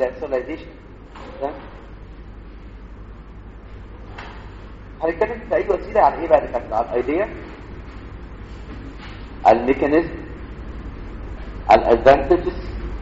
السيرلايزيشن تمام هنتكلم في اي وسيله عن ايه بقى دكاتره عن ايديا الميكانيزم الادفانتجز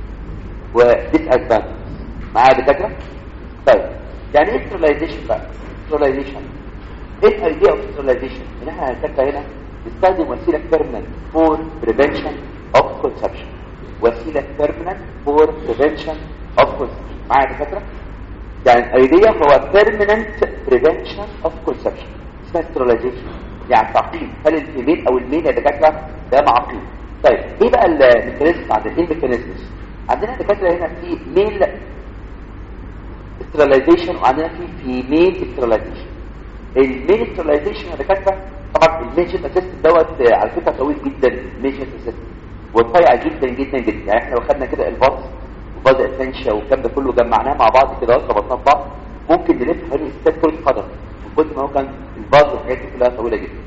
وديس ادفانتجز معايا دكاتره طيب يعني ايه ستيرلايزيشن بقى ستيرلايزيشن ايه الايديا اوف ستيرلايزيشن ان احنا هنتكلم هنا نستخدم وسيله بيرمننت فور بريفنشن اوف كونسبشن وسيله بيرمننت فور بريفنشن اوف كونسبشن معايا دكاتره يعني الايديا هو permanent prevention of conception اسمها sterilization يعني تعقيم هل الفيميل او الميل يا دكاتره ده معقيم طيب ايه بقى الميكانيزم عند ايه الميكانيزمز عندنا دكاتره هنا في ميل sterilization وعندنا في فيميل sterilization الميل sterilization يا دكاتره طبعا الميجن اسيست دوت على فكره طويل جدا الميجن اسيست ورفيع جدا جدا جدا يعني احنا لو خدنا كده الباص وبدا تنشا والكلام ده كله جمعناه مع بعض كده ربطناه ببعض ممكن نلف حوالي ستات كره قدم من كتر ما هو كان الباص والحاجات دي كلها طويله جدا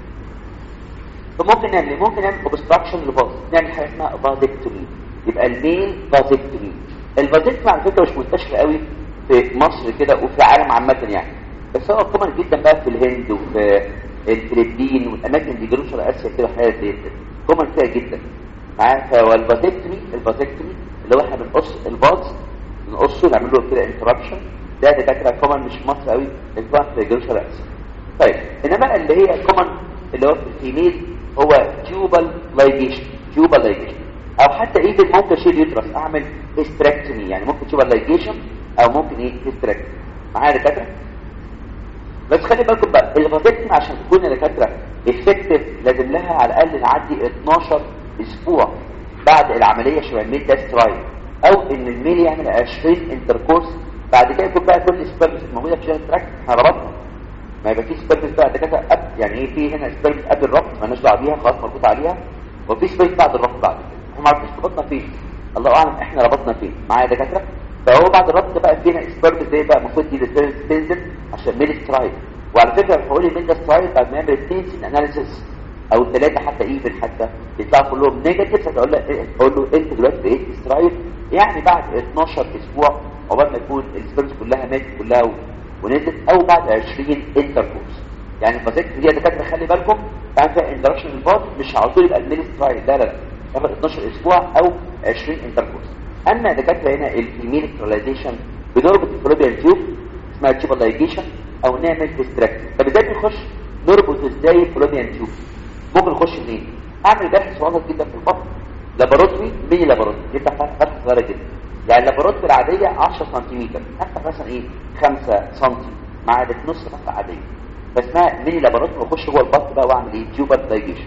فممكن نعمل ايه؟ ممكن نعمل اوبستراكشن للباص نعمل حاجه اسمها فازكتومي يبقى المين فازكتومي الفازكتومي على فكره مش منتشر قوي في مصر كده وفي العالم عامه يعني بس هو كومن جدا بقى في الهند وفي الفلبين والاماكن دي جنوب شرق اسيا كده حاجات زي كده كومن فيها جدا معايا فالفازكتومي الفازكتومي اللي هو احنا بنقص الباص بنقصه نعمل له كده انتربشن ده دكاتره كومن مش في مصر قوي بس في جنوب شرق اسيا طيب انما اللي هي كومن اللي هو في الفيميل هو تيوبال لايجيشن تيوبال لايجيشن او حتى ايفن ممكن اشيل يوترس اعمل هيستريكتومي يعني ممكن تيوبال لايجيشن او ممكن ايه هيستريكتومي معايا دكاتره بس خلي بالكم بقى الفازكتومي عشان تكون دكاتره افكتيف لازم لها على الاقل نعدي 12 اسبوع بعد العمليه شبه الميل ده سترايل او ان الميل يعمل 20 انتركورس بعد كده يكون بقى كل سبيرمز موجوده في شهر تراك احنا ربطنا ما يبقى في سبيرمز بقى دكاتره قبل يعني ايه في هنا سبيرمز قبل الربط مالناش دعوه بيها خلاص مربوط عليها وفي سبيرمز بعد الربط بعد كده احنا ما عرفناش ربطنا فين الله اعلم احنا ربطنا فين معايا دكاتره فهو بعد الربط بقى فينا سبيرمز زي بقى المفروض دي تنزل عشان ميل سترايل وعلى فكره بقول الميل ده سترايل بعد ما يعمل اثنين سين اناليسيس او ثلاثه حتى ايفن حتى يطلعوا كلهم نيجاتيف فتقول له اقول له انت دلوقتي بقيت اسرائيل يعني بعد 12 اسبوع عقبال ما يكون السبيرمز كلها ماتت كلها ونزلت او بعد 20 انتركورس يعني الفازيك دي دكاتره خلي بالكم بعد فيها اندركشن الباض مش على طول يبقى الميل سترايل لا لا لا ياخد 12 اسبوع او 20 انتركورس اما دكاتره هنا الفيميل سترلايزيشن بنربط الفلوبيان تيوب اسمها تيوبلايزيشن او نعمل ديستراكت طب ازاي بنخش نربط ازاي الفلوبيان تيوب ممكن نخش منين اعمل جرح صغير جدا في البطن لاباروتومي ميني لاباروتومي يفتح فتحه صغيره جدا يعني اللاباروتومي العاديه 10 سم افتح مثلا ايه 5 سم مع ده نص فتحه عاديه فاسمها ميني لاباروتومي واخش جوه البطن بقى واعمل ايه تيوبر دايجيشن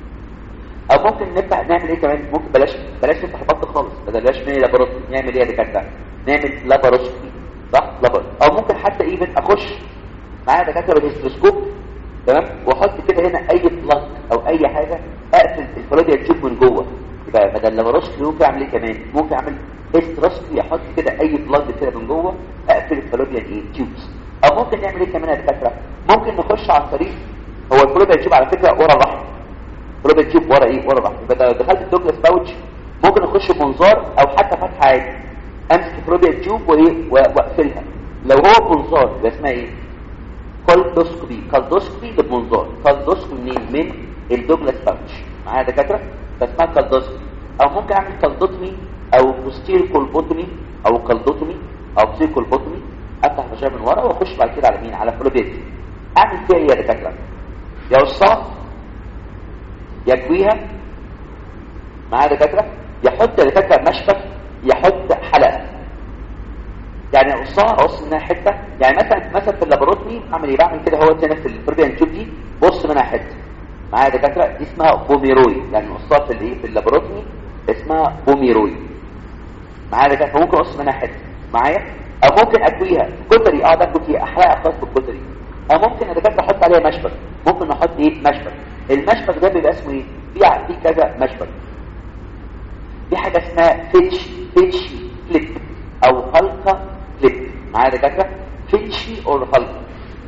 او ممكن نفتح نعمل ايه كمان ممكن بلاش بلاش نفتح البطن خالص بلاش ميني لاباروتومي نعمل ايه يا دكاتره نعمل لاباروتومي صح لاباروتومي او ممكن حتى ايفن اخش معايا دكاتره بالهيستروسكوب تمام واحط كده هنا اي بلاك او اي حاجه اقفل الفلوبيا تشوف من جوه يبقى بدل لاباروسكوبي ممكن اعمل ايه كمان ممكن اعمل استروسكوبي احط كده اي بلاك كده من جوه اقفل الفلوبيا ايه تيوبس او ممكن نعمل ايه كمان يا دكاتره ممكن نخش عن طريق هو الفلوبيا تشوب على فكره ورا الرحم الفلوبيا تشوب ورا ايه ورا الرحم يبقى لو دخلت الدوجلاس باوتش ممكن اخش بمنظار او حتى فتحه عادي امسك الفلوبيا تشوب وايه واقفلها لو هو بمنظار يبقى اسمها ايه كولدوسكوبي كالدوسكوبي بالمنظار كالدوسكوبي منين من الدوجلاس باوتش معايا دكاتره فاسمها كالدوسكوبي او ممكن اعمل كالدوتمي او بوستير كولبوتومي او كالدوتومي او بوستير كولبوتومي افتح الغشاء من ورا واخش بعد كده على مين على فلوبيتي اعمل فيها ايه يا دكاتره يا قصها يكويها معايا دكاتره يحط يا دكاتره مشفط يحط حلقه يعني اقصها اقص منها حته يعني مثلا مثلا في اللابوروتومي اعمل ايه بعمل كده هو هنا في الفربيان تيوب دي بص منها حته معايا دكاتره دي اسمها بوميروي يعني نقصها في الايه في اللابوروتومي اسمها بوميروي معايا دكاتره ممكن اقص منها حته معايا او ممكن اكويها كتري اقعد اكوي فيها احرقها خاص بالكتري او ممكن يا دكاتره احط عليها مشبك ممكن نحط ايه مشبك المشبك ده بيبقى اسمه ايه في في كذا مشبك في حاجه اسمها فيتش فيتش فليب او حلقه فليب معايا دكاتره فيتشي او حلقه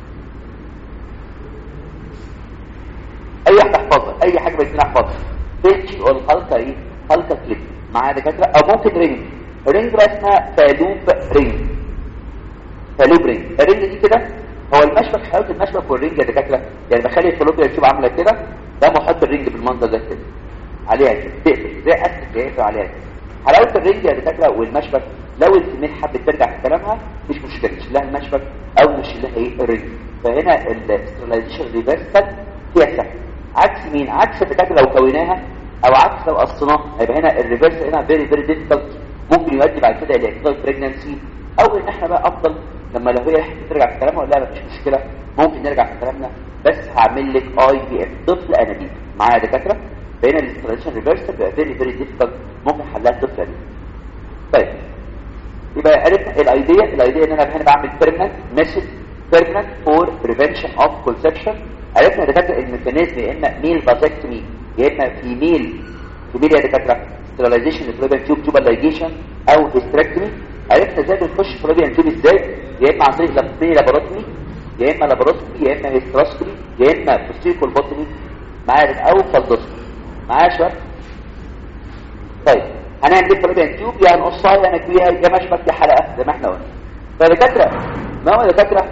اي حاجه احفظها اي حاجه باذن احفظها فيتشي او الحلقه ايه حلقه فليب معايا دكاتره او ممكن رينج رينج بقى اسمها فالوب رينج فالوب رينج الرينج دي كده هو المشبك حلاوه المشبك والرينج يا دكاتره يعني بخلي الفالوبيا تشوف عامله كده ده محط الرينج بالمنظر ده كده عليها كده تقفل زي اسف يقفل عليها كده حلاوه الرينج يا دكاتره والمشبك لو الفيميل حبت ترجع في كلامها مش مشكله تشيل لها المشبك او نشيل لها ايه الرينج فهنا الاسترلايزيشن ريفرسال فيها سهل عكس مين عكس الدكاتره لو كوناها او عكس لو قصيناها هيبقى هنا الريفرس هنا فيري فيري ديفيكالت ممكن يؤدي بعد كده الى اكتئاب بريجنسي او ان احنا بقى افضل لما لو هي حته ترجع في كلامها ولا مفيش مشكله ممكن نرجع في كلامنا بس هعمل لك اي بي اف طفل انابيب معايا دكاتره بين الاستراليشن ريفرسال بيبقى فيري فيري ديفيكالت ممكن حلها طفل انابيب طيب يبقى عرفنا الايديا الايديا ان انا هنا بعمل بيرمننت ميثود بيرمننت فور بريفنشن اوف كونسبشن عرفنا دكاتره الميكانيزم يا اما ميل فازكتومي يا اما فيميل فيميل يا دكاتره ستيرلايزيشن لفلوبيان تيوب تيوب لايجيشن او هيستريكتومي عرفنا ازاي بنخش فلوبيان تيوب ازاي يا اما عن طريق لابسين لاباروتومي يا اما لاباروتومي يا اما هيستراستومي يا اما بوستيكول بوتومي معايا او فالدوسكومي معايا شويه طيب هنعمل ايه فلوبيان تيوب يعني نقصها يا نكويها يا مشبك يا حلقه زي ما احنا قلنا فدكاتره ما هو دكاتره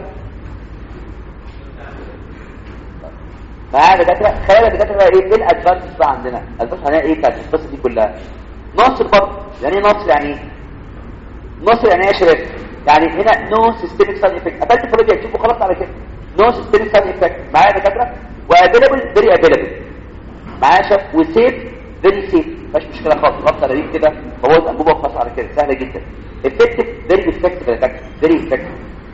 معايا دكاتره خلال الدكاتره بقى ايه ايه الادفانتج بقى عندنا الادفانتج هنلاقي ايه بتاعت القصه دي كلها نص البطن يعني ايه نص يعني ايه نص يعني ايه يا شباب يعني هنا نو سيستميك سايد افكت قبلت فلوبيا تشوفوا خلاص على كده نو سيستميك سايد افكت معايا دكاتره وافيلبل فيري افيلبل معايا شاف وسيف فيري سيف مفيش مشكله خالص غطى ريق كده بوظ انبوبه وخلاص على كده سهله جدا افكتيف فيري افكتيف يا دكاتره فيري افكتيف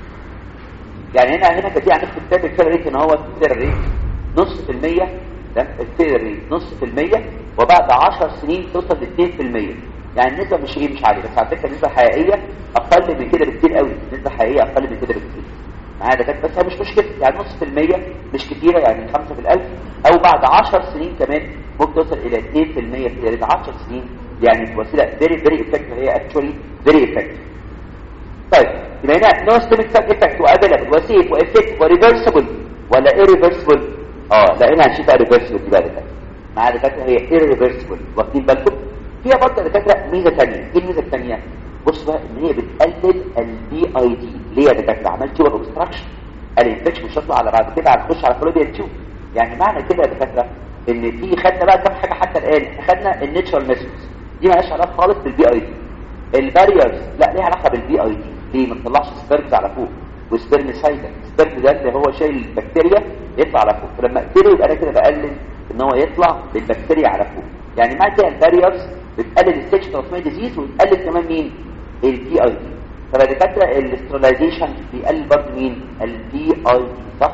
يعني هنا هنا كان في عندك كتاب الفيري ريت ان هو الفيري ريت نص في المية ده الفيري ريت نص في المية وبعد 10 سنين توصل ل 2 في المية يعني النسبة مش ايه مش عالية بس على فكرة النسبة الحقيقية اقل من كده بكتير قوي النسبة الحقيقية اقل من كده بكتير معايا ده كانت بس هي مش مشكلة يعني نص في المية مش كتيرة يعني خمسة في الألف أو بعد 10 سنين كمان ممكن توصل إلى 2 في المية في ريت 10 سنين يعني وسيلة very very effective هي actually very effective طيب يبقى هنا نو ستيميك سايد افكت وافيلبل وسيف وافكت وريفرسبل ولا irreversible اه لا هنا هنشوف ريفرسبل دي بقى دكاتره مع دكاتره هي irreversible واخدين بالكم فيها برضه دكاتره ميزه ثانيه ايه الميزه الثانيه بص بقى ان هي بتقلل البي اي دي ليه يا دكاتره عملت تيوبر اوبستراكشن الانفكشن مش هتطلع على بعد كده هنخش على فلوبيا تيوب يعني معنى كده يا دكاتره ان في خدنا بقى كام حاجه حتى الان خدنا النيتشرال ميثودز دي مالهاش علاقه خالص بالبي اي دي الباريرز لا ليها علاقه بالبي اي دي ليه ما بتطلعش سبيرمز على فوق وسبرمسايدا السبرم ده اللي هو شايل البكتيريا يطلع على فوق فلما اقتله يبقى انا كده بقلل ان هو يطلع بالبكتيريا على فوق يعني معنى كده الباريرز بتقلل الستيج ترانسميت ديزيز وتقلل كمان مين البي اي دي فبدكاتره الاسترلايزيشن بيقلل برضه مين البي اي دي صح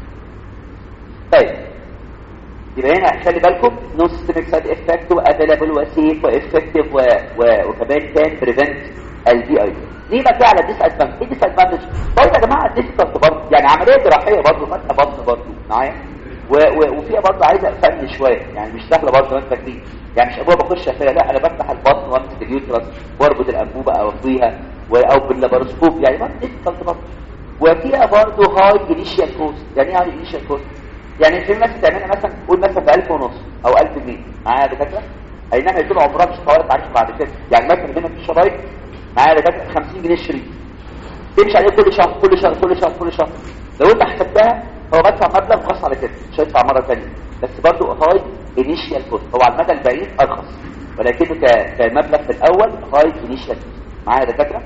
طيب يبقى هنا خلي بالكم نو سيستميك سايد افكت وافيلابل وسيف وافكتيف و... و... وكمان كان بريفنت البي اي دي ليه بقى على الديس ادفانتج ايه الديس ادفانتج برضه يا جماعه ديفيكالت برضه يعني عمليه جراحيه برضه فتح بطن برضه معايا و... و... وفيها برضه عايزه فن شويه يعني مش سهله برضه انت فاكرين يعني مش ابوها بخش فيها لا انا بفتح البطن وامسك اليوترس واربط الانبوبه او اطويها و... او باللاباروسكوب يعني برضه ديفيكالت برضه وفيها برضه هاي انيشال كوست يعني ايه هاي انيشال كوست يعني في ناس تعملها مثلا قول مثلا ب 1000 ونص او 1000 جنيه معايا دكاتره اي نعم يطلع عمرها مش طويله تعرف بعد كده يعني مثلا هنا في الشرايط معايا دكاتره 50 جنيه الشريط تمشي عليه كل شهر كل شهر كل شهر كل شهر لو انت حسبتها هو بدفع مبلغ خاص على كده مش هيدفع مره ثانيه بس برضه هاي انيشال كوست هو على المدى البعيد ارخص ولكنه كمبلغ في الاول هاي انيشال كوست معايا دكاتره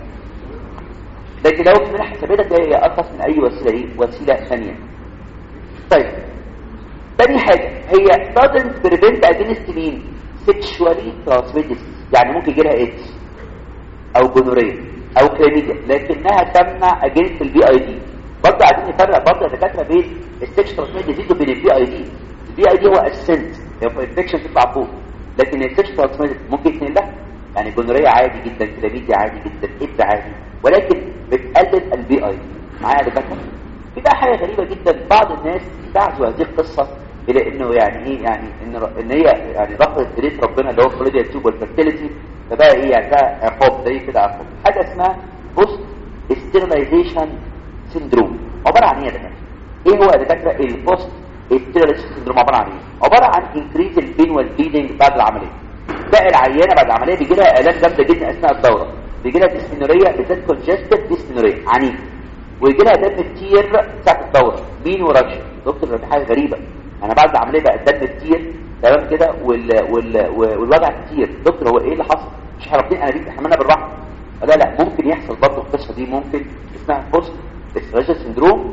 لكن لو من حساباتك هي ارخص من اي وسيله ايه وسيله ثانيه طيب تاني حاجة هي doesn't prevent against مين sexually transmitted يعني ممكن يجيلها ايدز او جونوريا او كلاميديا لكنها تمنع against البي اي دي برضه عايزين نفرق برضه يا دكاتره بين السكش ترانسميت ديزيز وبين البي اي دي البي اي دي هو اسنت هو انفكشن تطلع فوق لكن السكش ترانسميت ممكن يتنقل لها يعني جونوريا عادي جدا كلاميديا عادي جدا ايدز عادي ولكن بتقلل البي اي دي معايا يا دكاتره في بقى حاجه غريبه جدا بعض الناس تعزو هذه القصه الى انه يعني ايه يعني ان ان هي يعني رفضت ريت ربنا اللي هو فلويديا تيوب والفيرتيليتي فبقى ايه يعني ده عقاب زي كده عقاب حاجه اسمها بوست ستيرلايزيشن سيندروم عباره عن ايه يا دكاتره ايه هو يا دكاتره البوست ستيرلايزيشن سيندروم عباره عن ايه عباره عن انكريز البين والبليدنج بعد العمليه ده العيانه بعد العمليه بيجي لها الام جامده جدا اثناء الدوره بيجي لها ديسمينوريا بالذات كونجستد ديسمينوريا عنيف ويجي لها دم كتير ساعه الدوره مين ورش دكتور دي حاجه غريبه انا بعد العمليه بقى الدم كتير تمام كده وال... وال... والوجع كتير دكتور هو ايه اللي حصل مش عارفين انا دي حملنا بالراحه لا لا ممكن يحصل برضه القصه دي ممكن اسمها بوست استراجا سندروم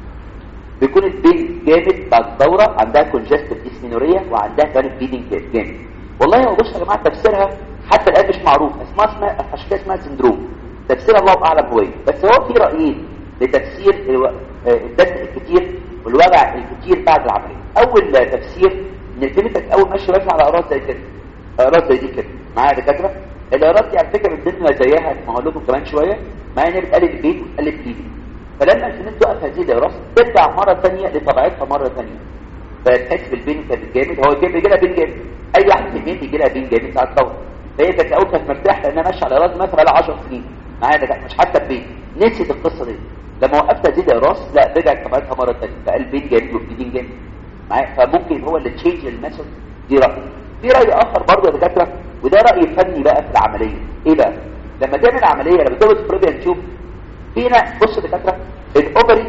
بيكون البين جامد بعد الدوره عندها كونجستيف ديسمينوريا وعندها كمان بليدنج جامد والله هو بصوا يا جماعه تفسيرها حتى الان مش معروف اسمها اسمها عشان كده اسمها سندروم تفسير الله اعلم هو ايه بس هو في رايين لتفسير الو... الدم الكتير والوجع الكتير بعد العمليه اول تفسير ان الكلينيك اول ماشي ماشي على اقراص زي كده اقراص زي دي كده معايا يا دكاتره الاقراص دي على فكره من ضمن مزاياها ما هقول لكم كمان شويه معايا ان هي بتقلل البيت وبتقلل البليدنج فلما الفنان توقف هذه الاقراص ترجع مره ثانيه لطبيعتها مره ثانيه فتحس بالبين كان جامد هو الجيم بيجي لها بين جامد اي واحد في البيت بيجي لها بين جامد ساعه الدوره فهي كانت الاول كانت مرتاحه لانها ماشيه على الاقراص مثلا بقى 10 سنين معايا ده مش حتى البين نسيت القصه دي لما وقفت هذه الاقراص لا رجعت طبيعتها مره ثانيه بقى البين جامد والبليدنج جامد معايا فممكن هو اللي تشينج الميثود دي راي في راي اخر برضه يا دكاتره وده راي فني بقى في العمليه ايه بقى لما تعمل عمليه لما تربط فلوبيان تيوب فينا بص يا دكاتره الاوبري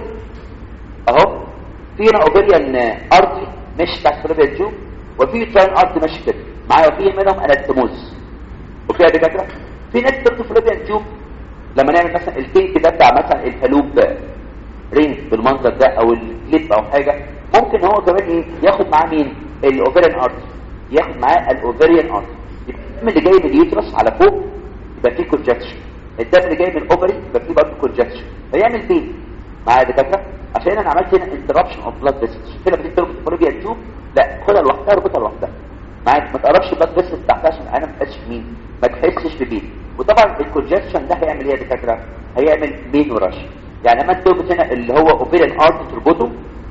اهو فينا اوبريان ارضي ماشي تحت فلوبيان تيوب وفي تراين ارضي ماشي كده معايا وفي منهم انستموز وفي يا دكاتره في ناس تربط فلوبيان تيوب لما نعمل مثلا الكيك ده بتاع مثلا الفالوب رينج بالمنظر ده او الكليب او حاجه ممكن هو كمان ايه ياخد معاه مين الاوفريان ارت ياخد معاه الاوفريان ارت يبقى الدم اللي جاي من اليوترس على فوق يبقى فيه كونجكشن الدم اللي جاي من الاوفري يبقى فيه برضه كونجكشن فيعمل فين معايا يا دكاتره عشان انا عملت هنا انتربشن اوف بلاد فيسلز كده بتيجي تربط الفولوبيا تيوب لا خدها لوحدها اربطها لوحدها معايا ما تقربش بلاد فيسلز بتاعتها عشان انا ما تحسش مين ما تحسش ببين وطبعا الكونجكشن ده هيعمل ايه يا دكاتره هيعمل بين ورش يعني لما تربط هنا اللي هو اوفريان ارت تربطه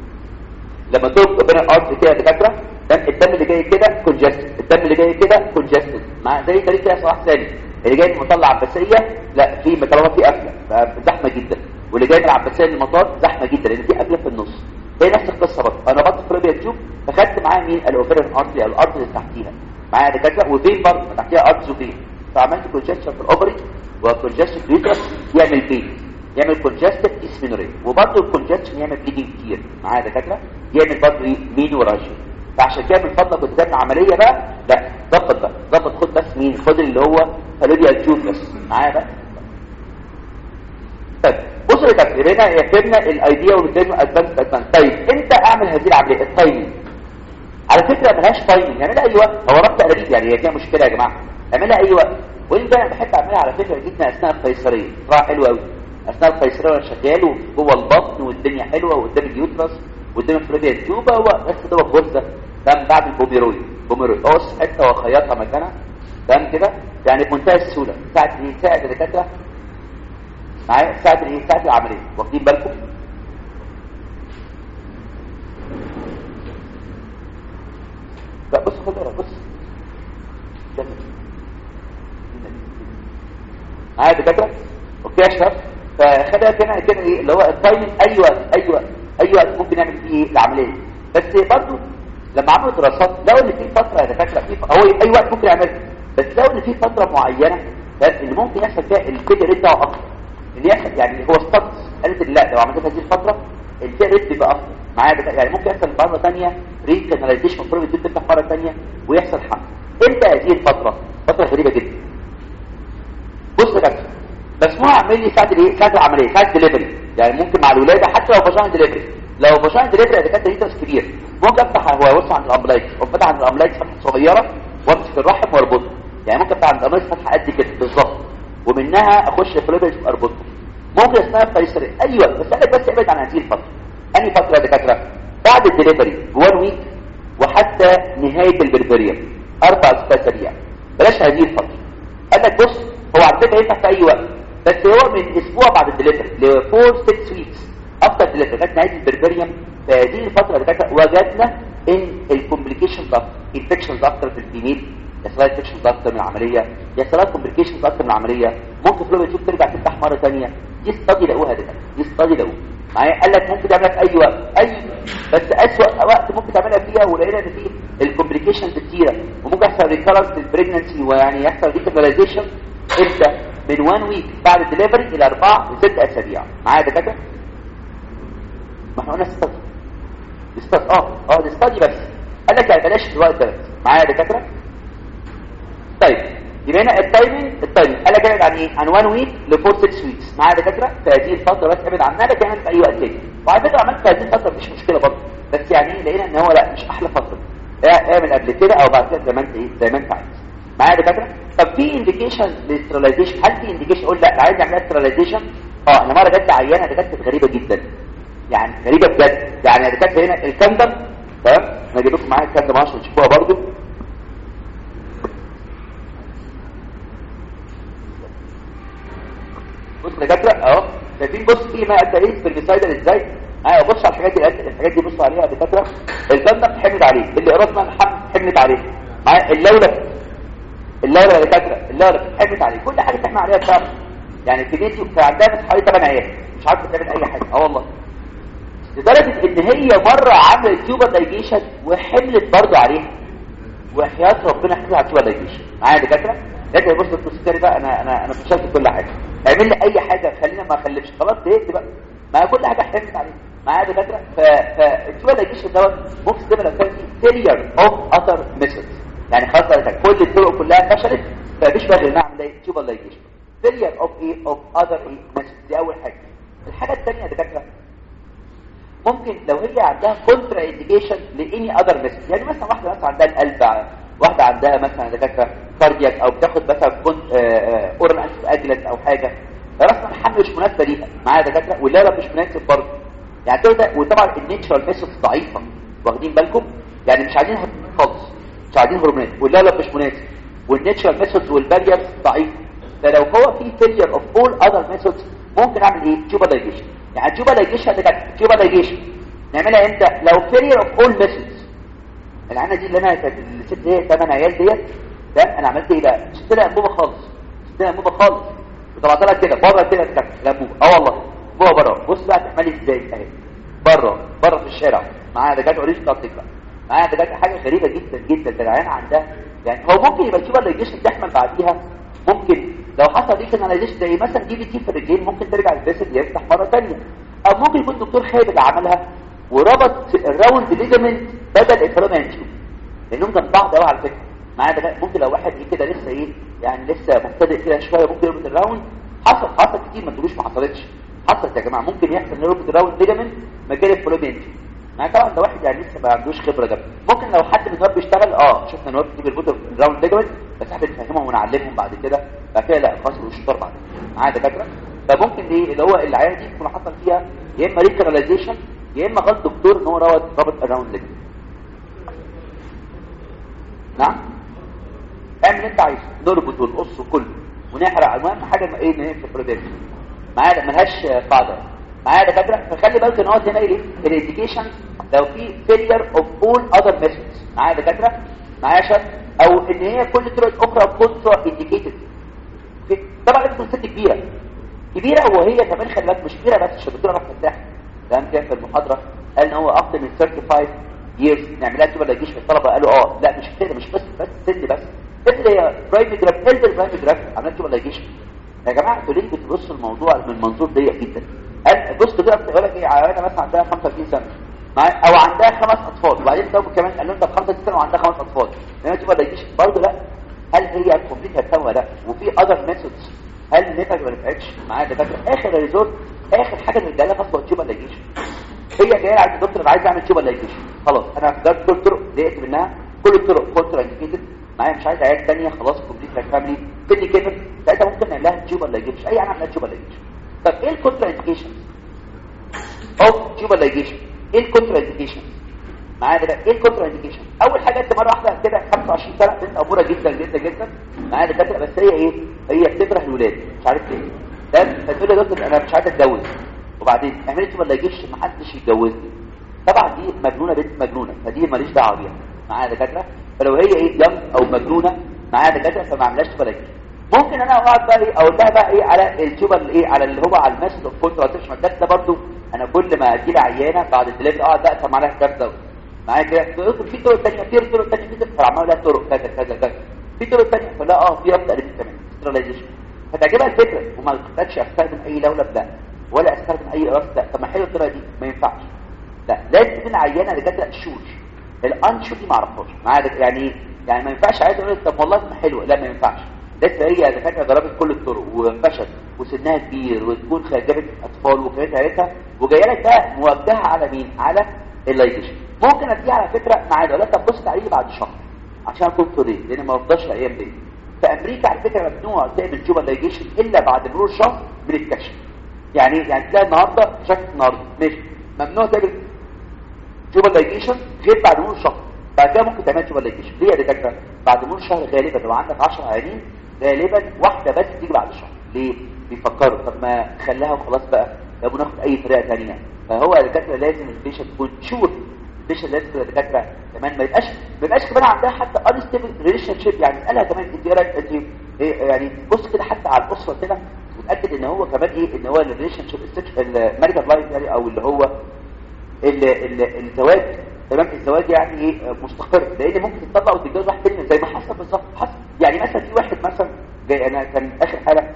لما تربط بين الارض كده يا دكاتره الدم اللي جاي كده كونجستد الدم اللي جاي كده كونجستد مع زي طريقه كده صلاح ثاني اللي جاي من المطلع عباسيه لا في طالما في قفله زحمه جدا واللي جاي من العباسيه للمطار زحمه جدا لان في قفله في النص هي نفس القصه برضه انا ربطت فلوبيا تيوب فخدت معايا مين الاوفيرن ارتري او الارض اللي تحتيها معايا دكاتره وفين برضه تحتيها ارتري وفين فعملت كونجستشن في الاوبري وكونجستشن في اليوترس يعمل بين يعمل كونجستيف ديسمينوريا وبرضه الكونجستشن يعمل بليدنج كتير معايا دكاتره يعمل برضه ايه مين وراجل فعشان كده من فضلك كنت تعمل عمليه بقى لا ظبط بقى ظبط خد بس مين خد اللي هو فالوديا تيوب بس معايا بقى طيب بصوا يا دكاتره هنا يكتبنا الايديا والديزاين ادفانس ادفانس طيب امتى اعمل هذه العمليه التايمنج على فكره ملهاش تايمنج يعني لا اي وقت هو ربط قريب يعني هي فيها مشكله يا جماعه اعملها اي وقت وانت انا بحب اعملها على فكره جدا اثناء القيصريه صراحه حلوه قوي اثناء القيصريه وانا شغال وجوه البطن والدنيا حلوه وقدام اليوترس قدام الفلوبيا التيوب هو بس ده غرزه تمام بعد البوميرويد بوميرويد اقص حته واخيطها مكانها تمام كده يعني بمنتهى السهوله ساعه ايه ساعه الدكاتره معايا ساعه ايه ساعه العمليه واخدين بالكم لا بص خد ورا بص معايا دكاتره اوكي يا شباب فخدها كده كده ايه اللي هو التايمنج اي وقت اي وقت اي وقت ممكن نعمل فيه ايه العمليه بس برضه لما عملوا دراسات لقوا ان في فتره يا دكاتره في هو اي وقت ممكن يعملها بس لقوا ان في فتره معينه اللي ممكن يحصل فيها الفيديو ريت بتاعه اكتر اللي يحصل يعني هو ستاتس قالت لا لو عملت هذه الفتره الفيديو ريت بيبقى اكتر معايا يعني ممكن يحصل مره ثانيه ريكاناليزيشن فورم تفتح مره ثانيه ويحصل حمل امتى هذه الفتره فتره غريبه جدا بص بس مسموح اعمل لي ساعه الايه ساعه العمليه ساعه ديليفري يعني ممكن مع الولاده حتى لو فاجان ديليفري لو فاجان ديليفري اذا كانت ريترس كبير ممكن افتح هو بص عند الامبلايكس وفتح عند الامبلايكس فتحه صغيره وامسك الرحم واربطه يعني ممكن افتح عند الامبلايكس فتحه قد كده بالظبط ومنها اخش في الليفرج اربطه ممكن اثناء القيصري ايوه بس انا بس ابعد عن هذه الفتره انهي فتره يا دكاتره بعد الدليفري بوان ويك وحتى نهايه البربريم اربع ست اسابيع بلاش هذه الفتره قال لك بص هو على فكره ينفع في اي وقت بس هو من اسبوع بعد الدليفري ل 4 6 ويكس افتر دليفري لغايه نهايه البربريم في هذه الفتره اللي فاتت وجدنا ان الكومبليكيشنز اكتر انفكشنز اكتر في الفيميل يحصل لها انفكشنز اكتر من العمليه يحصل لها كومبليكيشنز اكتر من العمليه ممكن فلوبيا تشوف ترجع تفتح مره ثانيه دي ستادي لقوها ده دي ستادي لقوها معايا قال لك ممكن تعملها في اي وقت اي بس اسوأ وقت ممكن تعملها فيها ولقينا ان فيه الكومبليكيشنز كتيره وممكن يحصل ريكارنس للبريجنسي ويعني يحصل ريكابيلايزيشن امتى من 1 ويك بعد الدليفري الى 4 ل 6 اسابيع معايا يا دكاتره ما احنا قلنا ستادي ستادي اه اه دي ستادي بس قال لك يعني بلاش الوقت ده بس معايا يا دكاتره طيب يبقى هنا التايمنج التايمنج قال لك ابعد عن ايه عن 1 ويك ل 4 6 ويكس معايا يا دكاتره فهذه الفتره بس ابعد عنها لكن اعمل في اي وقت تاني وعلى فكره عملت في هذه الفتره مفيش مشكله برضه بس يعني ايه لقينا ان هو لا مش احلى فتره اعمل قبل كده او بعد كده زي ما انت ايه زي ما انت عايز معايا يا دكاتره طب في انديكيشن للسترلايزيشن هل في انديكيشن اقول لا عايز اعمل سترلايزيشن اه انا مره جت عيانه ده كانت غريبه جدا يعني غريبه بجد يعني ده كانت هنا الكندم تمام انا اجيب لكم معايا الكندم عشان تشوفوها برضو بص يا دكاتره اهو شايفين بص في ما قد ايه في الميسايدر ازاي ايوه بص على الحاجات دي الحاجات دي بص عليها يا دكاتره الكندم حمد عليه اللي قرصنا حمد عليه معايا اللولب اللولب يا دكاتره اللولب حمد عليه كل حاجه تحمل عليها بتاعته يعني في بيتي في عندها حوالي 8 عيال مش عارفه تعمل اي حاجه اه والله لدرجه ان هي مره عملت تيوبر دايجيشن وحملت برضه عليها وحياه ربنا حملت على التيوبر دايجيشن معايا يا دكاتره لكن بص التذكري بقى انا انا انا فشلت كل حاجه اعمل لي اي حاجه خلينا ما اخلفش خلاص زهقت بقى ما كل حاجه حملت عليها معايا يا دكاتره فالتيوبر دايجيشن دوت ممكن تبقى لو كان في فيلير اوف اذر ميثودز يعني خلاص كل الطرق كلها فشلت فمش بقى نعمل ايه تيوبر دايجيشن failure of a of other a message دي اول حاجه الحاجه الثانيه يا دكاتره ممكن لو هي عندها كونترا انديكيشن لاني اذر ميثود يعني مثلا واحده مثلا عندها القلب واحده عندها مثلا دكاتره كاردياك او بتاخد مثلا كونت اورال انتي اجلت او حاجه رسم الحمل مش مناسبه ليها معايا دكاتره واللعبه مش مناسب برضه يعني ده وطبعا النيتشرال ميثود ضعيفه واخدين بالكم يعني مش عايزين خالص مش عايزين هرمونات واللعبه مش مناسب والنيتشرال ميثودز والباريرز ضعيفه فلو هو في failure of all other methods ممكن اعمل ايه تيوبر دايجيشن يعني تيوبر دايجيشن ده كانت تيوبر دايجيشن نعملها امتى لو failure of all methods العينه دي اللي انا كانت الست دي 8 عيال ديت ده انا عملت ايه بقى شفت لها انبوبه خالص شفت لها انبوبه خالص وطلعت لها كده بره كده كانت الانبوبه اه والله جوه بره بص بقى تعملي ازاي اهي بره بره في الشارع معايا ده جت اوريجن تكره معايا ده جت حاجه غريبه جدا جدا ده العيان عندها يعني هو ممكن يبقى تيوبر دايجيشن تحمل بعديها ممكن لو حصل ريكناليزيشن زي مثلا دي بي تي في الرجلين ممكن ترجع الفيسل يفتح مره ثانيه او ممكن يكون دكتور خالد اللي عملها وربط الراوند ليجامنت بدل الفلومين تيوب لانهم كان بعض قوي على فكره معايا ده ممكن لو واحد ايه كده لسه ايه يعني لسه مبتدئ كده شويه ممكن يربط الراوند حصل حصل كتير ما تقولوش ما حصلتش حصلت يا جماعه ممكن يحصل يربط الراوند ليجامنت مكان الفلومين تيوب يعني طبعا ده واحد يعني لسه ما عندوش خبره جامده ممكن لو حد من النواب بيشتغل اه شفنا نواب بتيجي البوتر الراوند ليجمنت بس احنا بنفهمهم ونعلمهم بعد كده بعد كده لا خلاص مش شطار بعد معايا دكاتره فممكن ايه اللي هو العيان دي يكون حصل فيها يا اما ريكراليزيشن يا اما غلط دكتور ان هو رابط رابط الراوند ليجمنت نعم اعمل اللي انت عايزه نربط ونقص كله ونحرق المهم حاجه ما ايه نهي في البروجكت معايا ملهاش قاعده معايا دكاتره فخلي بالك ان هو هنا ايه الانديكيشن لو في failure of all other methods معايا دكاتره معايا شك او ان هي كل طرق اخرى كونترا انديكيتد طبعا لازم تكون ست كبيره كبيره وهي كمان خلي بالك مش كبيره بس مش الدكتور رفع فتاح تمام كده في المحاضره قال ان هو اكتر من 35 years نعملها تبقى لا يجيش في الطلبه قالوا اه لا مش كده مش بس بس سن بس سن هي برايفت جراف الدر برايفت جراف عملت تبقى لا يجيش يا جماعه انتوا ليه بتبصوا الموضوع من منظور ضيق جدا بص كده بتقول لك ايه عيانه مثلا عندها 35 سنه او عندها خمس اطفال وبعدين تو كمان قال له انت ب 65 سنه وعندها خمس اطفال لما تبقى دايجيش برضه لا هل هي كومبليت هتسوى لا وفي اذر ميثودز هل نفعت ولا نفعتش معايا دكاتره اخر ريزورت اخر حاجه الرجاله خاصه تشوبه دايجيش هي جايه عند الدكتور انا عايز اعمل تشوبه دايجيش خلاص انا اخترت كل الطرق زهقت منها كل الطرق كونترا انديكيتد معايا مش عايز عيال ثانيه خلاص كومبليت لايك فاميلي تدي كده ساعتها ممكن نعمل لها تشوبه دايجيش اي حاجه نعمل تشوبه دايجيش طب ايه الكونترا انديكيشنز اوف تيوبر لايجيشن ايه الكونترا انديكيشن معايا ده ايه الكونترا انديكيشن اول حاجه انت مره واحده كده 25 سنه بنت اموره جدا جدا جدا معايا دكاتره بس هي ايه هي بتكره الولاد مش عارف ليه تمام فتقول لي يا دكتور انا مش عايز اتجوز وبعدين اعملي تيوبر لايجيشن ما حدش يتجوزني طبعا دي مجنونه بنت مجنونه فدي ماليش دعوه بيها معايا دكاتره فلو هي ايه يم او مجنونه معايا دكاتره فما عملهاش تيوبر لايجيشن ممكن انا اقعد بقى ايه اقول لها بقى ايه على التيوبر ايه على اللي هو على الماسل اوف كونتراتيشن ده برضه انا كل ما اجي لي عيانه بعد الدليفري اقعد بقى اسمع لها الكلام ده معايا كده في طرق ثانيه في طرق ثانيه في طرق عمال لها طرق كذا كذا كذا في طرق ثانيه فلا اه في ربط قلبي كمان سترلايزيشن فتعجبها الفكره وما قلتش استخدم اي لولب لا ولا استخدم اي قراص لا طب ما حلو الطريقه دي ما ينفعش لا لازم تكون عيانه لدكاتره شور الانشور دي ما اعرفهاش معايا يعني يعني ما ينفعش عايز اقول طب والله ما حلوه لا ما ينفعش لسه هي دكاتره جربت كل الطرق وفشل وسنها كبير وتكون جابت اطفال وكانت عيلتها وجايه لك بقى موجهه على مين على اللايجيشن ممكن اديها على فكره معايا اقول لها طب بص تعالي بعد شهر عشان اكون طريق لان ما افضلش الايام دي في امريكا على فكره ممنوع تعمل جوبا لايجيشن الا بعد مرور شهر من الكشف يعني يعني تلاقي النهارده شكل النهارده ماشي ممنوع تعمل جوبا لايجيشن غير بعد مرور شهر بعد كده ممكن تعمل جوبا لايجيشن ليه يا دكاتره بعد مرور شهر غالبا لو عندك 10 عيانين غالبا واحده بس تيجي بعد شهر ليه بيفكروا طب ما خليها وخلاص بقى لو بناخد اي طريقه ثانيه فهو الدكاتره لازم البيشنت تكون شور البيشنت لازم الدكاتره كمان ما يبقاش ما يبقاش كمان عندها حتى انستيبل ريليشن شيب يعني اسالها كمان انت ايه رايك انت إيه يعني بص كده حتى على الاسره كده وتاكد ان هو كمان ايه ان هو الريليشن شيب الماريتال لايف يعني او اللي هو ال ال الزواج تمام الزواج يعني ايه مستقر لان ممكن تطلق وتتجوز واحد تاني زي ما حصل بالظبط حصل يعني مثلا في واحد مثلا جاي انا كان اخر حاله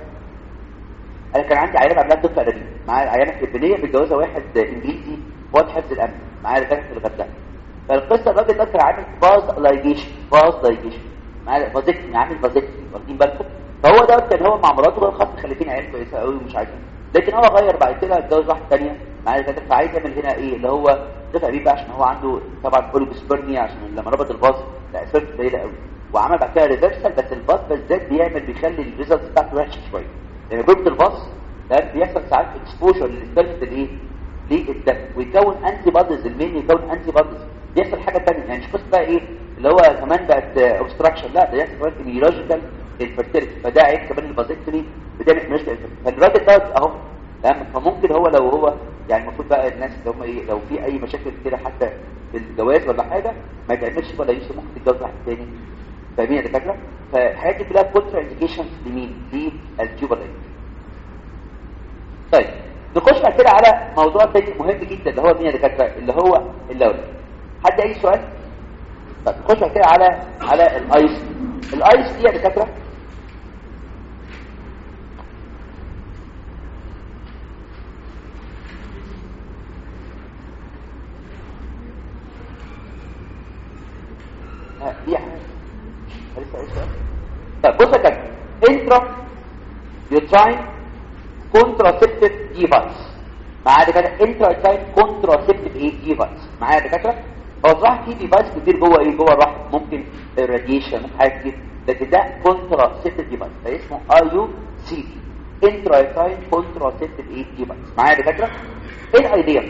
انا كان عندي عيانه قبلها طفل ادبي معايا عيانه فلبينيه متجوزه واحد انجليزي واد حفظ الامن معايا كانت في الغردقه فالقصه الراجل ده كان عامل باز لايجيشن باز لايجيشن معايا فازيكتني عامل فازيكتني واخدين بالكم فهو ده كان هو مع مراته بقى خلاص مخلفين عيال كويسه قوي ومش عايزين لكن هو غير بعد كده اتجوز واحده ثانيه معايا كانت فعايز يعمل هنا ايه اللي هو دفع بيه بقى عشان هو عنده طبعا اوليبسبرميا عشان لما ربط الباص تاثيرته قليله قوي وعمل بعد كده ريفرسال بس الباص بالذات بيعمل بيخلي الريزلت بتاعته وحشه شويه لان جروب الباص ده بيحصل ساعات اكسبوجر للسيلز الايه للدم ويكون انتي بوديز المين يكون انتي بوديز بيحصل حاجه ثانيه يعني مش قصه بقى ايه اللي هو كمان بقت اوبستراكشن لا ده يحصل كمان ايميولوجيكال انفيرتيليتي فده عيب كمان البازكتري بتعمل ايميولوجيكال فالراجل ده اهو تمام فممكن هو لو هو يعني المفروض بقى الناس اللي هم ايه لو في اي مشاكل كده حتى في الجواز ولا حاجه ما يتعملش ولا يمشي ممكن تتجوز واحد تاني فاهمين يا دكاتره فالحاجات دي كلها كونترا انديكيشنز لمين للجوبر طيب نخش بعد كده على موضوع تاني مهم جدا اللي هو مين يا دكاتره اللي هو اللون حد اي سؤال طيب نخش بعد كده على على الايس الايس دي يا دكاتره دي حاجه لسه اي سؤال طيب بص يا كابتن انترا يوتراين كونتراسيبتيف ديفايس معايا دكاتره انترا كونتراسيبتيف ايه ديفايس معايا دكاتره هو صراحه في ديفايس كتير جوه ايه جوه الرحم ممكن الراديشن ممكن حاجات كتير لكن ده كونتراسيبتيف ديفايس فاسمه اي يو سي دي انترا كونتراسيبتيف ايه ديفايس معايا دكاتره ايه الايديا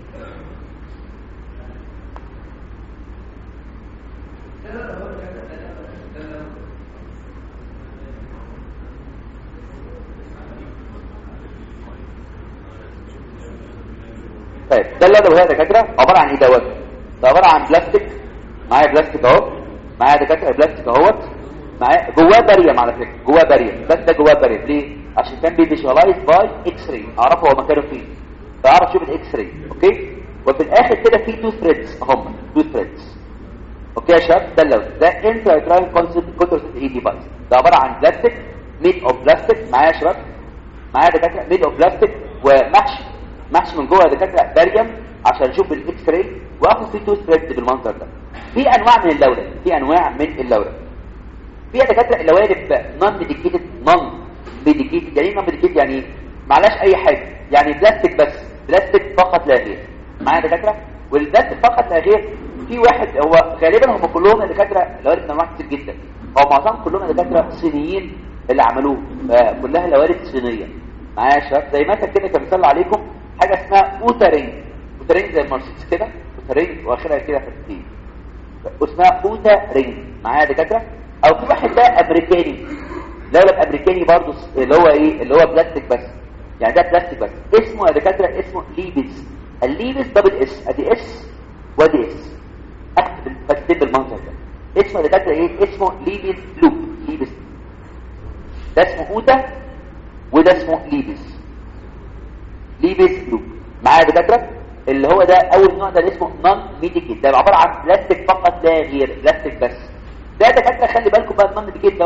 طيب ده اللي انا بقولها دكاتره عباره عن ايه دوت ده عباره عن بلاستيك معايا بلاستيك اهو معايا دكاتره بلاستيك اهوت معايا جواه باريم على فكره جواه باريم بس ده جواه باريم ليه عشان كان بيفيجوالايز باي اكس راي اعرف هو مكانه فين فاعرف اشوف الاكس راي اوكي وفي الاخر كده في تو ثريدز هم تو ثريدز اوكي يا شباب ده اللون ده انترايتراين كونسبت كونترسبت اي ديفايس ده عباره عن بلاستيك ميد اوف بلاستيك معايا يا شباب معايا دكاتره ميد اوف بلاستيك ومحشي محشي من جوه دكاتره باريوم عشان اشوف الاكس راي واخد فيه تو ثريدز بالمنظر ده في انواع من اللورة في انواع من اللورة في دكاتره اللوارب نون ميديكيتد نون ميديكيتد يعني نون ميديكيتد يعني معلاش اي حاجه يعني بلاستيك بس بلاستيك فقط لا غير معايا دكاتره والبلاستيك فقط لا غير في واحد هو غالبا هم كلهم دكاتره لوارد انواع كتير جدا هو معظم كلهم دكاتره صينيين اللي عملوه كلها لوارد صينيه معايا يا شباب زي مثلا كده كان عليكم حاجه اسمها اوتارينج اوتارينج زي المرسيدس كده اوتارينج واخرها كده فتحتين اسمها اوتا رينج معايا دكاتره او في واحد ده امريكاني لولب امريكاني برضه اللي هو ايه اللي هو بلاستيك بس يعني ده بلاستيك بس اسمه يا دكاتره اسمه ليبس الليبس دبل اس ادي اس وادي اس اكتب بكتب بالمنظر ده اسمه يا دكاتره ايه اسمه ليبس لوب ليبس ده اسمه اوتا وده اسمه ليبس ليبس لوب معايا يا دكاتره اللي هو ده اول نوع ده اسمه نون ميديكيت ده عباره عن بلاستيك فقط لا غير بلاستيك بس ده دكاتره خلي بالكم بقى النون ميديكيت دوت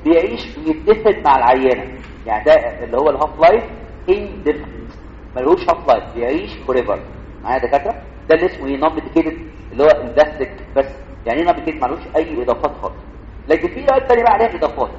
بيعيش ويتفق مع العينه يعني ده اللي هو الهاف لايف انديفينيت ملوش هاف لايف بيعيش فوريفر معايا دكاتره ده اللي اسمه ايه نون ميديكيتد اللي هو البلاستيك بس يعني ايه نون ميديكيتد ملوش اي اضافات خالص لكن في نوع تاني بقى عليها اضافات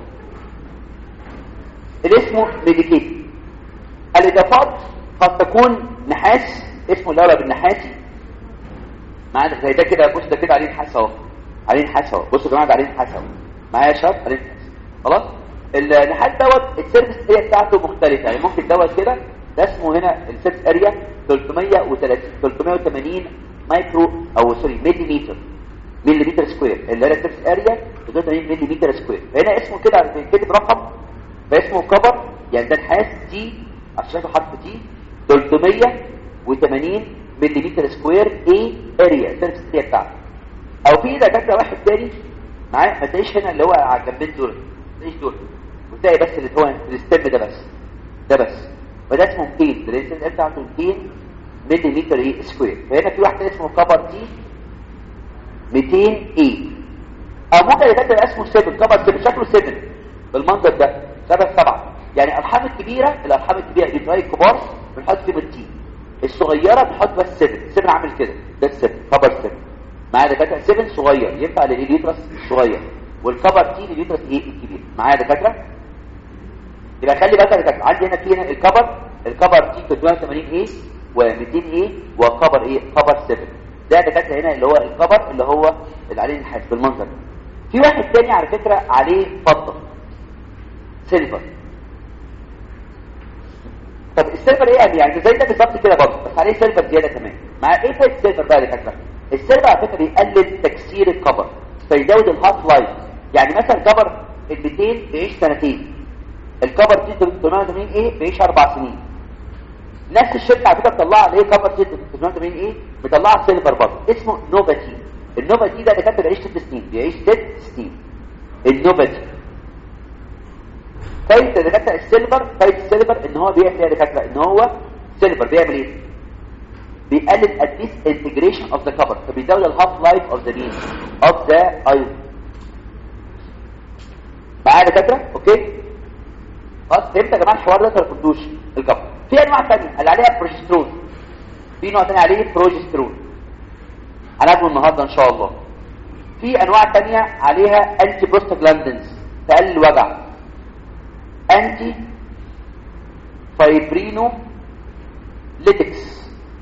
اللي اسمه ميديكيتد الاضافات قد تكون نحاس اسمه اللولب النحاسي معانا زي ده كده بص ده كده عليه نحاس اهو عليه نحاس اهو بصوا يا جماعه ده عليه نحاس اهو معايا يا شباب عليه نحاس خلاص النحاس دوت السيرفيس اريا بتاعته مختلفه يعني ممكن دوت كده ده اسمه هنا السيرفيس اريا 330 380 مايكرو او سوري ملي متر ملي متر سكوير اللي هي السيرفيس اريا 380 ملي متر سكوير فهنا اسمه كده كاتب رقم فاسمه كبر يعني ده نحاس تي عشان شايفه حرف تي 380 ملي متر سكوير اي اريا السيرفيس اريا بتاعته او في دكاتره واحد تاني معاه ما تلاقيش هنا اللي هو على الجنبين دول ما تلاقيش دول وتلاقي بس اللي هو الستيم ده بس ده بس وده اسمه 200 ده السيرفيس اريا بتاعته 200 ملي متر اي سكوير فهنا في واحد اسمه كبر تي 200 اي او ممكن يبقى اسمه 7 كبر 7 شكله 7 بالمنظر ده شبه 7 يعني الارحام الكبيره الارحام الكبيره دي بتوعي الكبار بنحط فيهم التي الصغيره بنحط بس 7 7 عامل كده ده السبن كبر 7 معايا دكاتره 7 صغير ينفع لليوترس الصغير والكبر تي لليوترس ايه الكبير معايا دكاتره يبقى خلي بالك يا دكاتره عندي هنا في هنا الكبر الكبر تي 380 ايه و200 ايه وكبر ايه كبر 7 ده دكاتره هنا اللي هو الكبر اللي هو اللي عليه النحاس بالمنظر ده في واحد تاني على فكره عليه فضه سيلفر طب السيلفر ايه يعني زي ده بالظبط كده برضه بس عليه سيلفر زياده كمان مع ايه فايده السيلفر بقى يا دكاتره السيلفر على فكره بيقلل تكسير الكبر فيزود الهاف لايف يعني مثلا كبر ال 200 بيعيش سنتين الكبر تي 380 ايه بيعيش اربع سنين نفس الشركه على فكره بتطلع عليه كبر تي 380 ايه بتطلع سيلفر برضه اسمه نوفاتي النوفاتي ده دكاتره بيعيش ست سنين بيعيش ست سنين النوفاتي فايده دكاتره السيلفر فايده السيلفر ان هو بيعمل ايه يا دكاتره ان هو سيلفر بيعمل ايه بيقلل الديس انتجريشن اوف ذا كفر فبيزود الهاف لايف اوف ذا مين اوف ذا ايون معايا يا دكاتره اوكي خلاص فهمت يا جماعه الحوار ده ما فهمتوش الكفر في انواع ثانيه اللي عليها بروجسترون في نوع ثاني عليه بروجسترون هناخده النهارده ان شاء الله في انواع ثانيه عليها انتي بروستاجلاندينز تقلل الوجع انتي فايبرينو ليتكس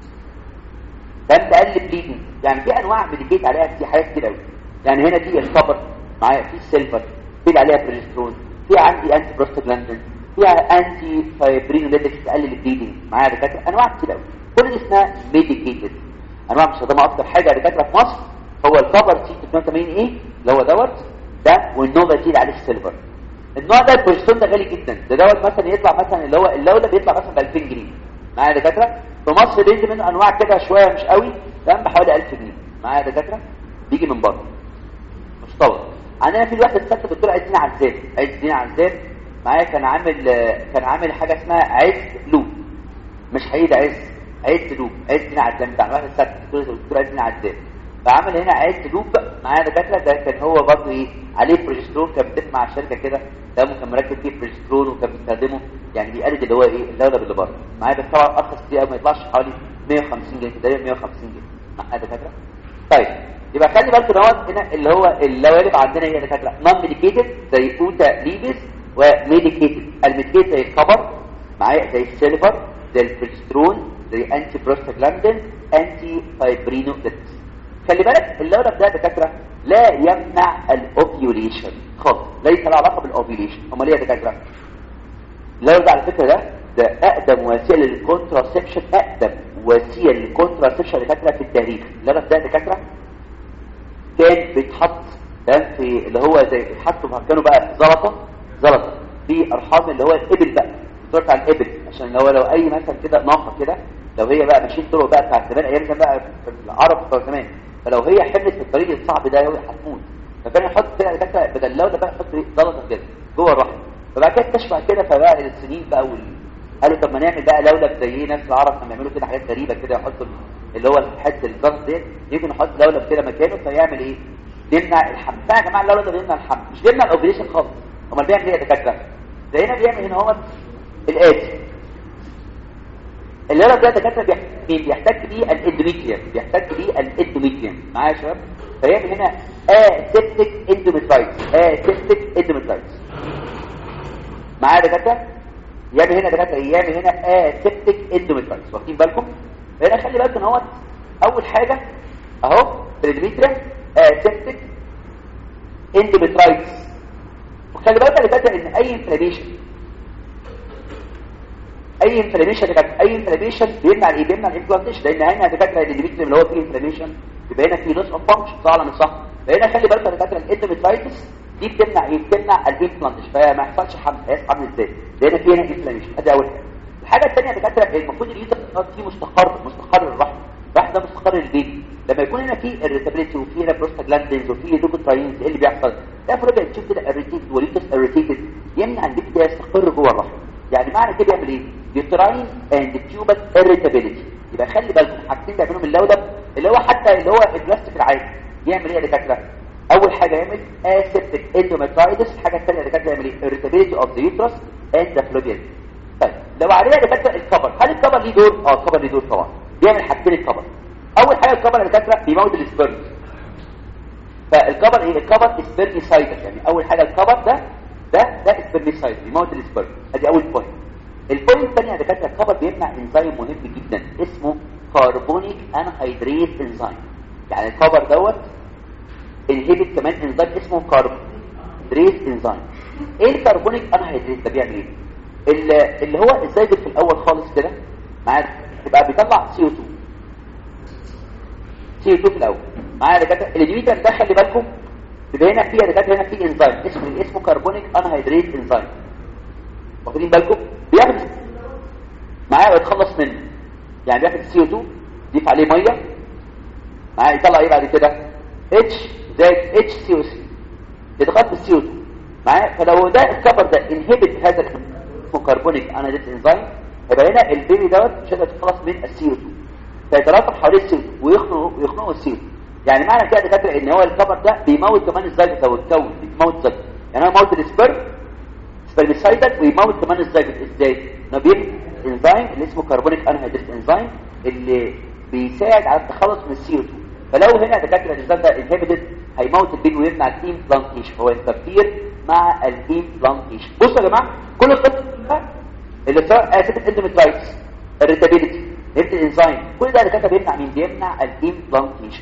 ده تقلل بليدنج يعني في انواع ميديكيت عليها في حاجات كتير قوي يعني هنا دي الكبر معايا في السيلفر في اللي عليها بروجسترون في عندي انتي بروستاجلاندين فيها انتي فايبرينو ليتكس تقلل البليدنج معايا دكاتره انواع كتير قوي كل دي اسمها ميديكيتد انواع مستخدمه اكتر حاجه دكاتره في مصر هو الكبر سي 82 ايه اللي هو دوت ده والنوفا دي اللي عليه السيلفر النوع ده البروجسترون ده غالي جدا ده دوت مثلا يطلع مثلا اللي هو اللولب بيطلع مثلا ب 2000 جنيه معايا يا دكاتره في مصر بيجي منه انواع كده شويه مش قوي تمام بحوالي 1000 جنيه معايا يا دكاتره بيجي من بره مستورد عندنا في الواحد الست الدكتور عايز دين عزام عايز دين عزام معايا كان عامل كان عامل حاجه اسمها عز لوب مش هيد عز عز لوب عز دين عزام بتاع الواحد الست الدكتور عايز دين عزام فعمل هنا عز لوب معايا دكاتره ده كان هو برضه ايه عليه بروجسترون كان بيتفق مع الشركه كده ده كان مركب فيه بروجسترون وكان بيستخدمه يعني بيقلد اللي هو ايه اللولب اللي بره معايا بس طبعا ارخص كتير قوي ما يطلعش حوالي 150 جنيه تقريبا 150 جنيه معايا دكاتره طيب يبقى خلي بالك دوت هنا اللي هو اللوالب عندنا هي دكاتره نون ميديكيتد زي اوتا ليبس وميديكيتد الميديكيتد زي الكبر معايا زي السيلفر زي البروجسترون زي انتي بروستاجلاندين انتي فايبرينوليتكس خلي بالك اللولب ده دكاتره لا يمنع الاوفيوليشن خالص ليس له علاقه بالاوفيوليشن امال ايه يا دكاتره اللولب ده على فكره ده ده اقدم وسيله للكونتراسبشن اقدم وسيله للكونتراسبشن دكاتره في التاريخ اللولب ده دكاتره كان بيتحط تمام في اللي هو زي بيتحطوا كانوا بقى زلطه زلطه في ارحام اللي هو الابل بقى بتوع على الابل عشان لو لو اي مثلا كده ناقه كده لو هي بقى ماشيين طرق بقى بتاع زمان ايام زمان بقى في العرب بتوع زمان فلو هي حملت في الطريق الصعب ده هي هتموت فكان يحط كده كده بدل اللولب بقى يحط زلطه كده جوه الرحم فبقى كده اكتشف كده فبقى السنين بقى وال... قالوا طب ما نعمل بقى لولب زي ناس العرب كانوا بيعملوا كده حاجات غريبه كده يحطوا اللي هو الحته الزلط دي يجي نحط لولب كده مكانه فيعمل ايه يمنع الحمل بقى يا جماعه اللولب ده بيمنع الحمل مش بيمنع الاوبريشن خالص امال بيعمل ايه يا دكاتره ده هنا بيعمل هنا هو الاتي اللي هو ده دكاتره بيحتاج بيحتاج بيه الاندوميتريوم بيحتاج بيه الاندوميتريوم معايا يا شباب فيعمل هنا اسيبتيك اندوميترايتس اسيبتيك اندوميترايتس معايا يا دكاتره يعمل هنا دكاتره يعمل هنا اسيبتيك اندوميترايتس واخدين بالكم هنا خلي بالكم اهوت اول حاجه اهو في الاندوميتريوم اسيبتيك اندوميترايتس وخلي بالك يا دكاتره ان اي انفلاميشن اي انفلاميشن دكاتره اي انفلاميشن بيمنع الايه بيمنع الامبلانتيشن لان هنا دكاتره الاندوميتريوم اللي هو فيه انفلاميشن يبقى هنا في لوس اوف فانكشن صح ولا مش صح فهنا خلي بالك يا دكاتره الاندوميترايتس دي بتمنع ايه بتمنع الامبلانتيشن فما يحصلش حمل هيحصل حمل ازاي لان في هنا انفلاميشن ادي اول حاجه الحاجه الثانيه يا دكاتره المفروض اليوتر فيه مستقر مستقر الرحم الرحم ده مستقر البيبي لما يكون هنا في irritability وفي هنا بروستاجلاندينز وفي لوكوتراينز ايه اللي بيحصل ده فرجع تشوف كده irritated واليوتس irritated يمنع البيبي ده يستقر جوه الرحم يعني معنى كده يعمل ايه يوتراين اند تيوبال irritability يبقى خلي بالكم حاجتين بيعملوا من اللودب اللي هو حتى اللي هو البلاستيك العادي يعمل ايه يا دكاتره اول حاجه يعمل aseptic endometritis الحاجه الثانيه يا دكاتره يعمل ايه irritability of the uterus and the fallopian طيب لو علينا يا دكاتره الكبر هل الكبر ليه دور اه الكبر ليه دور طبعا بيعمل حاجتين الكبر اول حاجه الكبر يا دكاتره بيموت السبرم فالكبر ايه الكبر سبرميسايد يعني اول حاجه الكبر ده ده ده سبرميسايد بيموت السبرم ادي اول بوينت البوينت الثانيه يا دكاتره الكبر بيمنع انزيم مهم جدا اسمه كربونيك انهيدريت انزيم يعني الكبر دوت انهبت كمان انزيم اسمه كربونيك انزيم ايه الكربونيك انهيدريت ده بيعمل ايه اللي هو الزايد في الاول خالص كده معايا يبقى بيطلع سي او 2 سي او 2 في الاول معايا دكاتره الديميتر ده خلي بالكم يبقى هنا في دكاتره هنا في انزيم اسمه اسمه كربونيك انهيدريت انزيم واخدين بالكم بياخد معايا ويتخلص منه يعني بياخد سي او 2 يضيف عليه ميه معايا يطلع ايه بعد كده اتش زائد اتش سي او سي يتغطى بالسي او 2 معايا فلو ده الكبر ده انهبت هذا اسمه كربونيك انهيدريت انزيم يبقى هنا البيبي دوت مش هيقدر يتخلص من السي او 2 فيترافق حوالين السي ويخنقوا ويخنقوا السي او يعني معنى كده دكاتره ان هو الكبر ده بيموت كمان الزيجوت او الكون بيموت زيجوت يعني هو موت السبرم سبرميسايدك ويموت كمان الزيجوت ازاي انه بيبقى انزيم اللي اسمه كربونيك انهيدريت انزيم اللي بيساعد على التخلص من السي او 2 فلو هنا دكاتره الانزيم ده انهبيتد هيموت البيبي ويمنع الامبلانتيشن هو انترفير مع الامبلانتيشن بصوا يا جماعه كل الخطه اللي سواء اسيتيك اندوميترايتس الريتابيليتي نبت الانزيم كل ده دكاتره بيمنع مين بيمنع الامبلانتيشن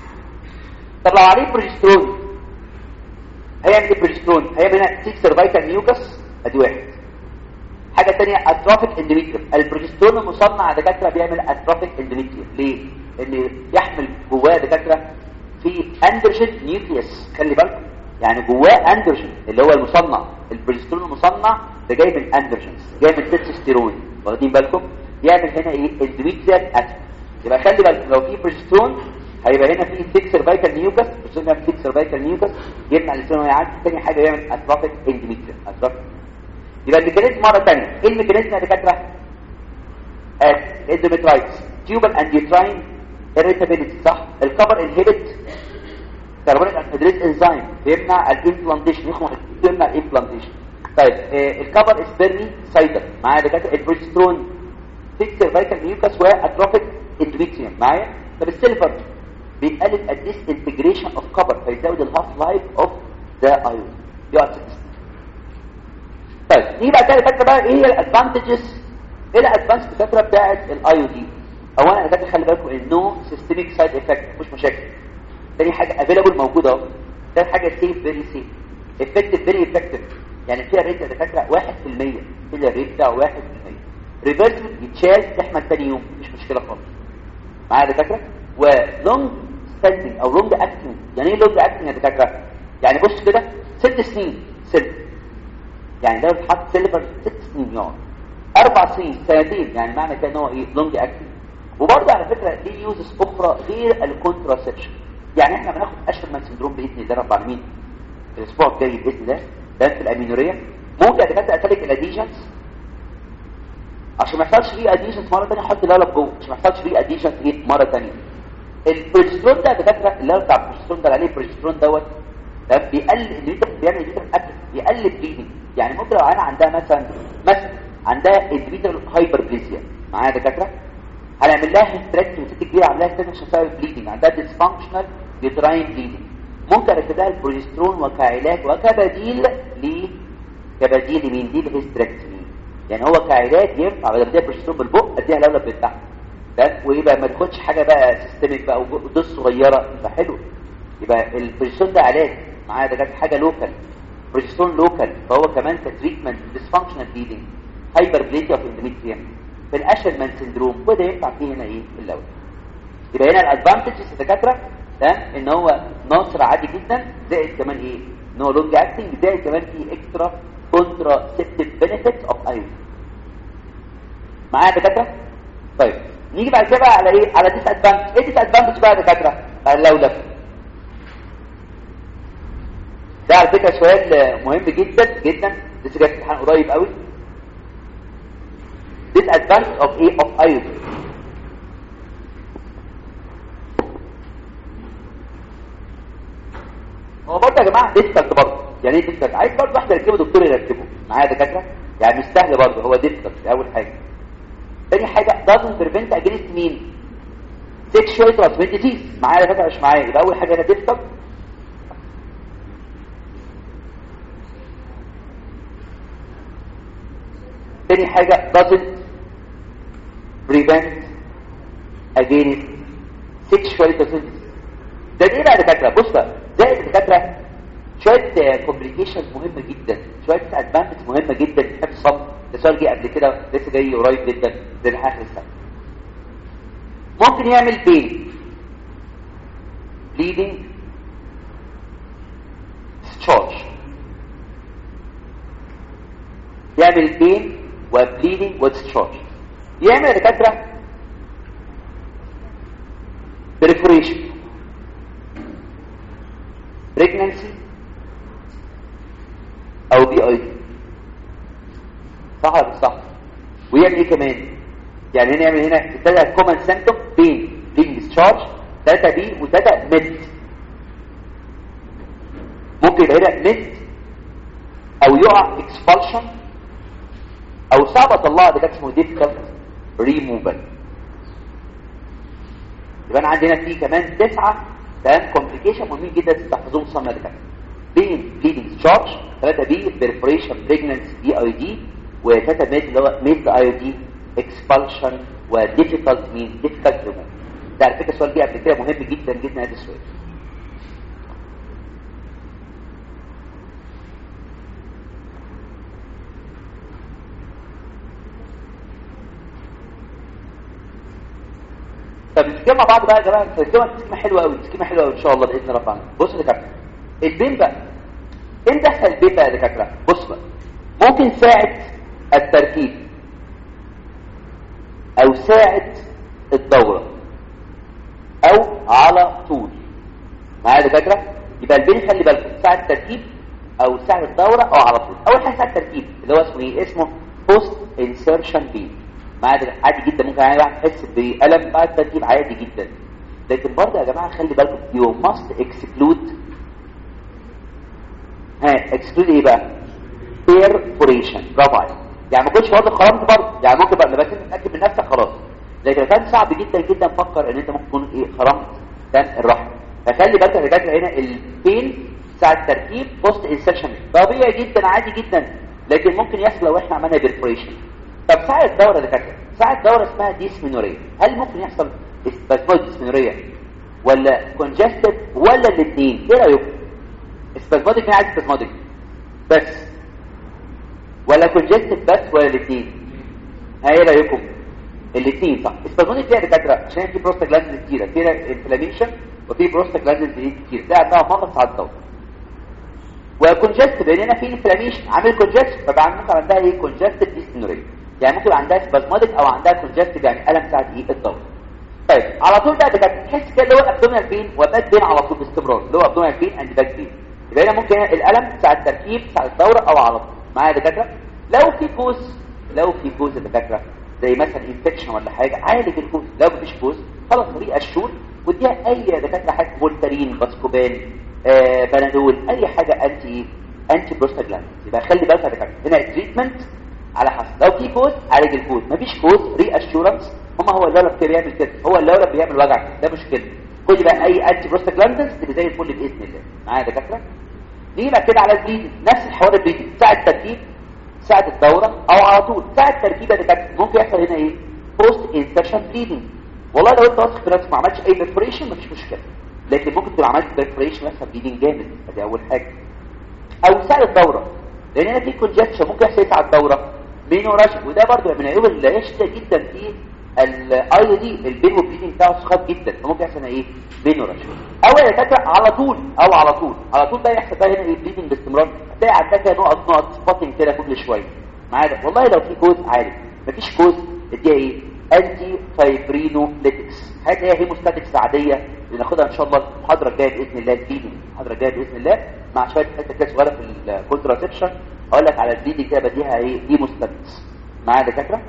طب لو عليه بروجسترون هيعمل ايه بروجسترون هيعمل هنا 6 سيرفايكال ميوكس ادي واحد حاجه ثانيه اتروفيك اندوميتريوم البروجسترون المصنع دكاتره بيعمل اتروفيك اندوميتريوم ليه ان يحمل جواه دكاتره في اندروجين نيوكليوس خلي بالكم يعني جواه اندروجين اللي هو المصنع البروجسترون المصنع ده جاي من اندروجينز جاي من تستوستيرون واخدين بالكم يعمل هنا ايه اندوميتريال اسيد يبقى خلي بالكم لو في بروجسترون هيبقى هنا في 6 سيرفايكال نيوكس بيسموها 6 سيرفايكال نيوكس يمنع الاستروما يعدي ثاني حاجه يعمل اتروفيك اندوميتريال اتروفيك يبقى الميكانيزم مره ثانيه ايه الميكانيزم يا دكاتره اندوميترايتس تيوبال اند يوتراين irritability صح الكبر انهبت كربونيك انهيدريت انزيم بيمنع الامبلانتيشن يخنق يمنع الامبلانتيشن طيب آه الكبر سبيرمي سايدر معايا دكاتره البروجسترون 6 سيرفايكال ميوكس واتروفيك اندوميتريوم معايا طب السيلفر بيقلل الديس انتجريشن اوف كبر فيزود الهاف لايف اوف ذا ايون يقعد ست سنين طيب نيجي بقى تاني فاكره بقى ايه هي الادفانتجز ايه الادفانتج فاكره بتاعت الايودين اولا انا فاكر خلي بالكم انه سيستميك سايد افكت مش مشاكل تاني حاجه افيلابل موجوده اهو تاني حاجه سيف فيري سيف افكتيف فيري افكتيف يعني فيها ريت يا دكاتره 1% الا الريت بتاعه 1% ريفرسبل يتشال تحمل تاني يوم مش مشكله خالص معايا يا دكاتره ولونج ستاندنج او لونج اكتنج يعني ايه لونج اكتنج يا دكاتره يعني بص كده ست سنين سيلفر يعني لو اتحط سيلفر ست سنين يقعد اربع سنين سنتين يعني معنى كده ان هو ايه لونج اكتنج وبرضه على فكره ليه يوزز اخرى غير الكونتراسبشن يعني احنا بناخد اشترمان سندروم باذن الله رب العالمين الاسبوع الجاي باذن الله ده في الامينوريه ممكن اتكتب اتلك الاديشنز عشان ما يحصلش فيه اديشنز مره ثانيه احط اللولب جوه عشان ما يحصلش فيه اديشنز ايه مره ثانيه البروجسترون ده دكاتره اللي هو بتاع البروجسترون ده عليه البروجسترون دوت ده بيقلل الانهبيتور بيعمل انهبيتور اكتف بيقلل بليدنج يعني ممكن لو انا عندها مثلا مثلا عندها انهبيتور هايبربليزيا معايا دكاتره هنعمل لها هيستريكتومي ست كبيره عاملاها ستيشن عشان تسبب بليدنج عندها ديسفانكشنال يوتراين بليدنج ممكن اركب لها البروجسترون وكعلاج وكبديل ل كبديل لمين دي الهيستريكتومي يعني هو كعلاج ينفع بدل ما اديها بروجسترون بالبق اديها لولب بتاعها ده ويبقى ما تاخدش حاجه بقى سيستميك بقى ودوس صغيره يبقى حلو يبقى البروجسترون ده علاج معايا ده كانت حاجه لوكال بروجسترون لوكال فهو كمان كتريتمنت ديسفانكشنال بليدنج هايبربليزيا اوف اندوميتريوم في الاشرمان سندروم وده ينفع فيه هنا ايه في الاول يبقى هنا الادفانتجز الدكاتره ده ان هو ناصر عادي جدا زائد كمان ايه ان هو لونج اكتنج زائد كمان فيه اكسترا كونترا سيبتيف بنفيتس اوف ايون معايا يا دكاتره طيب نيجي بعد كده بقى على ايه على ديس ادفانتج ايه ديس ادفانتج بقى يا دكاتره اللولب ده على فكره سؤال مهم جدا جدا لسه جاي في امتحان قريب قوي disadvantage of A of iodine هو برضه يا جماعه ديفكالت برضه يعني ايه ديفكالت عايز برضه واحد يركبه دكتور يركبه معايا دكاتره يعني مش سهل برضه هو ديفكالت اول حاجه تاني حاجه doesn't prevent against مين sexual transmitted disease معايا دكاتره مش معايا يبقى اول حاجه هنا ديفكالت تاني حاجة doesn't prevent against sexual disease ده ايه بقى دكاترة بص بقى زي الدكاترة شوية كومبليكيشنز مهمة جدا شوية ادفانتج مهمة جدا في حفظ الصبر ده سؤال جه قبل كده لسه جاي قريب جدا زي اخر السنة ممكن يعمل بين bleeding discharge يعمل بين وبليدنج وديسشارج يعمل يا دكاتره بريفوريشن بريجننسي او بي اي دي صح ولا مش صح ويعمل ايه كمان يعني هنا يعمل هنا ثلاثه كومن سيمتوم بين بليدنج ديسشارج ثلاثه بي وثلاثه ميد ممكن يبقى هنا ميد او يقع اكسبالشن او صعب اطلعها ده كان اسمه ديفيكالت ريموفال يبقى انا عندي هنا في كمان تسعه تمام كومبليكيشن مهمين جدا تحفظوهم صم ده بين بليدنج تشارج 3 بي بيرفوريشن بريجننس دي اي دي و3 ميد اللي هو ميد اي دي اكسبالشن وديفيكالت مين ديفيكالت ريموفال ده على فكره السؤال جه قبل كده مهم جدا جدا هذا السؤال طب نتكلم مع بعض بقى يا جماعه السكيمه السكيمه حلوه قوي السكيمه حلوه قوي ان شاء الله باذن الله تعالى بص يا دكاتره البين بقى امتى يحصل البين بقى يا دكاتره بص بقى ممكن ساعه التركيب او ساعه الدوره او على طول معايا يا دكاتره يبقى البين خلي بالكم ساعه التركيب او ساعه الدوره او على طول اول حاجه ساعه التركيب اللي هو اسمه ايه اسمه بوست انسرشن بين معايا عادي جدا ممكن يعني واحد يحس بألم بعد التركيب عادي جدا لكن برضه يا جماعه خلي بالكم يو ماست اكسكلود ها اكسكلود ايه بقى بيرفوريشن برافو عليك يعني ما كنتش برضه خرمت برضه يعني ممكن بقى لما تتاكد من نفسك خلاص لكن كان صعب جدا جدا تفكر ان انت ممكن تكون ايه خرمت كان الرحم فخلي بالك يا دكاتره هنا البين ساعه التركيب بوست انسرشن طبيعي جدا عادي جدا لكن ممكن يحصل لو احنا عملنا بيرفوريشن طب ساعة الدورة دكاترة ساعة الدورة اسمها ديسمينورية هل ممكن يحصل اسبازمود ديسمينورية ولا كونجستد ولا الاثنين ايه رأيكم اسبازمودك انا عايز اسبازمودك بس ولا كونجستد بس ولا الاثنين ها ايه رأيكم الاثنين صح اسبازمودك فيها دكاترة عشان في بروستاجلاندز كتيرة فيها انفلاميشن وفي بروستاجلاندز كتير ده عندها مرض ساعة الدورة وكونجستد لان هنا في انفلاميشن عامل كونجستد فبقى ممكن عندها ايه كونجستد ديسمينورية يعني ممكن عندها سبازماتيك او عندها كونجستيف يعني الم ساعه ايه الدوره طيب على طول بقى بجد تحس كده اللي هو الابدومينال بين وباك بين على طول باستمرار اللي هو ابدومينال بين اند باك بين يبقى هنا ممكن الالم ساعه التركيب ساعه الدوره او على طول معايا يا دكاتره لو في كوز لو في كوز يا دكاتره زي مثلا انفكشن ولا حاجه عالج الكوز لو مفيش كوز خلاص ري اشور واديها اي دكاتره حاجه فولتارين باسكوبان آه بنادول اي حاجه انتي انتي بروستاجلاند يبقى خلي بالك يا دكاتره هنا التريتمنت على حسب لو في كوز عالج الكوز مفيش كوز ري اشورنس هما هو اللولب بيعمل كده هو اللولب بيعمل وجع ده مشكله خدي بقى اي انتي بروستاجلاندز تبقى زي الفل باذن الله معايا يا دكاتره نيجي بقى كده على البليدنج نفس الحوار البليدنج ساعه التركيب ساعه الدوره او على طول ساعه التركيب يا دكاتره ممكن يحصل هنا ايه بوست انسرشن بليدنج والله لو انت واثق في نفسك ما عملتش اي بيرفوريشن مفيش مشكله لكن ممكن تبقى عملت بيرفوريشن يحصل بليدنج جامد ادي اول حاجه او ساعه الدوره لان هنا في كونجكشن ممكن يحصل ساعه الدوره مينوراج وده برضه من العيوب اللي يشتى جدا في الاي دي البين والبليدنج بتاعه سخاف جدا فممكن يحصل ايه مينوراج او يا دكاتره على طول او على طول على طول بقى يحصل بقى هنا ايه بليدنج باستمرار تلاقي عندك كده نقط نقط سبوتنج كده كل شويه معايا والله لو في كوز عالي مفيش كوز اديها ايه انتي فايبرينوليتكس هتلاقيها هيموستاتكس عاديه اللي ناخدها ان شاء الله المحاضره الجايه باذن الله البليدنج المحاضره الجايه باذن الله مع شويه حته كده صغيره في الكونتراسبشن اقول لك على البليدنج كده بديها ايه هيموستاتكس معايا دكاتره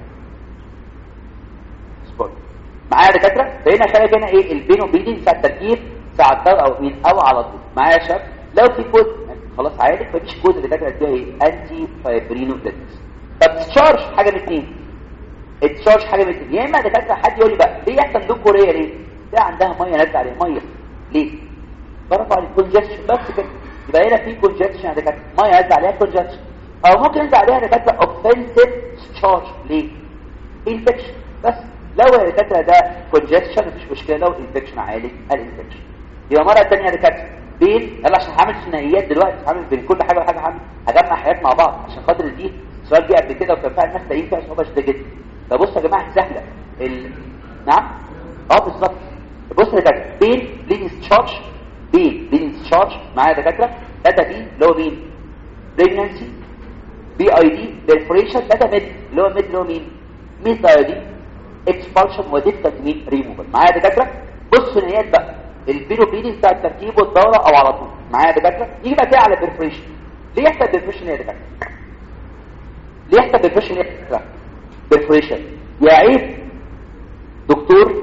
سبوت معايا دكاتره فهنا خلي هنا ايه البينو بليدنج ساعه التركيب ساعه الضغط او مين او على طول معايا يا شباب لو في كود خلاص عادي مفيش كود اللي دكاتره اديها ايه انتي فايبرينوليتكس طب تشارج حاجه من اثنين التشارج حاجه من اثنين يا اما دكاتره حد يقول لي بقى ليه يحصل لون كوريه ليه ده عندها ميه نازله عليها ميه ليه برفع على الكونجكشن بس كده يبقى هنا في كونجكشن يا دكاتره ميه نازله عليها كونجكشن او ممكن ينزل عليها دكاتره اوفنسيف تشارج ليه انفكشن بس لو يا دكاتره ده كونجكشن مفيش مشكله لو انفكشن عالج الانفكشن يبقى مره ثانيه يا دكاتره بين يلا عشان هعمل ثنائيات دلوقتي هعمل بين كل حاجه وحاجه هعمل هجمع حاجات مع بعض عشان خاطر دي السؤال جه قبل كده وكان فيها الناس لاقيين فيها صعوبه شديده جدا فبص يا جماعه سهله ال... نعم اه بالظبط بص يا دكاتره بين بلين تشارج بين بلين تشارج معايا يا دكاتره داتا بي اللي هو مين بريجنسي بي اي دي بيرفوريشن داتا ميد اللي هو ميد اللي هو مين ميد اي دي اكسبالشن وديفكت مين ريموفال معايا يا دكاتره بص النهايات بقى البيرو بليدنج بتاع التركيب والدوره او على طول معايا يا دكاتره يجي بقى كده على بيرفوريشن ليه يحصل بيرفوريشن يا دكاتره ليه يحصل بيرفوريشن يا دكاتره بيرفوريشن يا عيب دكتور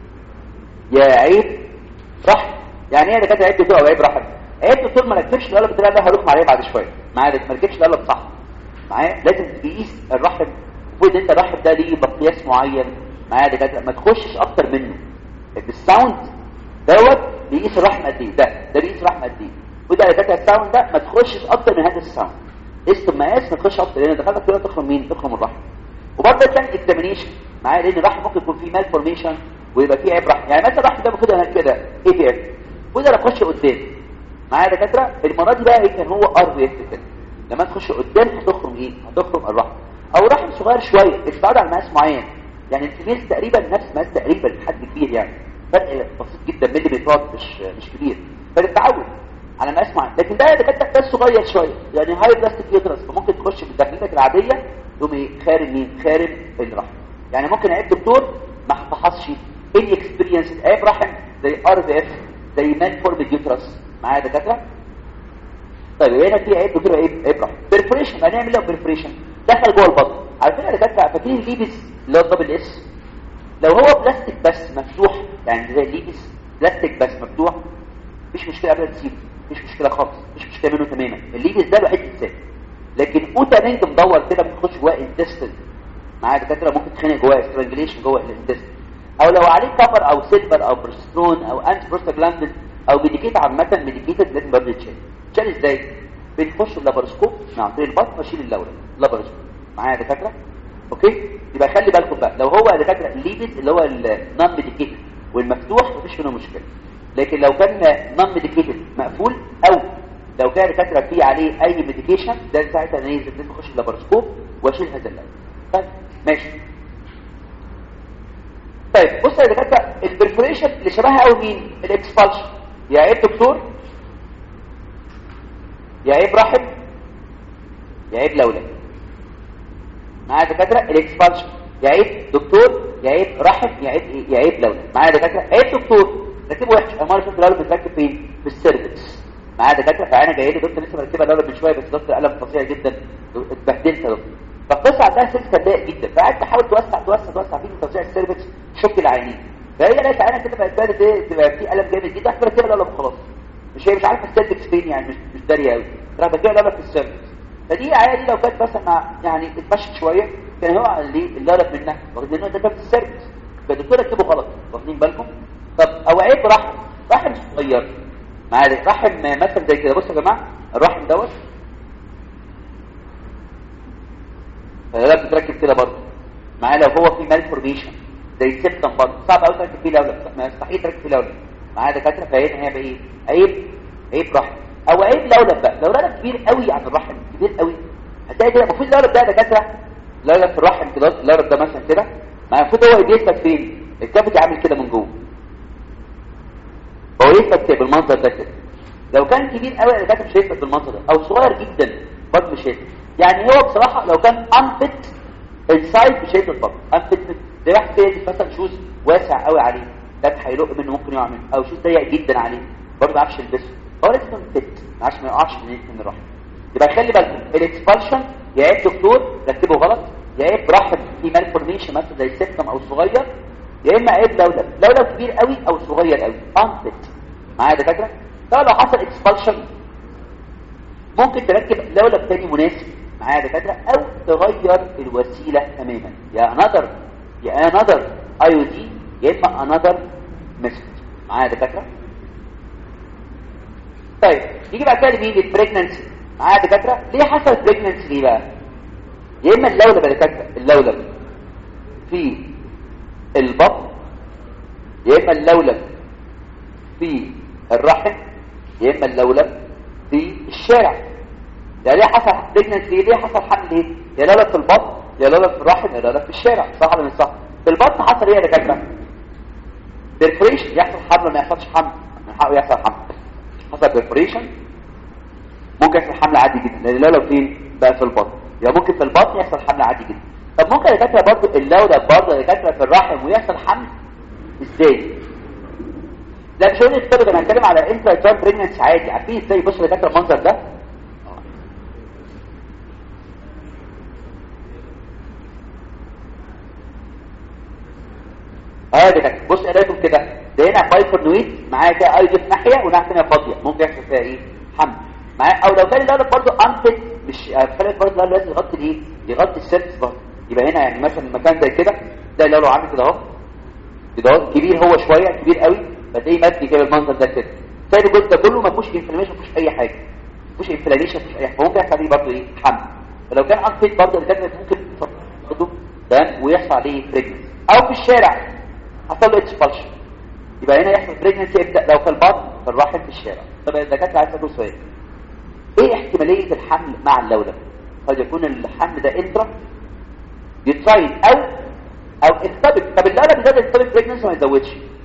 يا عيب رحم يعني ايه يا دكاتره عيب دكتور او عيب رحم عيب دكتور ما ركبش القلم بالطريقه اللي هروح عليها بعد شويه معايا ما ركبش القلم صح معايا لازم تقيس الرحم المفروض انت الرحم ده ليه مقياس معين معايا يا دكاتره ما تخشش اكتر منه الساوند دوت بيقيس الرحم قد ايه ده ده بيقيس الرحم قد ايه وده يا دكاتره الساوند ده ما تخشش اكتر من هذا الساوند قيس المقاس ما تخش اكتر لان دخلت كده تخرم مين تخرم الرحم وبرضه كان اكزامينيشن معايا لان الرحم ممكن يكون فيه مال فورميشن ويبقى فيه عيب رحم يعني مثلا الرحم ده باخدها كده اي تي اف وده انا اخش قدام معايا يا دكاتره المره دي بقى كان هو ار بي اف كده لما تخش قدام هتخرم ايه هتخرم الرحم او رحم صغير شويه اتبعد على مقاس معين يعني الفيميل تقريبا نفس مقاس تقريبا لحد كبير يعني فرق بسيط جدا مليمترات مش مش كبير فبتتعود على مقاس معين لكن ده ده كده ده صغير شويه يعني هاي بلاستيك يوترس فممكن تخش بالدخلتك العاديه يقوم ايه خارج مين خارج الرحم يعني ممكن عيب دكتور ما فحصش ان اكسبيرينس عيب رحم زي ار في اف زي مان فورم يوترس معايا دكاتره طيب هنا في عيب دكتور عيب عيب رحم بيرفوريشن هنعمل له بيرفوريشن دخل جوه البطن على فكره يا دكاتره فاكرين الليبس اللي هو الدبل اس لو هو بلاستيك بس مفتوح يعني زي الليبس بلاستيك بس مفتوح مش مشكله ابدا تسيبه مش مشكله خالص مش مشكله منه تماما الليبس ده الوحيد يتساب لكن اوتا رينج مدور كده ممكن تخش جواه انتستين معايا دكاتره ممكن تخنق جواه سترانجليشن جوه الانتستين او لو عليه كفر او سيلفر او برستون او انتي بروستاجلاندين او ميديكيت عامه ميديكيتد لازم برضه يتشال يتشال ازاي بنخش اللابروسكوب عن طريق البطن واشيل اللورة اللابروسكوب معايا يا دكاتره اوكي يبقى خلي بالكم بقى لو هو يا دكاتره الليبس اللي هو النون ميديكيتد والمفتوح مفيش منه مشكله لكن لو كان نون ميديكيتد مقفول او لو كان دكاتره فيه عليه اي ميديكيشن ده ساعتها انا لازم اخش اللابروسكوب واشيل هذا اللون طيب ماشي طيب بص يا دكاتره البرفوريشن اللي شبهها قوي مين الاكسبالشن يا عيب دكتور يا عيب رحم يا عيب لولب معايا دكاتره الاكسبالشن يا عيب دكتور يا عيب رحم يا عيب ايه يا عيب لولب معايا دكاتره عيب دكتور ركبه وحش امال شفت اللولب بتركب فين في السيرفكس معايا دكاتره فانا جاي لي دكتور لسه مركبه اللولب من شويه بس دكتور قلم فظيع جدا اتبهدلت يا دكتور فالقصه عندها سيلز كان ضيق جدا فقعدت تحاول توسع توسع توسع فيه توسيع السيرفكس شك العينين فهي لقيت عينها كده بقت بادت ايه تبقى في الم جامد جدا احنا مركبه اللولب وخلاص مش هي مش عارفه السيرفكس فين يعني مش مش داريه قوي راح كده لولب في السيرفكس فدي العيال دي لو كانت مثلا يعني اتمشت شويه كان هو ليه اللولب منها واخد منه ده في السيرفكس فالدكتور اكتبه غلط واخدين بالكم طب او عيب رحم رحم صغير معايا رحم مثلا زي كده بصوا يا جماعه الرحم دوت لا بتركب كده برضه معايا لو هو في مال فورميشن زي السبتم برضه صعب قوي تركب فيه لولب ما يستحيل تركب فيه لولب معايا دكاتره فهنا هيبقى ايه عيب عيب رحم او عيب لولب بقى لو لولب كبير قوي عن الرحم كبير قوي هتلاقي كده المفروض اللولب ده دكاتره لولب في الرحم كده اللولب ده مثلا كده ما المفروض هو بيثبت فين الكبد عامل كده من جوه هو يثبت كده بالمنظر ده كده لو كان كبير قوي دكاتره مش هيثبت بالمنظر ده او صغير جدا برضه مش هيثبت يعني هو بصراحه لو كان انفت السايد مش هيثبت برضه انفت زي واحد بيلبس مثلا شوز واسع قوي عليه ده هيلق منه ممكن يقع منه او شوز ضيق جدا عليه برضه ما يعرفش يلبسه هو لازم يكون فت عشان ما يقعش من من الرحم يبقى خلي بالكم الاكسبالشن يا عيب دكتور ركبه غلط يا عيب رحم في مالفورميشن مثلا زي السبتم او صغير يا اما عيب لولب لولب كبير قوي او صغير قوي انفت معايا يا دكاتره طبعا لو حصل اكسبالشن ممكن تركب لولب تاني مناسب معايا يا دكاتره او تغير الوسيله تماما يا انذر يا انذر اي او دي يا اما انذر ميثود معايا يا دكاتره طيب نيجي بعد كده لمين البريجننسي معايا يا دكاتره ليه حصل بريجننسي ليه بقى يا اما اللولب يا دكاتره اللولب في البطن يا اما اللولب في الرحم يا اما اللولب في الشارع يعني ليه حصل بريجننسي ليه حصل حمل ليه يا لولب في البطن يا لولب في الرحم يا لولب في الشارع صح ولا مش صح في البطن حصل ايه يا دكاتره بيرفوريشن يحصل حمل ما يحصلش حمل من حقه يحصل حمل حصل بيرفوريشن ممكن يحصل حمل عادي جدا لان اللولب فين بقى في البطن يا ممكن في البطن يحصل حمل عادي جدا طب ممكن يا دكاتره برضه اللولب برضه يا دكاتره في الرحم ويحصل حمل ازاي لا مش هقول السبب انا هتكلم على انترا تايم بريجننسي عادي عارفين ازاي بصوا يا دكاتره المنظر ده اه ده كده بص قرايتهم كده ده هنا بايفورنويد معايا كده اي في ناحيه وناحيه ثانيه فاضيه ممكن يحصل فيها ايه حمل معايا او لو كان اللولب برضه انفت مش خلي برضه اللولب لازم يغطي الايه يغطي السيرفس برضه يبقى هنا يعني مثلا مكان زي كده ده اللولب عامل كده اهو كده اهو كبير هو شويه كبير قوي فتلاقيه مادي كده المنظر ده كده تاني الجزء ده كله ما فيهوش انفلاميشن ما فيهوش اي حاجه ما فيهوش انفلاميشن ما فيهوش اي حاجه فممكن يحصل عليه برضه ايه حمل فلو كان انفت برضه اللي كانت ممكن برضه تمام ويحصل عليه بريجنسي او في الشارع حصل له اكسبالشن يبقى هنا يحصل بريجنسي يبدا لو في البطن في الرحم في الشارع طب الدكاتره عايز اسال سؤال ايه احتماليه الحمل مع اللولب قد يكون الحمل ده انترا يتصايد او او اكتبك طب اللولب ده يكتبك بريجنسي ما يزودش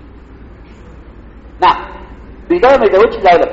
نعم بيزود ما يزودش اللولب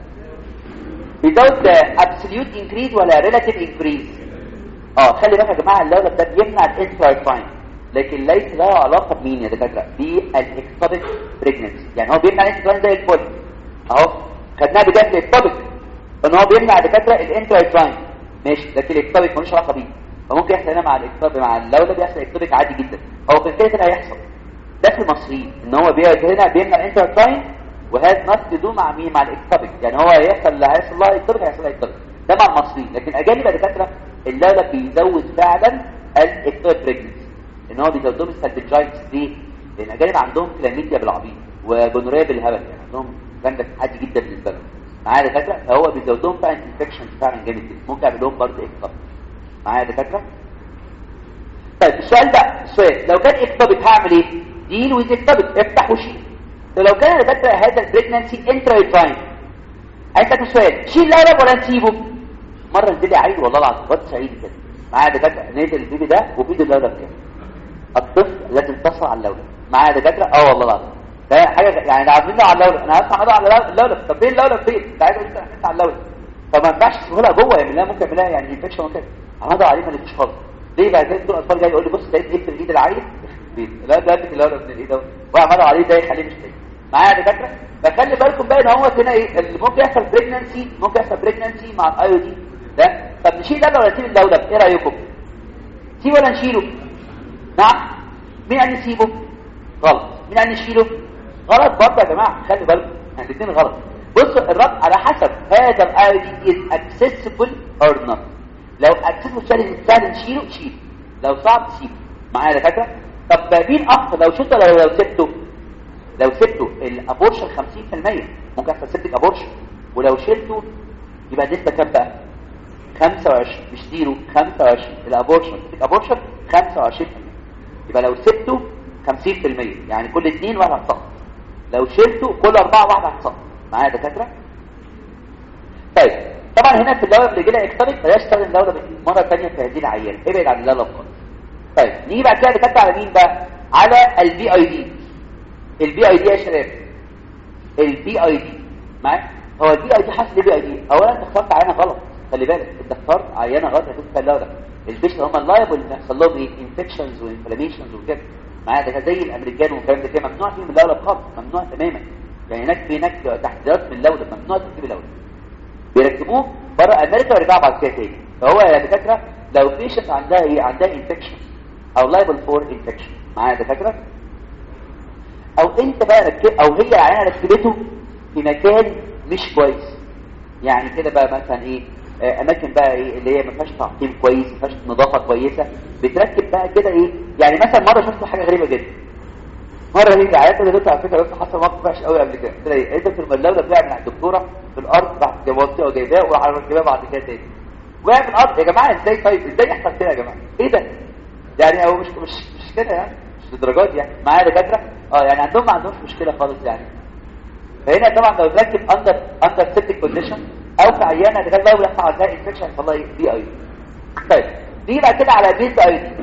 بيزود ابسوليوت انكريز ولا ريلاتيف انكريز اه خلي بالك يا جماعه اللولب ده بيمنع الانترا تايم لكن ليس له علاقة بمين يا دكاترة بالاكتوبيك بريجننسي يعني هو بيمنع الانتراين زي الفل اهو خدناها بداية الاكتوبيك ان هو بيمنع دكاترة الانتراين ماشي لكن الاكتوبيك ملوش علاقة بيه فممكن يحصل هنا مع الاكتوبيك مع اللولب بيحصل اكتوبيك عادي جدا هو في كده كده هيحصل ده في المصريين ان هو بيقعد هنا بيمنع الانتراين وهاز نوت تو مع مين مع الاكتوبيك يعني هو هيحصل اللي هيحصل لها اكتوبيك هيحصل لها اكتوبيك ده مع المصريين لكن اجانب يا دكاترة اللولب بيزود فعلا الاكتوبيك بريجننسي ان هو بيزودهم السلبنجايتس ليه؟ لان الاجانب عندهم كلاميديا بالعبيط وجونوريا بالهبل يعني عندهم جنده عادي جدا بالنسبه لهم معايا دكاتره فهو بيزودهم فعلا انفكشن فعلا جامد جدا ممكن يعمل لهم برضه اكتوب معايا دكاتره طيب السؤال بقى السؤال لو كان اكتوبت هعمل ايه ديل ويز اكتوبت افتح وشيل لو كان دكاتره هذا البريجننسي انترا تايم عايزك السؤال شيل اللولب ولا نسيبه مره نزل لي عيل والله العظيم واد سعيد كده معايا دكاتره نزل البيبي ده وبيد اللولب كده الطفل لازم تصل على اللولب معايا دكاتره اه والله العظيم ده حاجه يعني عاملين على اللولب انا هسمع هذا على اللولب طب فين اللولب فين انت عايز اقول لك على اللولب فما ينفعش تسيبها جوه يعمل لها ممكن يعملها يعني انفكشن وكده هذا عليه ما لقيتش خالص ليه بقى كده دكتور اطفال جاي يقول لي بص لقيت ايه في الايد العيل لا ده في اللولب من الايد اهو وعمل عليه ده يخليه مش تاني معايا دكاتره فخلي بالكم بقى ان هو هنا ايه اللي ممكن يحصل بريجننسي ممكن يحصل بريجننسي مع الاي او دي ده طب نشيل ده ولا نسيب اللولب ايه رايكم سيب ولا نشيله نعم مين قال نسيبه غلط مين قال نشيله غلط برضه يا جماعه خلي بالكم يعني الاثنين غلط بصوا الرد على حسب هذا الاي دي از اكسسبل اور نوت لو اكسسبل سهل سهل نشيله شيله لو صعب شيله معايا يا دكاتره طب مين اكتر لو شلته لو لو سبته لو سبته الابورشن 50% ممكن يحصل سبتك ابورشن ولو شلته يبقى النسبه كام بقى 25 مش زيرو 25 الابورشن الابورشن 25% يبقى لو سبته 50% يعني كل اثنين واحد هتصف لو شلته كل اربعه واحد هتصف معايا يا دكاتره طيب طبعا هنا في اللولب اللي جينا اكتبت بلاش تستخدم اللولب مره ثانيه في هذه العيان ابعد عن اللولب خالص طيب نيجي بعد كده دكاتره على مين بقى على البي اي دي البي اي دي يا شباب البي اي دي معايا هو البي اي دي حاسس بي اي دي اولا انت اخترت عينه غلط خلي بالك انت اخترت عينه غلط هتدخل في اللولب البيشنت هم اللايبل اللي بيحصل لهم ايه انفكشنز وانفلاميشنز وكده معايا ده زي الامريكان والكلام ده كده ممنوع فيهم اللولب خالص ممنوع تماما يعني هناك في هناك تحديات من اللولب ممنوع تركيب اللولب بيركبوه بره امريكا ويرجعوا بعد كده تاني فهو يا دكاتره لو بيشنت عندها ايه عندها انفكشن او لايبل فور انفكشن معايا دكاتره او انت بقى ركب او هي العينه ركبته في مكان مش كويس يعني كده بقى مثلا ايه آه، اماكن بقى ايه اللي هي ما فيهاش تعقيم كويس ما فيهاش نظافه كويسه بتركب بقى كده ايه يعني مثلا مره شفت حاجه غريبه جدا مره هي عيادة اللي دكتور على فكره بس حصل موقف وحش قوي قبل كده قلت لها ايه انت في الملاوله بتاع من عند الدكتوره في الارض بعد جوازتها وجايباه وراح ركبها بعد كده تاني وقع في الارض يا جماعه ازاي طيب ازاي يحصل كده يا جماعه ايه ده يعني هو مش مش مش كده يعني مش للدرجات دي يعني معايا دكاتره اه يعني عندهم ما عندهمش مشكله خالص يعني فهنا طبعا لو تركب اندر اندر سيبتك كونديشن او في عيانه ده كان لو يحصل عندها انفكشن يحصل لها دي اي طيب دي بقى كده على بيز اي دي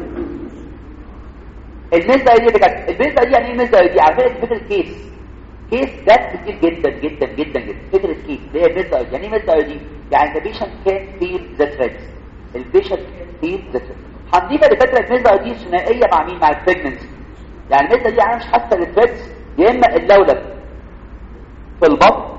الميز اي دي بجد الميز اي دي يعني ايه الميز اي دي على فكره فكره كيس كيس ده كتير جدا جدا جدا جدا فكره كيس اللي هي ميز اي دي يعني ايه ميز اي دي يعني the patient can feel the threats البيشنت can feel the threats هنضيف لفكره الميز اي دي ثنائيه مع مين مع البريجننسي يعني الميز دي انا مش حاسه الثريتس يا اما اللولب في البطن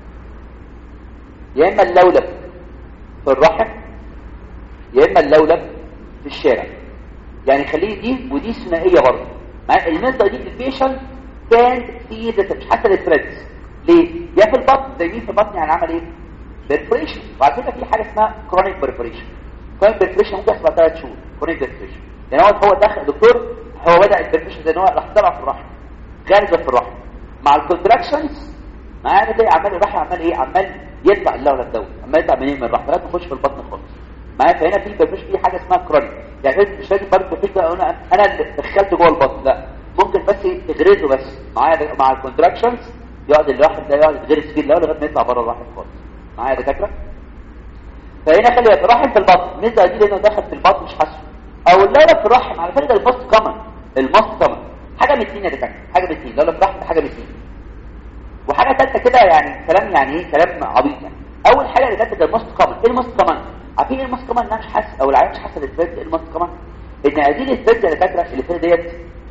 يا اما اللولب في الرحم يا اما اللولب في الشارع يعني خليه دي ودي ثنائيه برضه مع المنطقه دي البيشنت كان في ده مش حتى الثريدز ليه يا في البطن زي مين في البطن يعني عمل ايه بيرفوريشن وعلى فكره في حاجه اسمها كرونيك بيرفوريشن كرونيك بيرفوريشن ممكن يحصل ثلاث شهور كرونيك بيرفوريشن يعني هو هو دخل دكتور هو بدا البيرفوريشن زي ان هو راح طلع في الرحم غارزه في الرحم مع الكونتراكشنز معانا كده عمال الرحم عمال ايه عمال يطلع اللولب دوت عمال يطلع منين من الرحم لغايه ما يخش في البطن خالص معايا فهنا في مفيش في حاجه اسمها كرونيك يعني انت مش لازم برضه تفكر انا انا اللي دخلته جوه البطن لا ممكن بس تغرزه بس معايا مع الكونتراكشنز يقعد الواحد ده يقعد يغرز فيه الاول لغايه ما يطلع بره الرحم خالص معايا يا دكاتره فهنا خلي بالك الرحم في البطن ميزه دي لانه دخل في البطن مش حاسه او اللولب في الرحم على فكره الموست كومن الموست كومن حاجه من الاثنين يا دكاتره حاجه من الاثنين لولب في الرحم حاجه من الاثنين وحاجه ثالثه كده يعني كلام يعني ايه كلام عبيط يعني اول حاجه اللي كانت الموست كومن ايه الموست كومن عارفين ايه الموست كومن ان انا مش حاسس او العيان مش حاسس بالثريد ايه الموست كومن ان هذه الثريد يا دكاتره اللي فيها ديت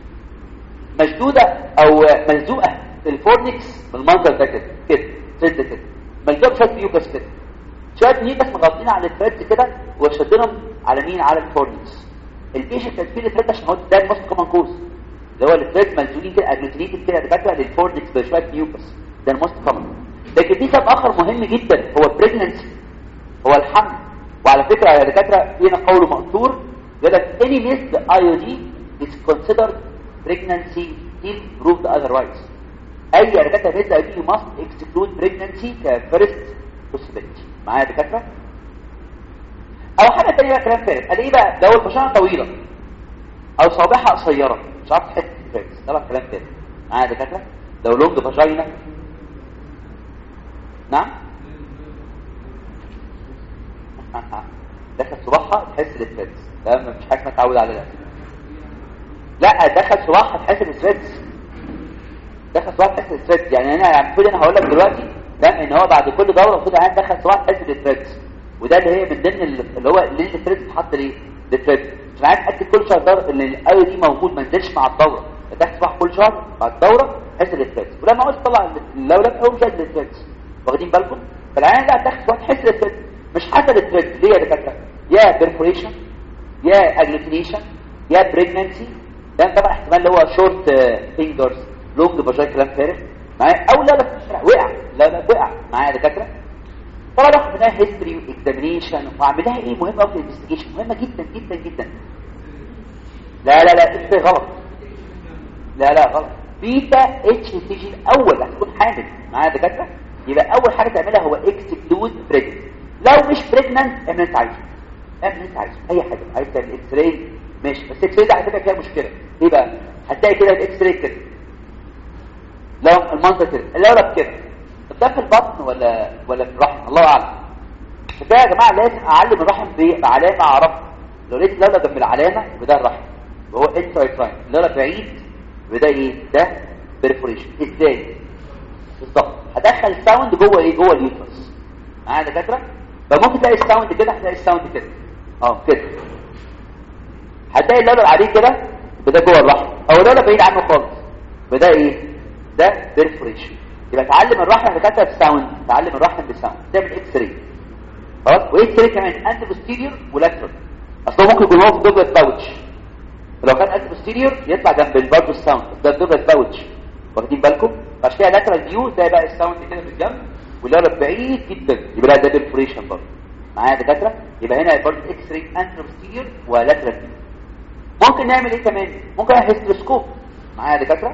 مشدوده او ملزوقه في الفورنكس بالمنظر ده كده كده ثريد كده ملزوقه بشويه ميوكس كده شويه ميوكس مغطين على الثريد كده وشدنهم على مين على الفورنكس البيشنت كان فيه الثريد عشان هو ده الموست كومن كوز اللي هو الثريد ملزوقين كده اجلوتينيتد كده يا دكاتره للفورنكس بشويه ميوكس ده الموست كومن لكن في سبب اخر مهم جدا هو البريجننسي هو الحمل وعلى فكره يا دكاتره فينا قول مأثور يقول لك any missed IOD is considered pregnancy till proved otherwise اي يا دكاتره missed IOD you must exclude pregnancy كفيرست possibility معايا يا دكاتره او حاجه ثانيه بقى كلام فارغ قال ايه بقى لو البشره طويله او صابعها قصيره مش عارف تحس فارس ده بقى كلام تاني معايا يا دكاتره لو لونج فاجينا نعم دخل صباحها تحس بالثريدز ده مفيش حاجه متعود عليها لا دخل صباحها تحس بالثريدز دخل صباحها تحس بالثريدز يعني انا المفروض انا هقول لك دلوقتي ده ان هو بعد كل دوره المفروض عيان دخل صباحها تحس بالثريدز وده اللي هي من ضمن اللي هو ليه الثريدز بتتحط ليه للثريدز عشان عايز اتاكد كل شهر دور ان الاي دي موجود ما نزلش مع الدوره دخل صباح كل شهر بعد الدوره تحس بالثريدز ولما عاوز تطلع اللولب هو مش قد الثريدز واخدين بالكم فالعيان لا دخل صباح تحس بالثريدز مش حسب الثريد ليه يا دكاتره يا بيرفوريشن يا اجلوتينيشن يا بريجننسي ده طبعا احتمال اللي هو شورت فينجرز لونج فاجاي كلام فارغ معايا او لا لا في الشارع وقع لا لا وقع معايا دكاتره طبعا اخد منها هيستوري واكزامينيشن واعمل لها ايه مهمه في الانفستيجيشن مهمه جدا جدا جدا لا لا لا ازاي غلط لا لا غلط بيتا اتش سي جي الاول هتكون حامل معايا دكاتره يبقى اول حاجه تعملها هو اكسكلود بريجننت لو مش بريجننت اعمل انت عايزه اعمل انت عايزه اي حاجه عايز تعمل اكس راي ماشي بس الاكس راي ده على فكره فيها مشكله ايه بقى هتلاقي كده الاكس راي كده لو المنظر كده اللولب كده ده في البطن ولا ولا في الرحم الله اعلم فكده يا جماعه لازم اعلم الرحم بعلامه اعرفها لو لقيت اللولب جنب العلامه يبقى ده الرحم وهو انترايتراين اللولب بعيد يبقى ده ايه ده بيرفوريشن ازاي بالظبط هدخل ساوند جوه ايه جوه اليوترس معايا دكاتره فممكن تلاقي الساوند كده هتلاقي الساوند كده اه كده هتلاقي اللولب عليه كده يبقى ده جوه الرحم او اللولب بعيد عنه خالص يبقى ده ايه ده بيرفوريشن يبقى تعلم الرحم دكاتره بساوند تعلم الرحم بساوند تعمل اكس راي خلاص واكس راي كمان انت بوستيريور ولاترال اصل ممكن يكون هو في دوبلت باوتش لو كان انت بوستيريور يطلع جنب البارد الساوند ده دوبلت باوتش واخدين بالكم عشان كده لاترال فيو تلاقي بقى الساوند كده في الجنب واللولب بعيد جدا يبقى ده بيرفوريشن برضه معايا دكاتره يبقى هنا برضه اكس راي انت بوستيريور ولاترال فيو ممكن نعمل ايه كمان ممكن هيستروسكوب معايا دكاتره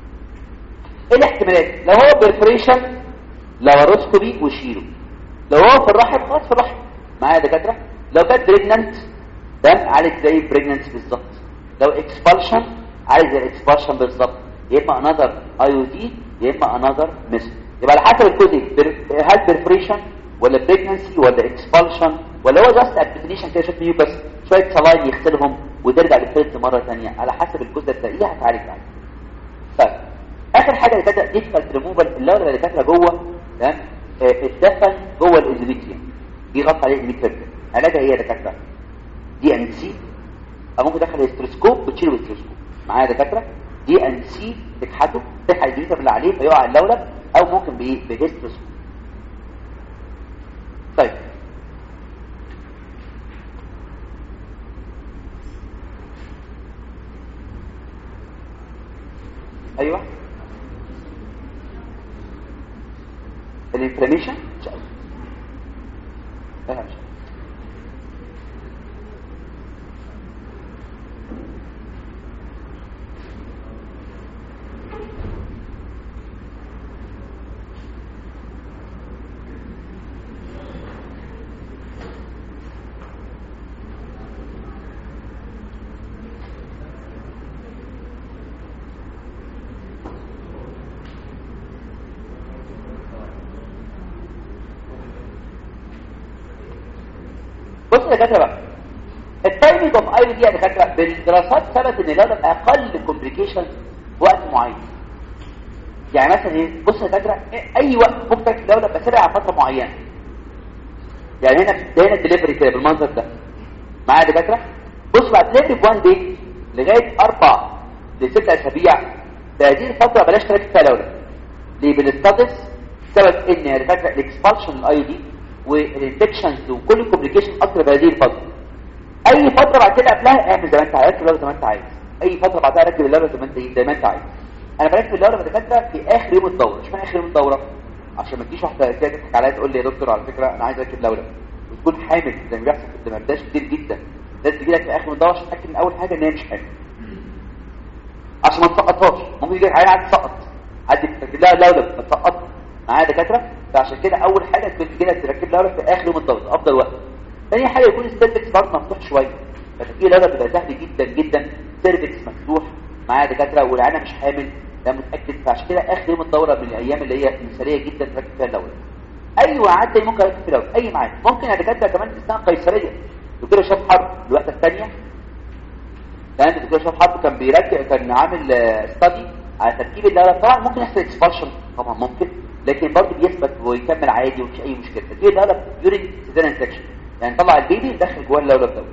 ايه الاحتمالات لو هو بيرفريشن لواروسكوبي وشيله لو هو في الرحم خلاص في الرحم معايا دكاتره لو كانت بريجننت ده عالج زي البريجننس بالظبط لو اكسبالشن عالج زي الاكسبالشن بالظبط يا اما انذر اي او دي يا اما انذر ميس يبقى على حسب الكود هل بيرفريشن ولا بريجننسي ولا اكسبالشن ولا هو جاست ابليكيشن كده شويه بس شويه صلاين يغسلهم وترجع للفيلد مره ثانيه على حسب الجزء ده تلاقيها هتعالج معاك طيب اخر حاجه اللي كانت ديفيكالت ريموفال اللي اللي كانت جوه تمام اتدفن جوه الاندوميتريوم بيغطي عليه الاندوميتريوم علاجها ايه يا دكاتره دي ان سي او ممكن تدخل هيستروسكوب وتشيله بالهيستروسكوب معايا يا دكاتره دي ان سي تكحته تفتح الجليسه اللي عليه فيقع اللولب او ممكن بايه بهيستروسكوب طيب ايوه الانفلاميشن ان شاء الله لا ان شاء الله بص يا دكاتره بقى التايمينج اوف اي دي يا دكاتره بالدراسات ثبت ان ده اقل كومبليكيشن في وقت معين يعني مثلا ايه بص يا دكاتره اي وقت ممكن تاكل الدوله بس على فتره معينه يعني هنا هنا الدليفري كده بالمنظر ده معايا يا دكاتره بص بقى دليفري بوان دي لغايه اربع لست اسابيع في هذه الفتره بلاش تركز فيها دوله ليه بنستدس سبب ان يا دكاتره الاكسبالشن الاي دي والانفكشنز وكل الكومبليكيشن اكتر بهذه الفتره اي فتره بعد كده قبلها اعمل زي ما انت عايز ركب زي ما انت عايز اي فتره بعدها ركب اللولب زي ما انت زي ما انت عايز انا بركب اللولب دكاتره في اخر يوم الدوره اشمعنى اخر يوم الدوره عشان ما تجيش واحده كده تضحك عليا تقول لي يا دكتور على فكره انا عايز اركب لولب وتكون حامل زي ما بيحصل في الدمرداش كتير جدا لازم تجي لك في اخر الدوره عشان تتاكد من اول حاجه ان هي مش حامل عشان ما تسقطهاش ممكن يجي عيال عايز تسقط عادي تركب لها لولب ما تسقطش معايا دكاتره فعشان كده اول حاجه كنت كده تركب لها في اخر يوم الدوره افضل وقت ثاني حاجه يكون السيرفكس برضه مفتوح شويه فتركيب اللولب بيبقى سهل جدا جدا سيرفكس مفتوح معايا دكاتره والعيانه مش حامل ده متاكد فعشان كده اخر يوم الدوره من الايام اللي هي مثاليه جدا تركب فيها اللولب اي ميعاد تاني ممكن اركب فيه اللولب اي ميعاد ممكن يا دكاتره كمان اثناء قيصريه دكتور شاف حرب الوقت الثانيه كان دكتور شاف حرب كان بيركب كان عامل ستادي على تركيب اللولب طبعا ممكن يحصل اكسبالشن طبعا ممكن لكن برضه بيثبت ويكمل عادي ومفيش اي مشكله تركيب اللولب يورين سيزاريان سكشن يعني طلع البيبي يدخل جوه اللولب ده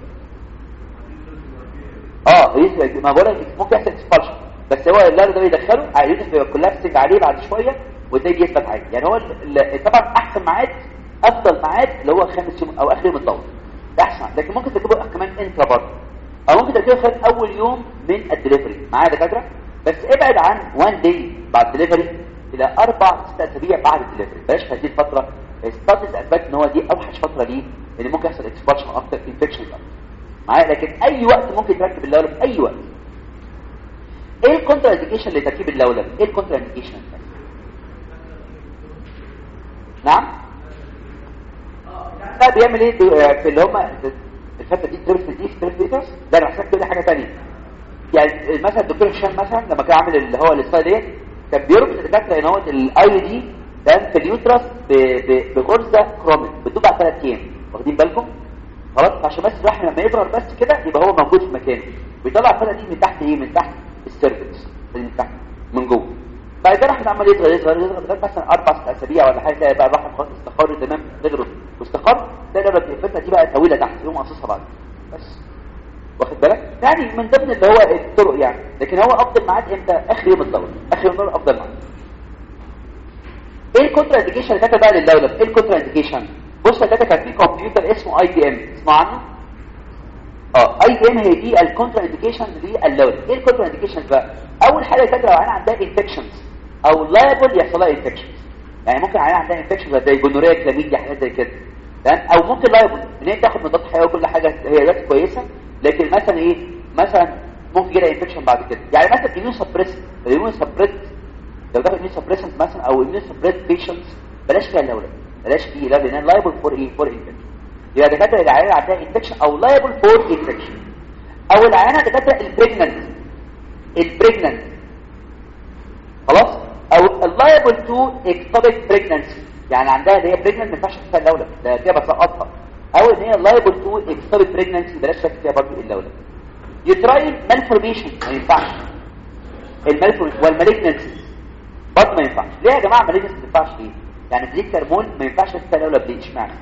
اه ما بقول ممكن يحصل اكسبالشن بس هو اللولب ده بيدخله اليوتس بيبقى كولابسنج عليه بعد شويه وتلاقيه بيثبت عادي يعني هو طبعا احسن ميعاد افضل ميعاد اللي هو خامس يوم او اخر يوم الدوره ده احسن لكن ممكن تركبه كمان انترا برضه او ممكن تركبه خلال اول يوم من الدليفري معايا دكاتره بس ابعد عن وان داي بعد الدليفري الى اربع ست اسابيع بعد الدليفري بلاش هذه الفتره ستاتس اثبت ان هو دي اوحش فتره ليه اللي ممكن يحصل اكسبانشن اكتر انفكشن معايا لكن اي وقت ممكن تركب اللولب في اي وقت ايه الكونترا انديكيشن لتركيب اللولب ايه الكونترا انديكيشن نعم ده بيعمل ايه في اللي هم الفتره دي تريبل دي ستريبل ده انا محتاج تقول حاجه ثانيه يعني مثلا الدكتور هشام مثلا لما كان عامل اللي هو السلايد ديت كان بيربط الدكاتره ان هو الاي دي ده في اليوترس بغرزه كروميك بتدوب على ثلاث ايام واخدين بالكم خلاص عشان بس الواحد لما يضرب بس كده يبقى هو موجود في مكانه بيطلع الفتره دي من تحت ايه من تحت السيرفكس من تحت من جوه بعد كده راح عمال يصغر يصغر يصغر لغايه مثلا اربع ست اسابيع ولا حاجه تلاقي بقى الواحد خلاص استقر تمام غير واستقر تلاقي الفتره دي بقى طويله تحت يقوم قصصها بعد بس واخد بالك يعني من ضمن اللي هو الطرق يعني لكن هو افضل ميعاد امتى اخر يوم الدوره اخر يوم الدوره افضل ميعاد ايه الكونترا انديكيشن اللي كاتب بقى للدوله ايه الكونترا انديكيشن بص يا كاتب كان في كمبيوتر اسمه اي بي ام اسمع عنه اه اي بي ام هي دي الكونترا انديكيشن للدوله ايه الكونترا انديكيشن بقى اول حاجه كاتب لو انا عندها انفكشنز او لايبل يحصل لها انفكشنز يعني ممكن عيان عندها انفكشن زي جونوريا كلاميديا حاجات زي كده تمام او ممكن لايبل ان هي تاخد مضاد حيوي وكل حاجه هي ذات كويسه لكن مثلا ايه مثلا ممكن يجي انفكشن بعد كده يعني مثلا اميون سبريس الاميون سبريس لو ده اميون سبريسنت مثلا او اميون سبريس بيشنتس بلاش فيها الاولاد بلاش فيه لا لان لايبل فور ايه فور انفكشن يبقى دكاتره العيان عندها انفكشن او لايبل فور انفكشن او العيانه دكاتره البريجننت البريجننت خلاص او اللايبل تو اكتوبيك بريجننسي يعني عندها اللي هي بريجننت ما ينفعش تفيها الاولاد ده كده بسقطها او ان هي لايبل تو اكتوبيك بريجننسي بلاش شك فيها برضه الاولاد يتراين مالفورميشن ما ينفعش المالفورميشن والمالجنسي برضه ما ينفعش ليه يا جماعه مالجنسي ما ينفعش ليه يعني بريك هرمون ما ينفعش تفيها الاولاد ليه اشمعنى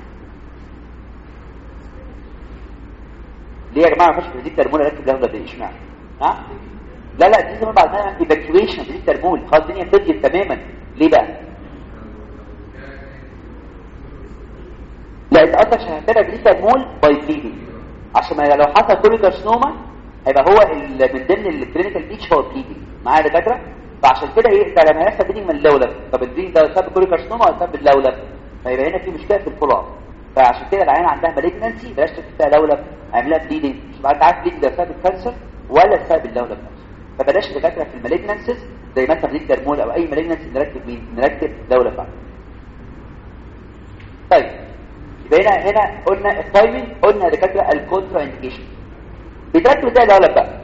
ليه يا جماعه ما ينفعش بريك هرمون اركب الاولاد ليه اشمعنى ها لا لا دي زمان بعد ما ايفاكيويشن بريك هرمون خلاص الدنيا فضيت تماما ليه بقى لا انت اصلا عشان هتبقى بريك هرمون باي بليدنج عشان ما لو حصل كل كارسينوما هيبقى هو من ضمن الكلينيكال بيتش هو بليدنج معايا دكاتره فعشان كده ايه ده لما يحصل بليدنج من اللولب طب البليدنج ده بسبب كل كارسينوما ولا بسبب اللولب فيبقى هنا في مشكله في الفولو اب فعشان كده العيان عندها مالجنسي بلاش تفتح لولب عاملها بليدنج مش انت عارف بليدنج ده بسبب الكانسر ولا بسبب اللولب نفسه فبلاش دكاتره في المالجنسيز زي مثلا بريد درمول او اي مالجنسي نركب مين نركب لولب بعد طيب يبقى هنا هنا قلنا التايمنج قلنا دكاتره الكونترا انديكيشن بتركب ده لولب بقى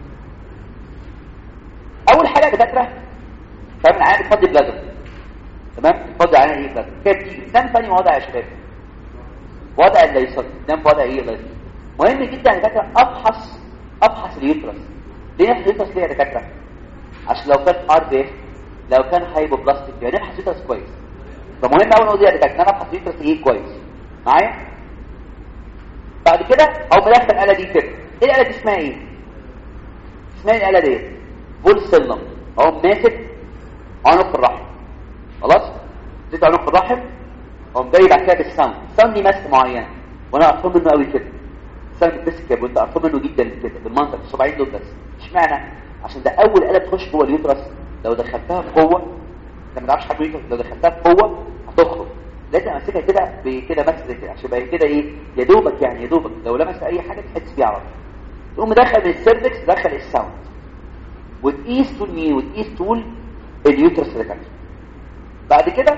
اول حاجه دكاتره فاهم العيان بتفضي بلازر تمام بتفضي العيان ايه بلازر كده بتيجي تنام ثاني وضع يا شباب وضع اللي يصل تنام في وضع ايه اللي مهم جدا يا دكاتره ابحث ابحث اليوترس ليه نبحث اليوترس ليه يا دكاتره عشان لو كان ار بي لو كان هايبوبلاستيك يعني نبحث اليوترس كويس فمهم قوي نقول يا دكاتره انا ابحث اليوترس ايه كويس معايا بعد كده او مدخل الاله دي كده ايه الاله دي اسمها ايه اسمها الاله دي بول سيلم اهو ماسك عنق الرحم خلاص زيت عنق الرحم اهو جاي بعد كده بالساوند الساوند دي ماسك معين وانا قرفان منه قوي كده الساوند بتسكب وانت قرفان منه جدا كده بالمنظر الصباعين دول بس اشمعنى عشان ده اول اله تخش جوه اليوترس لو دخلتها بقوه انت ما تعرفش حاجه لو دخلتها بقوه هتخرج لازم امسكها كده بكده بس زي كده عشان يبقى كده ايه يا دوبك يعني يا دوبك لو لمس اي حاجه تحس بيها على طول تقوم مدخل من السيرفكس دخل الساوند وتقيس طول مين وتقيس طول اليوترس اللي تحت بعد كده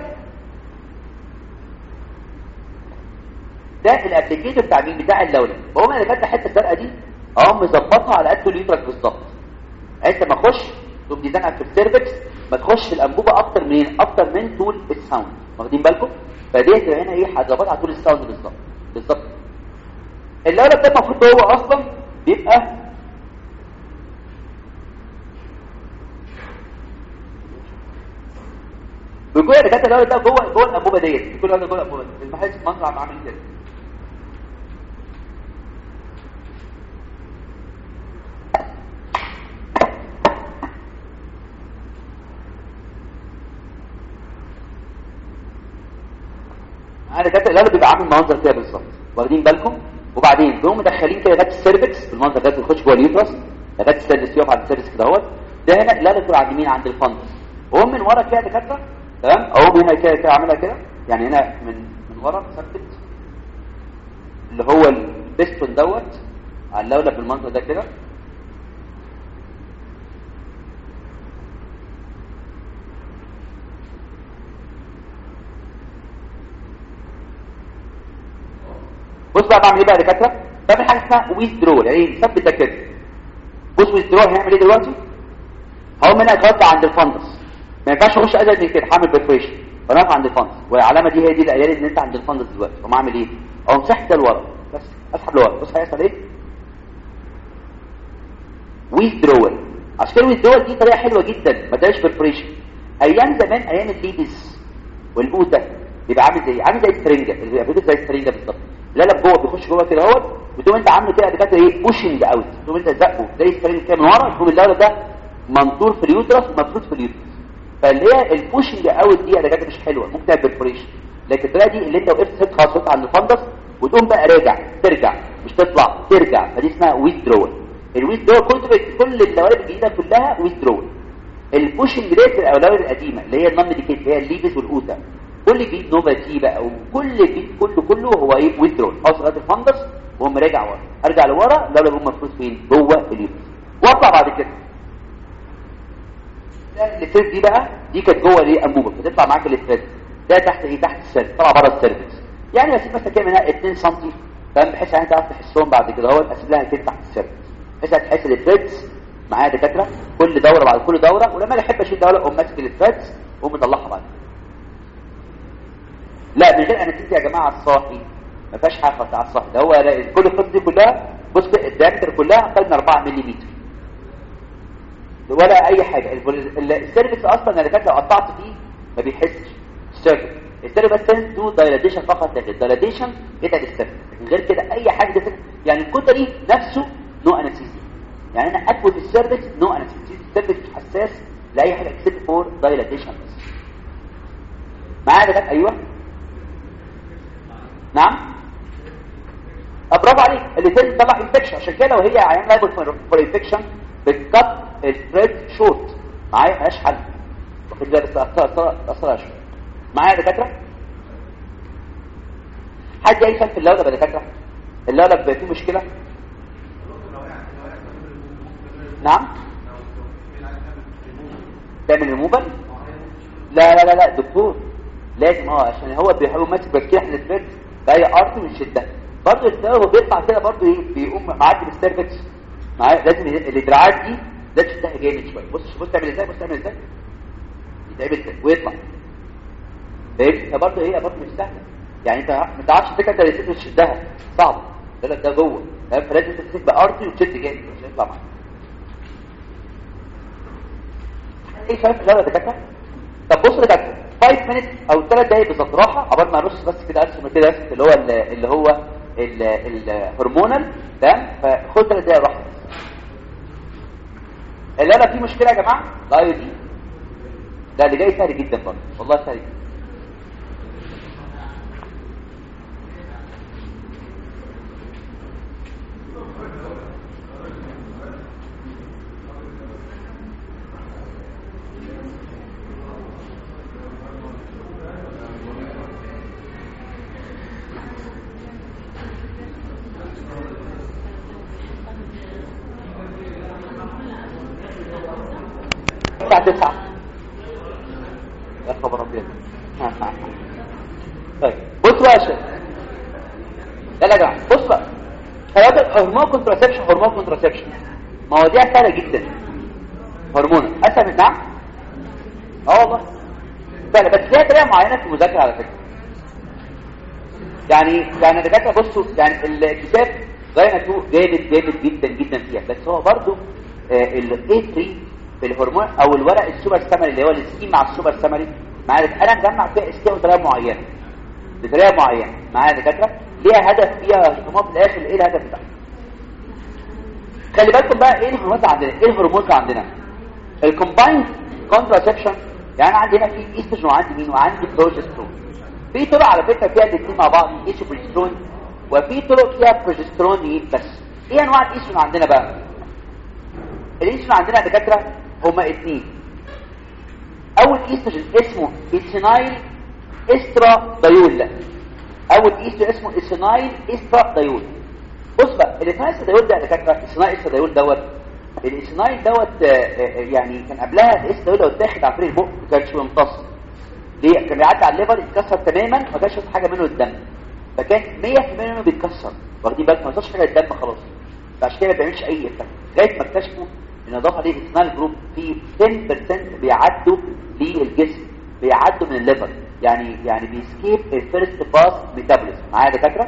ده الابلكيتور بتاع مين بتاع اللولب هو انا كاتب الحته الزرقاء دي اهو مظبطها على قد اليوترس بالظبط انت ما اخش تقوم دي زنقه في السيرفكس ما تخش في الانبوبه اكتر منين اكتر من طول الساوند واخدين بالكم فديت هنا ايه هتظبطها على طول الساوند بالظبط بالظبط اللولب ده المفروض هو اصلا بيبقى بيكون الدكاتره اللولب ده جوه جوه الانبوبه ديت بيكون اللولب جوه الانبوبه المحل منظر عم عامل كده انا كاتب اللي بيبقى عامل منظر كده بالظبط واخدين بالكم وبعدين بيقوموا مدخلين كده لغايه السيرفكس بالمنظر ده بيخش جوه اليوترس لغايه السيرفكس يقف على السيرفكس كده اهوت ده هنا لا بتكون على اليمين عند الفندس وهم من ورا كده دكاتره تمام اهو هنا كده كده عاملها كده يعني هنا من من ورا مثبت اللي هو البستون دوت على اللولب بالمنظر ده كده بص بقى بعمل ايه بقى يا دكاتره بعمل حاجه اسمها ويزدرول يعني مثبت ده كده بص ويزدرول هنعمل ايه دلوقتي هقوم هنا اتغطى عند الفندس ما ينفعش اخش ازيد من كده هعمل بريبريشن فنقف عند الفندس والعلامه دي هي دي اللي قايله ان انت عند الفندس دلوقتي اقوم اعمل ايه اقوم ساحب ده لورا بس اسحب لورا بص هيحصل ايه ويزدرول عشان كده ويزدرول دي طريقه حلوه جدا ما تبقاش بريبريشن ايام زمان ايام الليدز والاوتا بيبقى عامل زي عامل زي السرنجه اللي بيبقى زي السرنجه بالظبط لا لا جوه بيخش جوه كده اهوت وتقوم انت عامله كده دكاتره ايه بوشنج اوت تقوم انت زقه زي السرنجه كده من ورا يقوم اللولب ده منطور في اليوترس ومفروض في اليوترس فاللي هي البوشنج اوت دي يا دكاتره مش حلوه ممكن تعمل بريبريشن لكن الطريقه دي اللي انت وقفت ست خطوات على الفندس وتقوم بقى راجع ترجع مش تطلع ترجع فدي اسمها ويثدرول الويثدرول كل كل اللوالب الجديده كلها ويثدرول البوشنج ديت الاولويه القديمه اللي هي النون ميديكيت اللي هي الليبس والاوتا كل جديد نوفا تي بقى وكل جديد كله كله هو ايه ويثدرول اوصل لغايه الفندس واقوم راجع ورا ارجع لورا لا لا هم مفروض فين جوه اليوترس واطلع بعد كده الستريس دي بقى دي كانت جوه الايه انبوبه فتطلع معاك الستريس ده تحت ايه تحت السيرفس طلع بره السيرفس يعني بسيب مثلا كده منها 2 سم فاهم بحيث ان انت تعرف تحسهم بعد كده اهو اسيب لها كده تحت السيرفس بحيث تحس الستريس معايا دكاتره كل دوره بعد كل دوره ولما احب اشيل دوره اقوم ماسك الستريس واقوم مطلعها بعد لا من غير انستيزيا يا جماعه الصاحي ما فيهاش حاجه خالص على الصاحي ده هو كل القصه دي كلها بص الدايمتر كلها اقل من 4 ملم ولا اي حاجه السيرفكس اصلا انا كانت لو قطعت فيه ما بيحسش السيرفكس السيرفكس بس تو دايلاتيشن فقط لكن الدايلاتيشن يتعب السيرفكس لكن غير كده اي حاجه ده يعني الكتري نفسه نو انستيزيا يعني انا اكوي في السيرفكس نو انستيزيا السيرفكس مش حساس لاي حاجه اكسبت فور دايلاتيشن بس معايا ده ايوه نعم برافو عليك اللي طلع انفكشن عشان كده لو هي عيان لايبل فور انفكشن بتكت الثريد شورت معايا ملهاش حل واخد بالك بس اثرها شويه معايا يا دكاتره حد اي في اللولب يا دكاتره اللولب فيه مشكله نعم تعمل ريموفال لا لا لا لا دكتور لازم اه عشان هو بيحاول ماسك بكيح الثريد باي ارت ويشدها برضه الثريد هو بيطلع كده برضه ايه بيقوم معدي بالسيرفكس معايا لازم الادراعات دي ده تشتها جامد شويه بص بص تعمل ازاي بص تعمل ازاي يتعمل ازاي ويطلع فاهم فبرضه هي برضه مش سهله يعني انت ما تعرفش فكره انت تشدها صعب ده ده جوه فاهم فلازم تمسك بارتي وتشد جامد عشان يطلع معاك ايه شايف لا ده كده طب بص يا دكتور 5 مينت او 3 دقايق بالظبط راحه عبال ما نرص بس كده ارسم كده اللي هو اللي هو الهرمونال تمام فخد 3 دقايق راحه اللي انا فيه مشكله يا جماعه لا دي ده اللي جاي سهل جدا برضه والله سهل جدا الساعة 9 يا خبر ابيض طيب بص بقى يا شيخ لا لا يا جماعه بص بقى خلاص هرمون كونتراسبشن هرمون كونتراسبشن مواضيع سهله جدا هرمون اسهل من نعم اه والله سهله بس ليها طريقه معينه في المذاكره على فكره يعني يعني الدكاتره بصوا يعني الكتاب غايه جامد جامد جدا جدا فيها بس هو برضه الاي 3 في الهرمون او الورق السوبر سامري اللي هو السكيم مع السوبر سامري معايا انا مجمع فيها اسكيم بطريقه معينه بطريقه معينه معايا دكاتره ليها هدف فيها هرمون في الاخر ايه الهدف بتاعها خلي بالكم بقى ايه الهرمونات عندنا ايه الهرمونات عندنا الكومبايند كونتراسبشن يعني عندي هنا في ايستروجين وعندي مين وعندي بروجسترون في طرق على فكره فيها الاثنين مع بعض ايش بروجسترون وفي طرق فيها بروجسترون بس ايه انواع الايستروجين عندنا بقى الايستروجين عندنا يا دكاتره هما اثنين اول ايستروجين اسمه ايثينايل استرا دايول اول ايستروجين اسمه ايثينايل استرا دايول بص بقى الايثينايل استرا دايول ده اللي كانت ايثينايل استرا دايول دوت الايثينايل دوت يعني كان قبلها الاس دايول لو اتاخد عن طريق البق ما كانش ممتص ليه كان بيعدي على الليفر يتكسر تماما ما كانش حاجه منه الدم فكان 100% منه بيتكسر واخدين بالك ما وصلش حاجه الدم خلاص فعشان كده ما بيعملش اي افكت لغايه ما اكتشفوا ان اضاف عليه الايثينايل جروب في 10% بيعدوا للجسم بيعدوا من الليفر يعني يعني بيسكيب الفيرست باس ميتابوليزم معايا يا دكاتره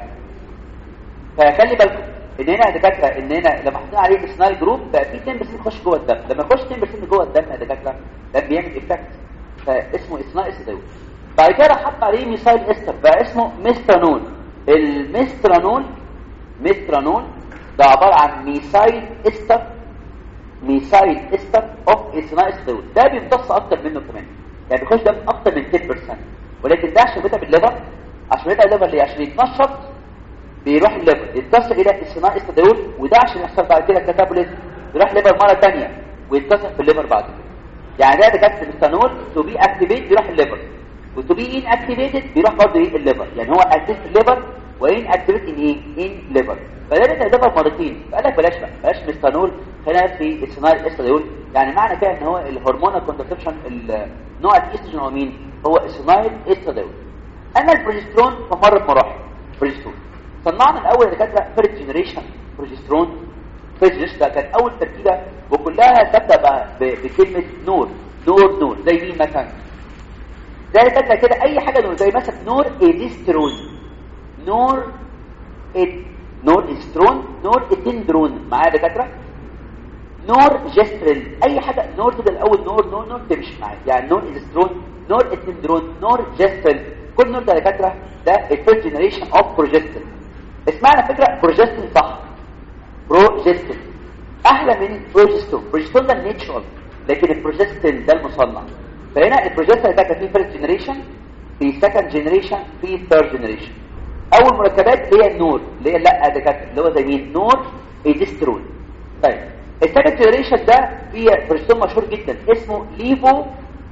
فخلي بالكم ان هنا يا دكاتره ان هنا لما حطينا عليه الايثينايل جروب بقى في 10% يخش جوه الدم لما يخش 10% جوه الدم يا دكاتره ده بيعمل افكت فاسمه ايثينايل استداوي بعد كده حط عليه ميثايل استر بقى اسمه ميسترانول الميسترانول ميسترانول ده عباره عن ميثايل استر ميثايل استر اوف ايثينايل استداوي ده بيمتص اكتر منه كمان يعني بيخش ده اكتر من 10% ولكن ده عشان بيتعب الليفر عشان بيتعب الليفر ليه عشان يتنشط بيروح الليفر يتكسر الى الصناعه استداول وده عشان يحصل بعد كده كاتابوليزم يروح الليفر مره ثانيه ويتكسر في الليفر بعد كده يعني ده دكاتره الاستانول تو بي اكتيفيت بيروح الليفر وتو بي ان اكتيفيتد بيروح برضه ايه الليفر يعني هو اكتيف في الليفر وان اكتيفيت ان ايه ان ليفر فده بيتعب الليفر مرتين فقال لك بلاش بقى بلاش ميستانول خلينا في الصناعه الاستداول يعني معنى كده ان هو الهرمون كونترسبشن نوع الاستروجين هو مين هو الصناعه الاستداول اما البروجسترون فمر بمراحل بروجسترون صنعنا الاول دكاتره فيرست جنريشن بروجسترون فيرست جنريشن كانت اول تركيبه وكلها تبدا بقى بكلمه نور نور نور زي مين مثلا زي دكاتره كده اي حاجه نور زي مثلا نور ايديسترون نور إد نور استرون نور اتندرون معايا دكاتره نور جسترين اي حاجه نور تبقى الاول نور نور نور تمشي معايا يعني نور ايديسترون نور اتندرون نور جسترين كل نور ده دكاتره ده الفيرست جنريشن اوف بروجسترين اسمعنا فكرة بروجستين صح بروجستين احلى من بروجستون بروجستون ده النيتشرال لكن البروجستين ده المصنع فهنا البروجستين ده كان فيه فيرست جنريشن في سكند جنريشن في ثيرد جنريشن اول مركبات اللي هي النور اللي هي لا ده كانت اللي هو زي مين نور ايديسترون طيب السكند جنريشن ده فيه بروجستون مشهور جدا اسمه ليفو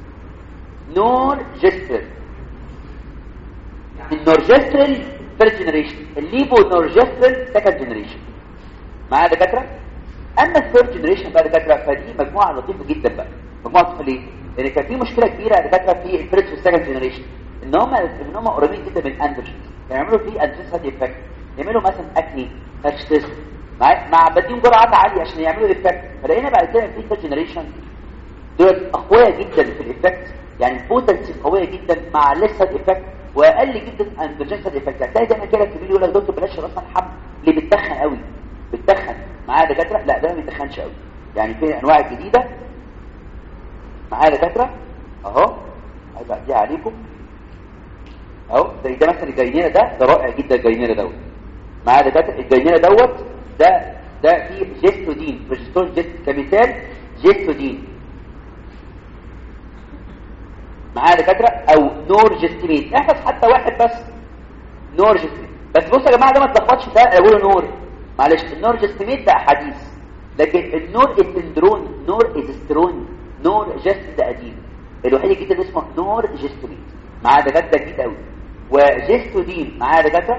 نور جستر النورجسترين ثيرد جنريشن الليفو نورجسترين سكند جنريشن معايا دكاتره اما الثيرد جنريشن بقى دكاتره فدي مجموعه لطيفه جدا بقى مجموعه لطيفه ليه لان كان في مشكله كبيره دكاتره في الفيرست والسكند جنريشن ان هم ان هم قريبين جدا من الاندروجين يعملوا فيه اندروجين سايد افكت يعملوا مثلا اكني هاشتس مع مع بديهم جرعات عاليه عشان يعملوا افكت فلقينا بعد كده في ثيرد جنريشن دول اقوياء جدا في الافكت يعني البوتنسي قويه جدا مع لسه افكت واقل جدا اندروجين سايد افكت هتلاقي دايما كده الكبير يقول لك دكتور بلاش راس الحمل اللي بتتخن قوي بتتخن معايا دكاتره لا ده ما بيتخنش قوي يعني في انواع جديده معايا دكاتره اهو عايز اعديها عليكم اهو زي ده مثلا الجينيرا ده ده رائع جدا الجينيرا دوت معايا دكاتره الجينيرا دوت ده ده فيه جيستودين بروجسترون جيست كمثال جيستودين معايا دكاتره او نور جستيميت احفظ حتى واحد بس نور جستيميت بس بصوا يا جماعه ده ما تلخبطش ده اقول نور معلش النور جستيميت ده حديث لكن النور التندرون نور ايزسترون نور جست ده قديم الوحيد الجديد اسمه نور جستيميت معايا دكاتره جديد قوي وجستودين معايا دكاتره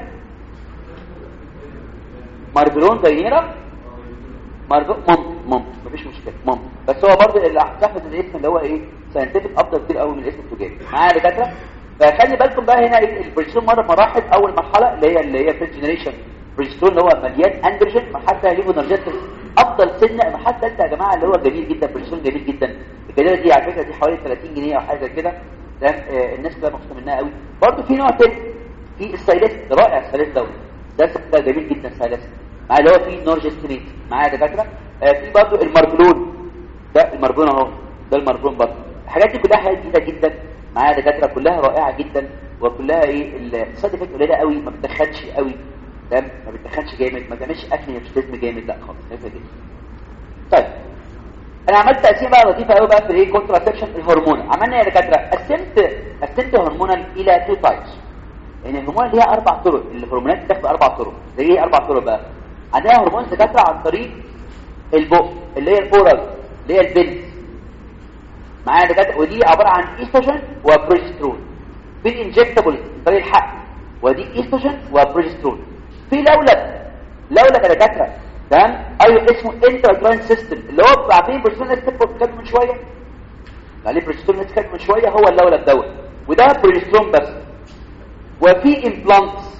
ماربلون داينيرا ماربلون ممكن ممكن مفيش مشكله ممكن بس هو برضه اللي هتحفظ الاسم اللي هو ايه ساينتفك افضل كتير قوي من الاسم التجاري معايا دكاتره فخلي بالكم بقى هنا البروجسترون مره مراحل اول مرحله اللي هي اللي هي فيرست جنريشن بروجسترون اللي هو مليان اندروجين مرحله ليفونرجيتس افضل سن المرحله الثالثه يا جماعه اللي هو جميل جدا بروجسترون جميل جدا الجديده دي على فكره دي حوالي 30 جنيه او حاجه زي كده تمام آه الناس كلها مبسوطه منها قوي برضه في نوع تاني في السايلست رائع السايلست دوت ده ده جميل جدا السايلست مع اللي هو فيه نورجستريت معايا دكاتره آه في برضه الماربلون ده الماربلون اهو ده الماربلون برضه الحاجات دي كلها حاجات جديده جدا معايا دكاتره كلها رائعه جدا وكلها ايه السايد افكت قليله قوي ما بتدخلش قوي تمام ما بتدخلش جامد ما تعملش اكل نيوتريزم جامد لا خالص خفيفه جدا طيب انا عملت تقسيم بقى لطيفه قوي بقى في الايه كونتراسبشن الهرمون عملنا يا دكاتره قسمت قسمت الهرمونال الى تو تايبس يعني الهرمون ليها اربع طرق الهرمونات بتاخد اربع طرق زي ايه اربع طرق بقى عندنا هرمون دكاتره عن طريق البق اللي هي الاورال اللي هي البنت معايا دكاتره ودي عباره عن ايستروجين وبروجسترون في الانجكتابل طريق الحق ودي ايستروجين وبروجسترون في لولب لولب يا دكاتره تمام ايوه اسمه انتراجراين سيستم اللي هو بعدين بروجسترون اتكلم من شويه عليه بروجسترون اتكلم من شويه هو اللولب دوت وده بروجسترون بس وفي امبلانتس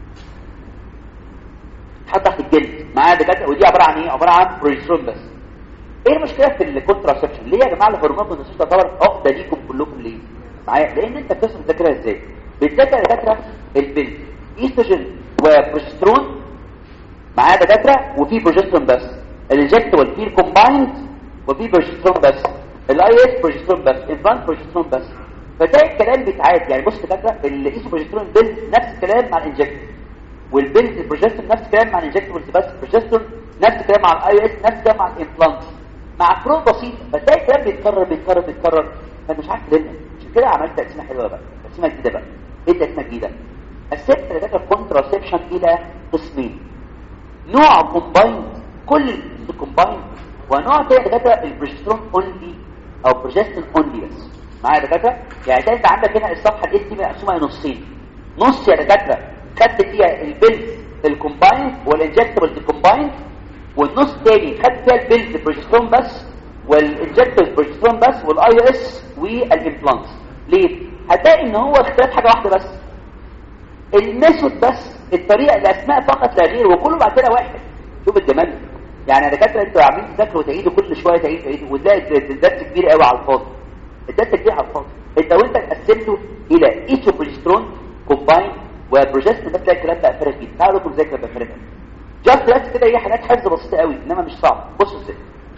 تحط تحت الجلد معايا دكاتره ودي عباره عن ايه عباره عن بروجسترون بس ايه المشكله في الكونتراسبشن ليه يا جماعه الهرمونات والنسوس تعتبر عقده ليكم كلكم ليه معايا لان انت بتفهم تذاكرها ازاي بتذاكر يا دكاتره البنت ايستروجين وبروجسترون معايا دكاتره وفي بروجسترون بس الانجكتبل فيه الكومبايند وفي بروجسترون بس الاي اس بروجسترون بس الفان بروجسترون بس فتلاقي الكلام بيتعاد يعني بص دكاتره الايسو بروجسترون بيلد نفس الكلام مع الانجكتبل والبنت البروجسترون نفس الكلام مع الانجكتبل بس البروجسترون نفس الكلام مع الاي اس نفس الكلام مع الامبلانت مع فروق بسيطه فتلاقي الكلام بيتكرر بيتكرر بيتكرر فانت مش عارف تلمه عشان كده عملت تقسيمه حلوه بقى تقسيمه جديده بقى ايه التقسيمه الجديده قسمت دكاتره كونتراسبشن الى قسمين نوع كومبايند كل كومبايند ونوع تاني دكاتره البروجسترون اونلي او بروجسترون اونلي بس معايا يا دكاتره يعني انت عندك هنا الصفحه دي دي مقسومه نصين نص يا دكاتره خدت فيها البيلز الكومبايند والانجكتبلز الكومبايند والنص الثاني خدت فيها البيلز بروجسترون بس والانجكتبلز بروجسترون بس والاي اس والامبلانتس ليه هتلاقي ان هو اختلاف حاجه واحده بس الميثود بس الطريقه الاسماء فقط لا غير وكله بعد كده واحد شوف الجمال يعني يا دكاتره انتوا عاملين تذاكروا وتعيدوا كل شويه تعيدوا تعيدوا وتلاقي الدرس كبير قوي على الفاضي الدرس كبير على الفاضي انت وانت قسمته الى ايثوبروجسترون كومباين وبروجسترون ده تلاقي الكلام بقى فارق جدا تعالوا لكم ذاكره بقى فارق جاست بس كده هي حاجات حفظ بسيطه قوي انما مش صعب بصوا ازاي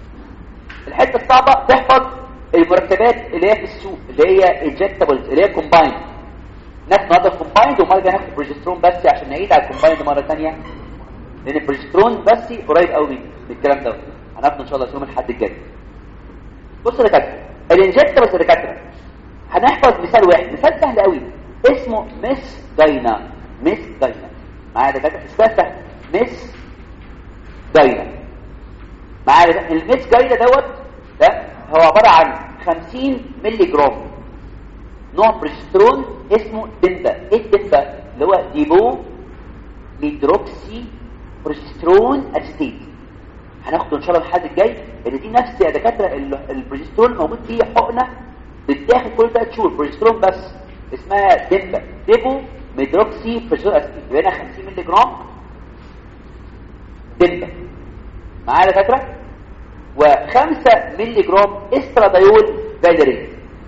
الحته الصعبه تحفظ المركبات اللي هي في السوق اللي هي انجكتبلز اللي هي كومباين ناخد النهارده كومبايند ومره جايه ناخد بروجسترون بس عشان نعيد على الكومبايند مره ثانيه لان البروجسترون بس قريب قوي من الكلام ده هناخده ان شاء الله يوم الاحد الجاي بص يا دكاتره الانجكتبلز يا دكاتره هنحفظ مثال واحد مثال سهل قوي اسمه مس داينا مس داينا معايا يا دكاتره اسمها سهل مس داينا معايا المس داينا دوت ده هو عباره عن 50 مللي جرام نوع بروجسترون اسمه دنبا ايه الدنبا اللي هو ديبو ميدروكسي بروجسترون اسيتيت هناخده ان شاء الله الحد الجاي ان دي نفس يا دكاتره البروجسترون موجود فيه حقنه بتاخد كل 3 شهور بروجسترون بس اسمها دنبا ديبو ميدروكسي بروجسترون اسيتيت يبقى هنا 50 مللي جرام دنبا معايا يا دكاتره و5 مللي جرام استرادايول فاليرين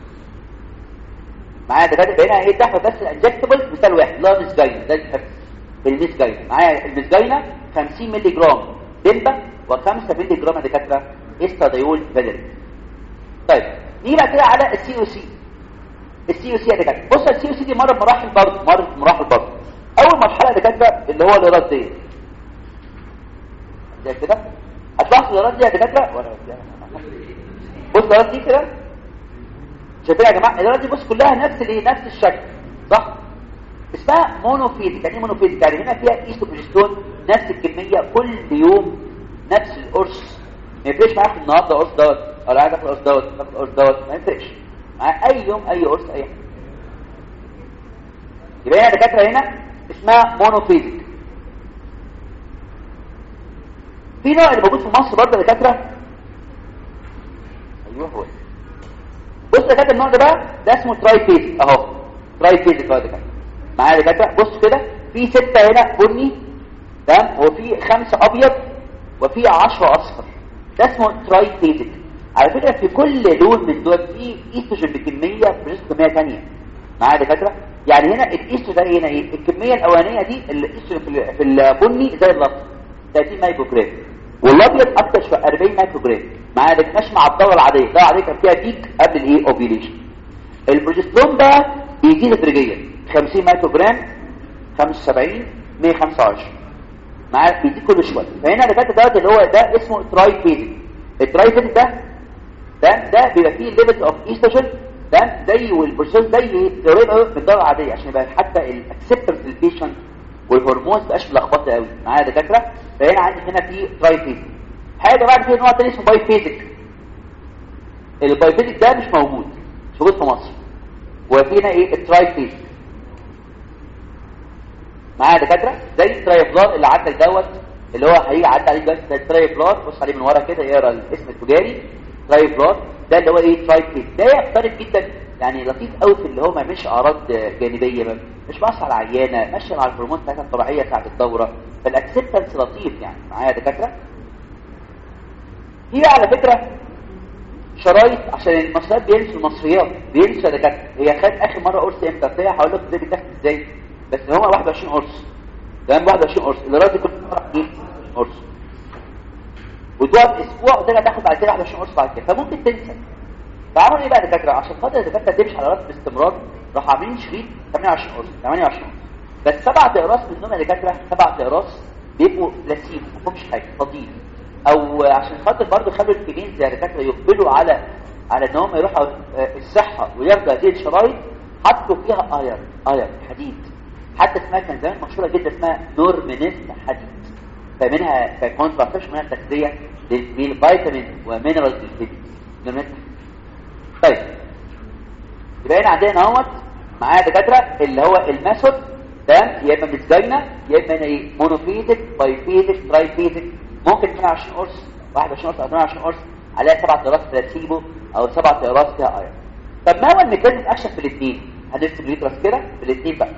معايا دكاتره بقينا ايه تحت بس الانجكتبل مثال واحد لا مسجاينا ده الحفظ المسجاينا معايا المسجاينا 50 مللي جرام دمبا و5 مللي جرام دكاتره استرادايول فاليرين طيب نيجي بقى كده على السي او سي السي او سي يا دكاتره بص السي او سي دي مره بمراحل برضه مره بمراحل برضه اول مرحله يا دكاتره اللي هو الايراد دي زي كده هتلاحظوا الايراد دي يا دكاتره ولا بص الايراد دي كده شايفين يا جماعه الايراد دي بص كلها نفس الايه نفس الشكل صح اسمها مونوفيزيك يعني ايه مونوفيزيك يعني هنا فيها ايستروجين نفس الكميه كل يوم نفس القرص ما يفرقش معاك النهارده قرص دوت ولا عايز اكل قرص دوت اكل قرص دوت ما يفرقش معايا اي يوم اي قرص اي حاجه يبقى هنا دكاتره هنا اسمها مونوفيزيك في نوع اللي موجود في مصر برضه دكاتره ايوه هو بص يا دكاتره النوع ده بقى ده اسمه تراي فيز اهو تراي فيز يا دكاتره معايا يا دكاتره بص كده في ستة هنا بني تمام وفي خمسة ابيض وفي عشرة اصفر ده اسمه تراي فيزك على فكرة في كل لون من دول في ايستروجين بكمية بريست كمية ثانيه معايا يا دكاتره يعني هنا الايستروجين هنا ايه الكمية الاولانية دي الايستروجين في البني زي اللفظ 30 مايكرو جرام والابيض اكتر شويه 40 مايكرو جرام معايا ده ماشي مع الدوره العاديه الدوره العاديه كان فيها بيك قبل الايه اوفيليشن البروجسترون بقى بيزيد تدريجيا 50 مايكرو جرام 75 125 معايا بيزيد كل شويه فهنا اللي فات دوت اللي هو ده اسمه تراي فيزيك التراي فيزيك ده ده ده بيبقى فيه ليفل اوف ايستروجين ده زي والبروجسترون زي قريب قوي من الدوره العاديه عشان يبقى حتى الاكسبتنس للبيشنت والهرمون مبقاش ملخبطه قوي معايا دكاتره فهنا عندي هنا في تراي فيزيك حاجه بعد كده نوع تاني اسمه باي فيزيك البايبيديك ده مش موجود مش موجود في مصر وفينا ايه الترايفيس معايا دكاتره زي الترايفلار اللي عدى دوت اللي هو هيجي عدى عليه بس الترايفلار بص عليه من ورا كده يقرا الاسم التجاري ترايفلار ده اللي هو ايه ترايفيس ده يختلف جدا يعني لطيف قوي في اللي هو ما يعملش اعراض جانبيه بقى. مش ماشي على العيانه ماشي مع الهرمون بتاعتها الطبيعيه ساعه الدوره فالاكسبتنس لطيف يعني معايا دكاتره هي على فكره شرايط عشان المصريات بينسوا المصريات بينسوا دكاتره هي خدت اخر مره قرص امتى فيها هقول لك ازاي بتاخد ازاي بس هم 21 قرص تمام 21 قرص اللي راضي كل مره ايه قرص وتقعد اسبوع وترجع تاخد بعد كده 21 قرص بعد كده فممكن تنسى فعملوا ايه بقى دكاتره عشان خاطر الدكاتره تمشي على راس باستمرار راحوا عاملين شريط 28 قرص 28 قرص بس سبع اقراص منهم يا دكاتره سبع اقراص بيبقوا بلاسيبو ما فيهمش حاجه فاضيين او عشان خاطر برضه خلوا الكبير زي الدكاتره يقبلوا على على ان هم يروحوا الصحه وياخدوا هذه الشرايط حطوا فيها اير اير حديد حتى اسمها كان زمان مشهوره جدا اسمها نورمينست حديد فمنها كونترافيش منها تغذيه للفيتامين ومينرالز للكبد نورمينست طيب يبقى هنا عندنا اهوت معايا دكاتره اللي هو الميثود تمام يا اما متزاينه يا اما ايه مونوفيزيك بايفيزيك ترايفيزيك ممكن 22 قرص 21 قرص او 22 قرص عليها سبع طيارات بلاسيبو او سبع طيارات فيها ايرون طب ما هو الميكانيزم اكشن في الاثنين هنرسم اليوترس كده في الاثنين بقى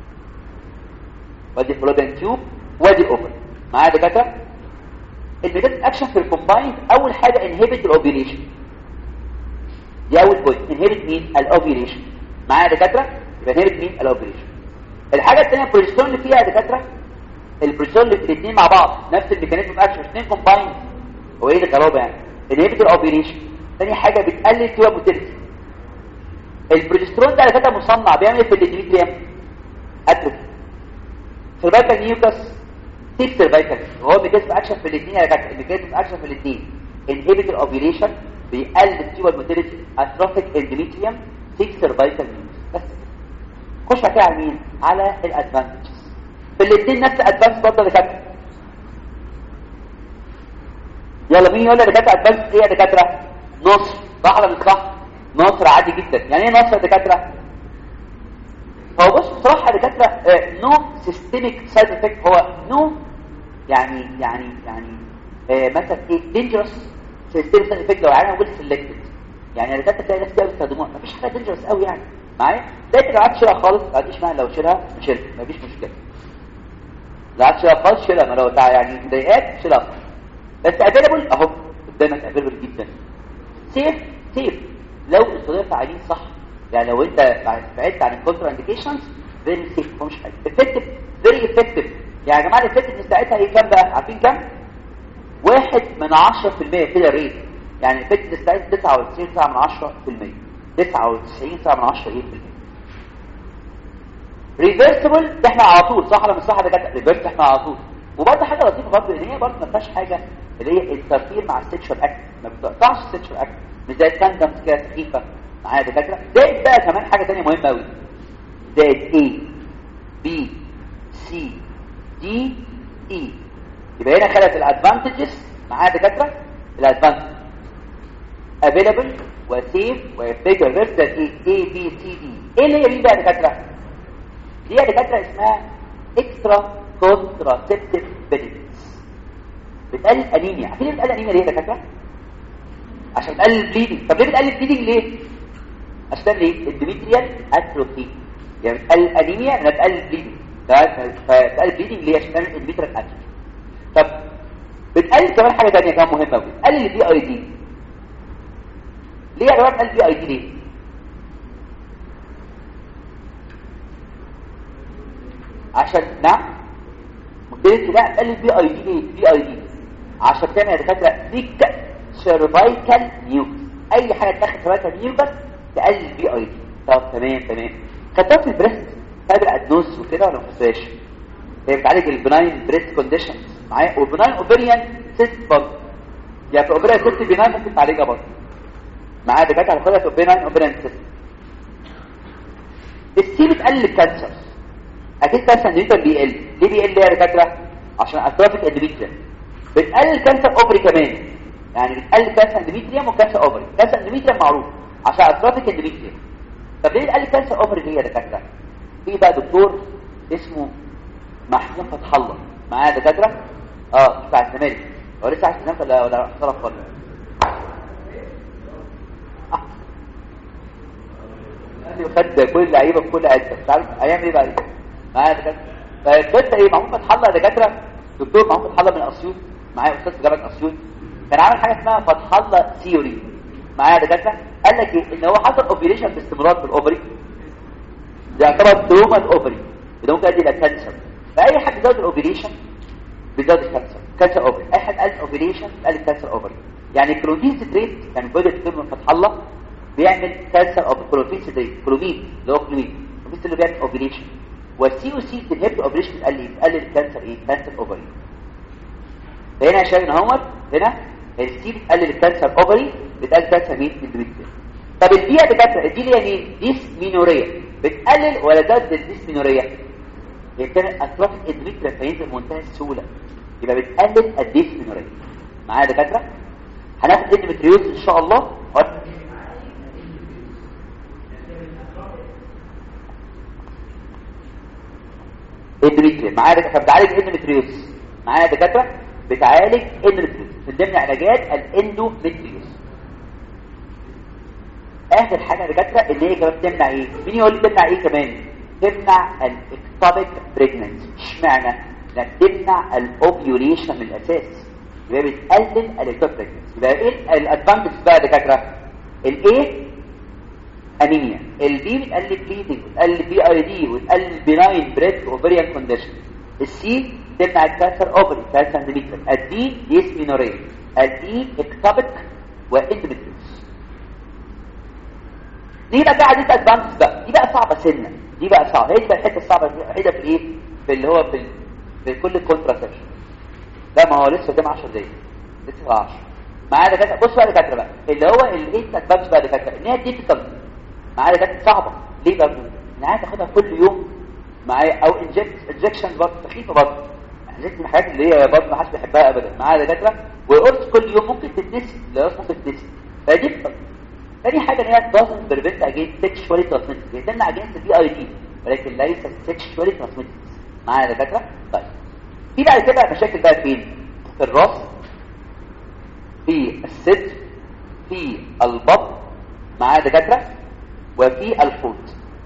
وادي فلوبيان تيوب وادي اوفر معايا دكاتره الميكانيزم اكشن في الكومبايند اول حاجه انهبت الاوبيليشن دي اول بوينت انهبت مين الاوبيليشن معايا دكاتره يبقى انهبت مين الاوبيليشن الحاجه الثانيه البروجسترون اللي فيها يا دكاتره البروجسترون اللي الاثنين مع بعض نفس الميكانيزم اكشن اثنين كومبايند هو ايه الغرابه يعني انهبت الاوبيليشن ثاني حاجه بتقلل تيوب موتيلتي البروجسترون ده على فكره مصنع بيعمل في الاندوميتريوم اتروفي سيرفايكال نيوكاس تيب سيرفايكال وهو ميكانيزم اكشن في الاثنين يا دكاتره الميكانيزم اكشن في الاثنين انهبت الاوبيليشن بيقلل التيوب موتيلتي اتروفيك اندوميتريوم تيب سيرفايكال نيوكاس بس خش بقى على مين على الادفانتجز في الاثنين نفس ادفانس برضه يا دكاتره يلا مين يقول لي دكاتره ادفانس ايه يا دكاتره نصر صح ولا مش صح نصر عادي جدا يعني ايه نصر يا دكاتره هو بص بصراحه يا دكاتره نو سيستميك سايد افكت هو نو يعني يعني يعني آه مثلا ايه دينجرس سيستميك سايد افكت لو عارف ويل سيلكتد يعني يا دكاتره تلاقي ناس كده بيستخدموها مفيش حاجه دينجرس قوي يعني معايا ده لو قعدت شيلها خالص ما عنديش مانع لو شيلها شيلها مفيش مشكله لو قعدت شيلها خالص شيلها ما لو يعني مضايقاك شيلها خالص بس افيلبل اهو قدامك افيلبل جدا سيف سيف لو استخدمت عينين صح يعني لو انت بعدت عن الكونترا انديكيشنز فيري سيف مش حاجه افكتيف فيري افكتيف يعني يا جماعه الافكتيف بتاعتها ايه كام بقى عارفين كام واحد من 10% كده ريت يعني الافكتيف بتاعتها 99 من 10% 99 من 10 ايه في المية ريفرسبل ده احنا على طول صح ولا مش صح ده كده ريفرس احنا على طول وبرضه حاجه لطيفه برضه ان هي برضه ما فيهاش حاجه اللي هي الترفيه مع السكشوال اكت ما بتقطعش السكشوال اكت مش زي الكاندمز كده خفيفه معايا دكاتره زائد بقى كمان حاجه ثانيه مهمه قوي زائد A B C D E يبقى هنا خلت الادفانتجز معايا دكاتره الادفانتج available وسيف وفيجر ريفرس ايه A B C D ايه اللي هي مين بقى دكاتره دي دكاتره اسمها اكسترا كونتراسبتيف بنفيتس بتقلل انيميا عارفين ليه بتقلل انيميا ليه يا دكاتره عشان تقلل البليدنج طب ليه بتقلل البليدنج ليه عشان ليه الديمتريال اتروفي يعني بتقلل انيميا انها بتقلل البليدنج فبتقلل البليدنج ليه عشان تعمل الديمتريال اتروفي طب بتقلل كمان حاجه ثانيه كمان مهمه قوي بتقلل البي اي دي ليه يا جماعه بتقلل البي اي دي ليه عشان نعم مديرتي لا قال لي بي اي دي ايه بي اي دي عشان تعمل يا دكاتره ثيك سيرفايكال نيوكس اي حاجه تاخد سيرفايكال نيوكس تقلل بي اي دي طب تمام تمام خدتها في البريست قادر ادنوس وكده ولا ما خدتهاش هي بتعالج البناين بريست كونديشنز معايا وبناين اوبريان سيست برضه يعني في اوبريان سيست بناين ممكن تعالجها برضه معايا دكاتره هناخدها في اوبريان اوبريان سيست السي بتقلل الكانسر اكيد كانسر نيوتن بيقل ليه بيقل يا دكاتره عشان اتروفيك اندوميتريال بتقلل كانسر اوفري كمان يعني بتقلل كانسر اندوميتريوم وكانسر اوفري كانسر اندوميتريوم معروف عشان اتروفيك اندوميتريوم طب ليه بتقلل كانسر اوفري ليه يا دكاتره في بقى دكتور اسمه محمود فتح الله معايا دكاتره اه بتاع الزمالك هو لسه عايز ينام ولا ولا خلاص خالص خد كل اللعيبه في كل حته مش عارف هيعمل ايه بقى معايا دكاتره فالدكتور ايه محمود فتح الله دكاتره دكتور محمود فتح الله من اسيوط معايا استاذ في جامعه اسيوط كان عامل حاجه اسمها فتح الله ثيوري معايا دكاتره قال لك ايه ان هو حصل اوبريشن باستمرار في الاوفري ده يعتبر تروما الاوفري ده ممكن يؤدي الى كانسر فاي حد زود الاوبريشن بيزود الكانسر كانسر اوفري اي حد قال اوبريشن قال الكانسر اوفري يعني كلوفين ستريت كان بيقول الدكتور من فتح الله بيعمل كانسر اوف كلوفين ستريت كلوفين اللي هو كلوفين كلوفين اللي بيعمل اوبريشن والسي او سي تنهب اوبريشن بتقلل بتقلل الكانسر ايه كانسر اوفري هنا شايفين اهوت هنا السي بتقلل الكانسر اوفري بتقلل كانسر مين اندوميتريوم طب الدي بتاعتها الدي اللي هي مين ديس مينوريا بتقلل ولا زاد الديس مينوريا هي كانت اتروفيك اندوميتريوم فينزل بمنتهى السهوله يبقى بتقلل الديس مينوريا معايا يا دكاتره هناخد اندوميتريوز ان شاء الله اندوميتريوم معايا دكاتره بتعالج اندوميتريوز معايا دكاتره بتعالج اندوميتريوز من ضمن علاجات الاندوميتريوز اخر حاجه يا دكاتره ان هي كمان تمنع ايه مين يقول لي تمنع ايه كمان تمنع الاكتوبيك بريجننسي اشمعنى لا تمنع الاوفيوليشن من الاساس يبقى بتقلل الاكتوبيك بريجننسي يبقى ايه الادفانتج بقى يا دكاتره الايه انيميا البي بتقلل بليدنج وتقلل بي اي دي وتقلل بناين بريد اوفريان كونديشن السي تمنع الكانسر اوفري كانسر اندوميتريوم الدي ديس مينوريا الاي اكتوبيك واندوميتريوس دي بقى قاعده ادفانتج بقى دي بقى صعبه سنه دي بقى صعبه هي دي بقى الحته الصعبه الوحيده في الايه في اللي هو في, ال... في كل الكونتراسبشن لا ما هو لسه قدام 10 دقايق لسه 10 معايا دكاتره بص بقى دكاتره بقى اللي هو الايه ادفانتج بقى دكاتره ان هي ديفيكالت معايا دكاتره صعبه ليه بقى انا عايز اخدها كل يوم معايا او انجكت انجكشن برضه سخيفه برضه انجكت من الحاجات اللي هي برضه ما حدش بيحبها ابدا معايا دكاتره وقلت كل يوم ممكن تتنسي لا ممكن تتنسي فدي تاني حاجة ان هي doesn't prevent against sexually transmitted هي تمنع against البي اي دي ولكن ليس sexually transmitted معايا يا دكاترة؟ طيب في بعد كده مشاكل بقى فين؟ في الراس في الصدر في البطن معايا يا دكاترة وفي الحوض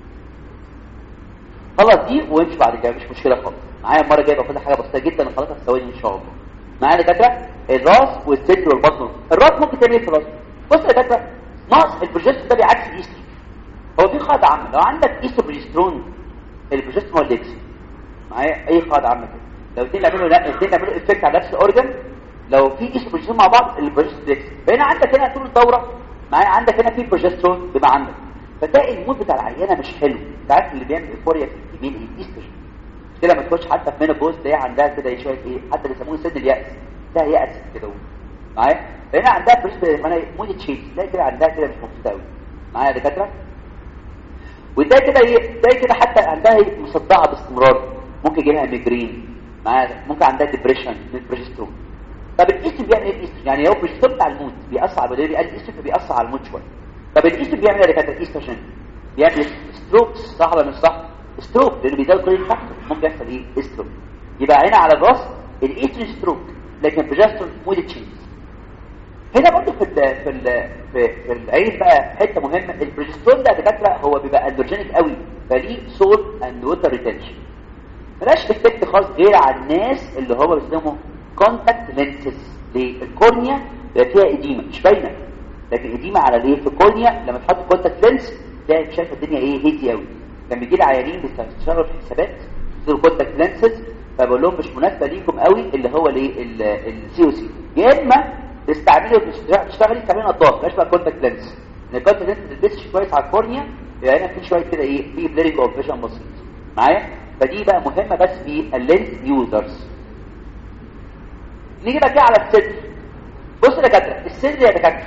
خلاص دي وامشي بعد كده مش مشكلة خالص معايا المرة الجاية باخد حاجة بسيطة جدا وخلاص هتساويني ان شاء الله معايا يا دكاترة الراس والصدر والبطن الراس ممكن تعمل ايه في الراس؟ بص يا دكاترة نقص البروجسترون ده بيعكس الايستروجين هو في قاعده عامه لو عندك ايستروجين البروجسترون هو اللي يكسب معايا اي قاعده عامه كده لو الاثنين بيعملوا لا الاثنين بيعملوا افكت على نفس الاورجن لو في ايستروجين مع بعض البروجسترون بيكسب فهنا عندك هنا طول الدوره معايا عندك هنا في بروجسترون بيبقى عندك فتلاقي المود بتاع العيانه مش حلو انت عارف اللي بيعمل ايفوريا في اليمين الايستروجين كده لما تخش حتى في مينوبوز تلاقي عندها كده شويه ايه حتى بيسموه سن الياس ده يأس كده معايا هنا عندها بريست انا مود تشينج تلاقي كده عندها كده مش مبسوطه قوي معايا يا دكاتره وده كده ايه ده كده حتى عندها ايه مصدعه باستمرار ممكن يجي لها ميجرين معايا ممكن عندها ديبريشن من البروجسترون طب الايستروجين بيعمل ايه الايستروجين يعني هو البروجسترون بتاع المود بيأثر على البديل قال الايستروجين بيأثر على المود شويه طب الايستروجين بيعمل ايه يا دكاتره الايستروجين بيعمل ستروكس صح ولا مش صح ستروك لانه بيزود كل فاكتور ممكن يحصل ايه ستروك يبقى هنا على الراس الايستروجين ستروك لكن البروجسترون مود تشينج هنا برضه في ال في ال في, في العين بقى حته مهمه البروجسترون ده دكاتره هو بيبقى اندروجينيك قوي فليه سول اند ووتر ريتنشن ملاش افكت خاص غير على الناس اللي هو بيستخدموا كونتاكت لينسز الكورنيا بيبقى فيها اديمه مش باينه لكن اديمه على الايه في الكورنيا لما تحط كونتاكت لينس تلاقي شايف الدنيا ايه هيزي قوي لما يجي لي عيانين بيشتغلوا في الحسابات يصيروا كونتاكت لينسز فبقول لهم مش مناسبه ليكم قوي اللي هو الايه السي او سي يا اما تستعمله تشتغلي تعملي نضاره مش بقى كونتاكت لينس ان الكونتاكت لينس ما تلبسش كويس على الكورنيا يبقى هنا في شويه كده ايه في بليرنج اوف فيجن بسيط معايا فدي بقى مهمه بس في اللينس يوزرز نيجي بقى كده على الصدر بص يا دكاتره الصدر يا دكاتره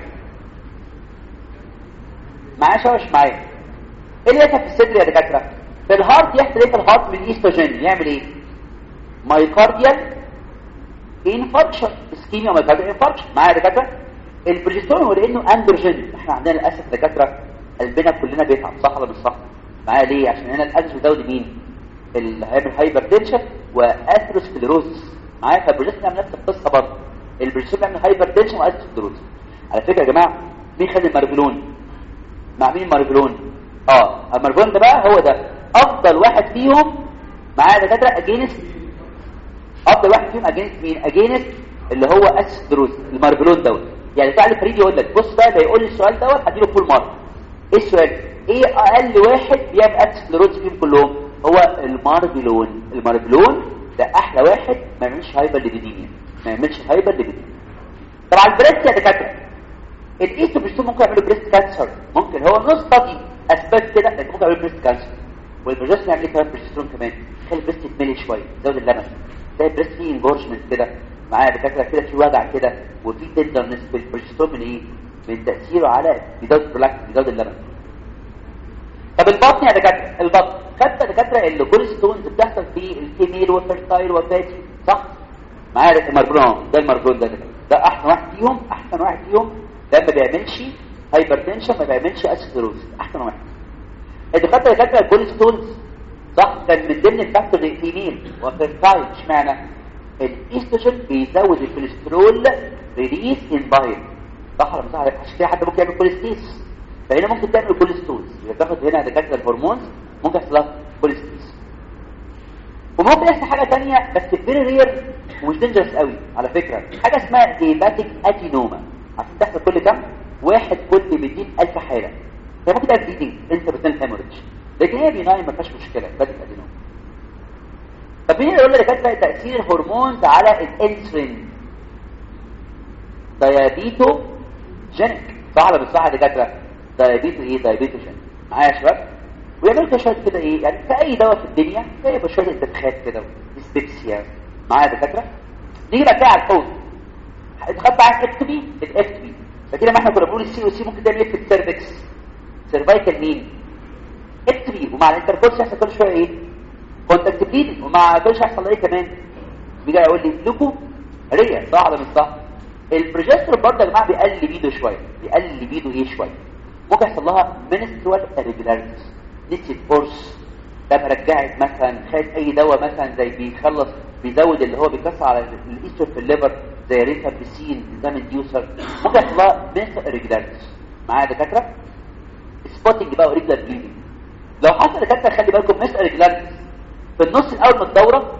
معايا شوش معايا ايه اللي يحصل في الصدر يا دكاتره في الهارت يحصل ايه في الهارت من الايستروجين يعمل ايه مايوكارديال انفاركشن اسكيميا مايوكارديال انفاركشن معايا يا دكاتره البروجسترون هو لانه اندروجين احنا عندنا للاسف دكاتره قلبنا كلنا بيتعب صح ولا مش صح معايا ليه عشان هنا الاندروجين بيزود مين اللي هيعمل هايبرتنشن واثيروسكليروزس معايا فالبروجسترون بيعمل نفس القصه برضه البروجسترون بيعمل هايبرتنشن واثيروسكليروزس على فكره يا جماعه مين خد المارفلون مع مين المارفلون اه المارفلون ده بقى هو ده افضل واحد فيهم معايا دكاتره اجينست افضل واحد فيهم اجينست مين اجينست اللي هو اسدروز المارفلون دوت يعني تعالى فريد يقول لك بص بقى ده يقول لي السؤال دوت هديله فول مارك ايه السؤال ايه اقل واحد بيعمل اسدروز فيهم كلهم هو المارفلون المارفلون ده احلى واحد ما يعملش هايبر ليبيديميا ما يعملش هايبر ليبيديميا طبعا البريست يا دكاتره الايستروجين ممكن يعملوا بريست كانسر ممكن هو نص ستادي اثبت كده انك ممكن يعملوا بريست كانسر والبروجسترون يعمل ايه كمان بروجسترون كمان يخلي البريست يتملي شويه يزود اللبن تلاقي البريست فيه انجورجمنت كده معايا دكاتره كده في وجع كده وفي تندرنس بالبروجسترون من ايه من تاثيره على بيزود بلاك بيزود اللبن طب البطن يا دكاتره البطن خدت دكاتره الجول ستونز بتحصل في الفيميل والفيرتايل والفاتي صح معايا الماربرون ده الماربرون ده دكاتره ده احسن واحد فيهم احسن واحد فيهم ده ما بيعملش هايبرتنشن ما بيعملش اسكلروز احسن واحد الدكاتره دكاتره الجول ستونز صح كان من ضمن الفاكتور الفيميل وفيرتايل اشمعنى الايستروجين بيزود الكوليسترول ريليس ان بايل صح ولا مش صح عشان كده حتى ممكن يعمل كوليستيس فهنا ممكن تعمل كوليستوز اذا تاخد هنا دكاتره الهرمون ممكن يحصل لها كوليستيس وممكن يحصل حاجه ثانيه بس فيري رير ومش دينجرس قوي على فكره حاجه اسمها هيباتيك ادينوما عشان تحصل كل كام واحد كل 200000 حاله هي ممكن تبقى بليدنج انت بتنام هيموريدج لكن هي بينايم ما فيهاش مشكله هيباتيك ادينوما طب مين يقول لك كده تاثير الهرمونز على الانسولين دايابيتو جينيك صح ولا مش صح يا دكاتره دايابيتو ايه دايابيتو جينيك معايا يا شباب ويعملوا كده شويه كده ايه يعني في اي دواء في الدنيا يبقى شويه انتفاخات كده ديسبيبسيا معايا يا دكاتره نيجي بقى على الحوض اتخبى عن اف بي الاف بي فكده ما احنا كنا بنقول السي او سي ممكن تعمل ايه في السيرفكس سيرفايكال مين اف بي ومع الانتركورس يحصل كل شويه ايه كونتاكت بليدنج ومع كل شويه يحصل ايه كمان بيجي يقول لي لكم ريا صح ولا مش صح البروجسترون برضه يا جماعه بيقلل ليبيدو شويه بيقلل ليبيدو ايه شويه ممكن يحصل لها منسترال irregularities نسيت فورس لما رجعت مثلا خدت اي دواء مثلا زي بيخلص بيزود اللي هو بيكسر على الايستر في الليفر زي ريفابريسين انزيم انديوسر ممكن يحصل لها منسترال irregularities معايا دكاتره سبوتنج بقى وريجلر بليدنج لو حصل دكاتره خلي بالكم منسترال irregularities في النص الاول من الدوره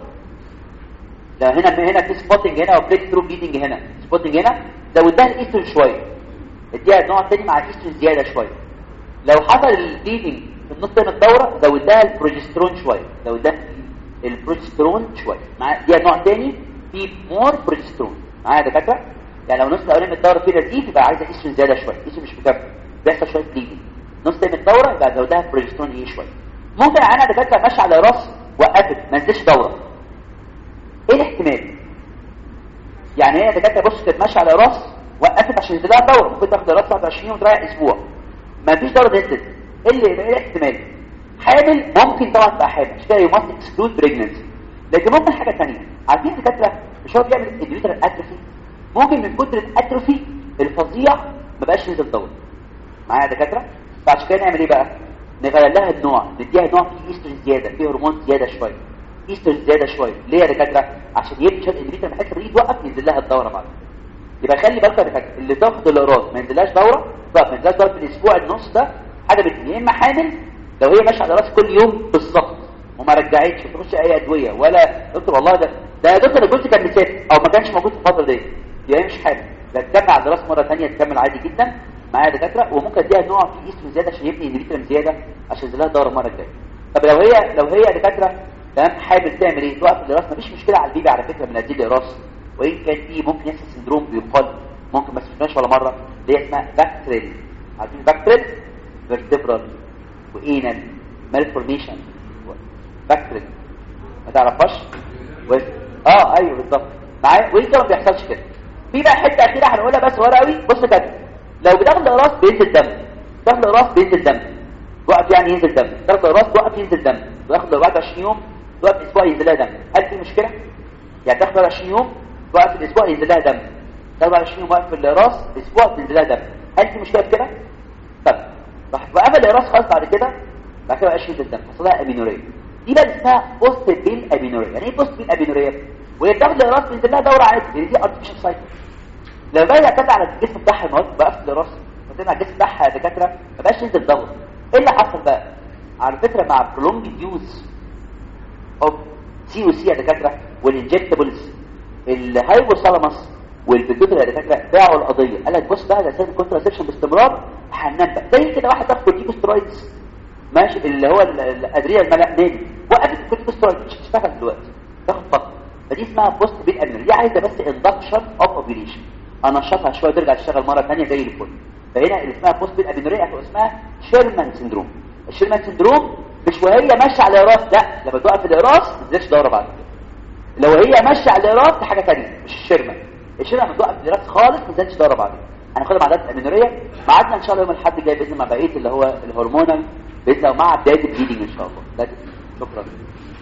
ده هنا هنا في سبوتنج هنا وبريك ثرو بليدنج هنا سبوتنج هنا زودها الايستروجين شويه اديها نوع تاني مع الايستروجين زياده شويه لو حصل البليدنج في النص من الدوره زودها البروجسترون شويه زودها البروجسترون شويه مع اديها نوع تاني فيه مور بروجسترون معايا يا دكاتره يعني لو النص الاولاني من الدوره فيه نزيف يبقى عايزه ايستروجين زياده شويه ايستروجين مش مكفي بيحصل شويه بليدنج نص تاني من الدوره يبقى زودها بروجسترون ايه شويه ممكن انا دكاتره ماشيه على راس وقفت ما نزلش دوره ايه الاحتمال يعني هي دكاتره بص كانت ماشيه على راس وقفت عشان ينزل لها دوره ممكن تاخد راس 21 يوم تريح اسبوع ما فيش دوره نزلت ايه اللي ايه الاحتمال حامل ممكن طبعا تبقى حامل مش كده يو ماست اكسكلود بريجنسي لكن ممكن حاجه ثانيه عارفين دكاتره مش هو بيعمل اندوميتريال اتروفي ممكن من كتر الاتروفي الفظيع ما بقاش ينزل دوره معايا يا دكاتره فعشان كده نعمل ايه بقى نغير لها النوع نديها نوع فيه ايستروجين زياده فيه هرمون زياده شويه ايستروجين زياده شويه ليه يا دكاتره عشان يمشي الاندوميتريال محتاج تيجي توقف ينزل لها الدوره بعد يبقى خلي بالك يا دكاتره اللي تاخد الاقراص ما ينزلهاش دوره بقى ما ينزلهاش دوره في الاسبوع النص ده حاجه بتنين يا اما حامل لو هي ماشيه على راس كل يوم بالظبط وما رجعتش تخش اي ادويه ولا دكتور والله ده ده يا دكتور الجزء كان مسافر او ما كانش موجود في الفتره دي يبقى هي مش حامل لا تكمل على الراس مره ثانيه تكمل عادي جدا معايا دكاتره وممكن اديها نوع فيه ايستروجين زياده عشان يبني اندوميتريال زياده عشان ينزل لها دوره المره الجايه طب لو هي لو هي دكاتره تمام حابب تعمل ايه توقف الراس مفيش مشكله على البيبي على فكره من ادي الراس وان كان في ممكن يحصل سندروم بيقال ممكن ما شفناش ولا مره اللي هي اسمها باكتريل عارفين باكتريل فيرتبرال وانال مالفورميشن باكتريل ما تعرفهاش و... اه ايوه بالظبط معايا وان كان ما بيحصلش كده في بقى حته اخيره هنقولها بس ورا قوي بص كده لو بتاخد اقراص بينزل دم تاخد اقراص بينزل دم وقت يعني ينزل دم تاخد اقراص وقت ينزل دم تاخد بعد 20 يوم وقت اسبوع ينزل لها دم هل في مشكله يعني تاخد 20 يوم وقت الاسبوع ينزل لها دم 24 يوم واقف في الاقراص اسبوع تنزل لها دم هل في مشكله في كده طب راح وقف الاقراص خالص بعد كده بعد كده بقاش ينزل دم حصل لها امينوريا دي بقى اسمها بوست بيل امينوريا يعني ايه بوست بيل امينوريا وهي بتاخد الاقراص بينزل لها دوره عادي يعني دي ارتفيشال سايكل لو بقى يعتمد على الجسم بتاعها المواد بقى في الاقراص يعتمد على الجسم بتاعها يا دكاتره ما بقاش ينزل دوره ايه اللي حصل بقى على فكره مع prolonged use اوف سي وسي يا دكاتره والانجكتبلز الهايبوثالاموس والبيتوتري يا دكاتره باعوا القضيه قال لك بص بقى ده سيب كونتراسبشن باستمرار هننام بقى زي كده واحد تاخد كورتيكوسترويدز ماشي اللي هو الادريال الملأ نادي وقفت الكورتيكوسترويد مش هتشتغل دلوقتي تاخد فتره فدي اسمها بوست بيت ادمير دي عايزه بس اندكشن اوف اوبريشن انشطها شويه ترجع تشتغل مره ثانيه زي الفل فهنا اللي اسمها بوست بيت ادميريا هتبقى اسمها شيرمان سندروم الشيرمان سندروم مش وهي ماشيه على الاقراص لا لما توقف الاقراص ما تنزلش دوره بعد كده لو هي ماشيه على الاقراص دي حاجه ثانيه مش الشيرمان الشيرمان لما توقف الاقراص خالص ما تنزلش دوره بعد كده هناخدها مع عادات الامينوريه ميعادنا ان شاء الله يوم الاحد الجاي باذن مع بقيه اللي هو الهرمونال باذن الله مع بدايه البليدنج ان شاء الله شكرا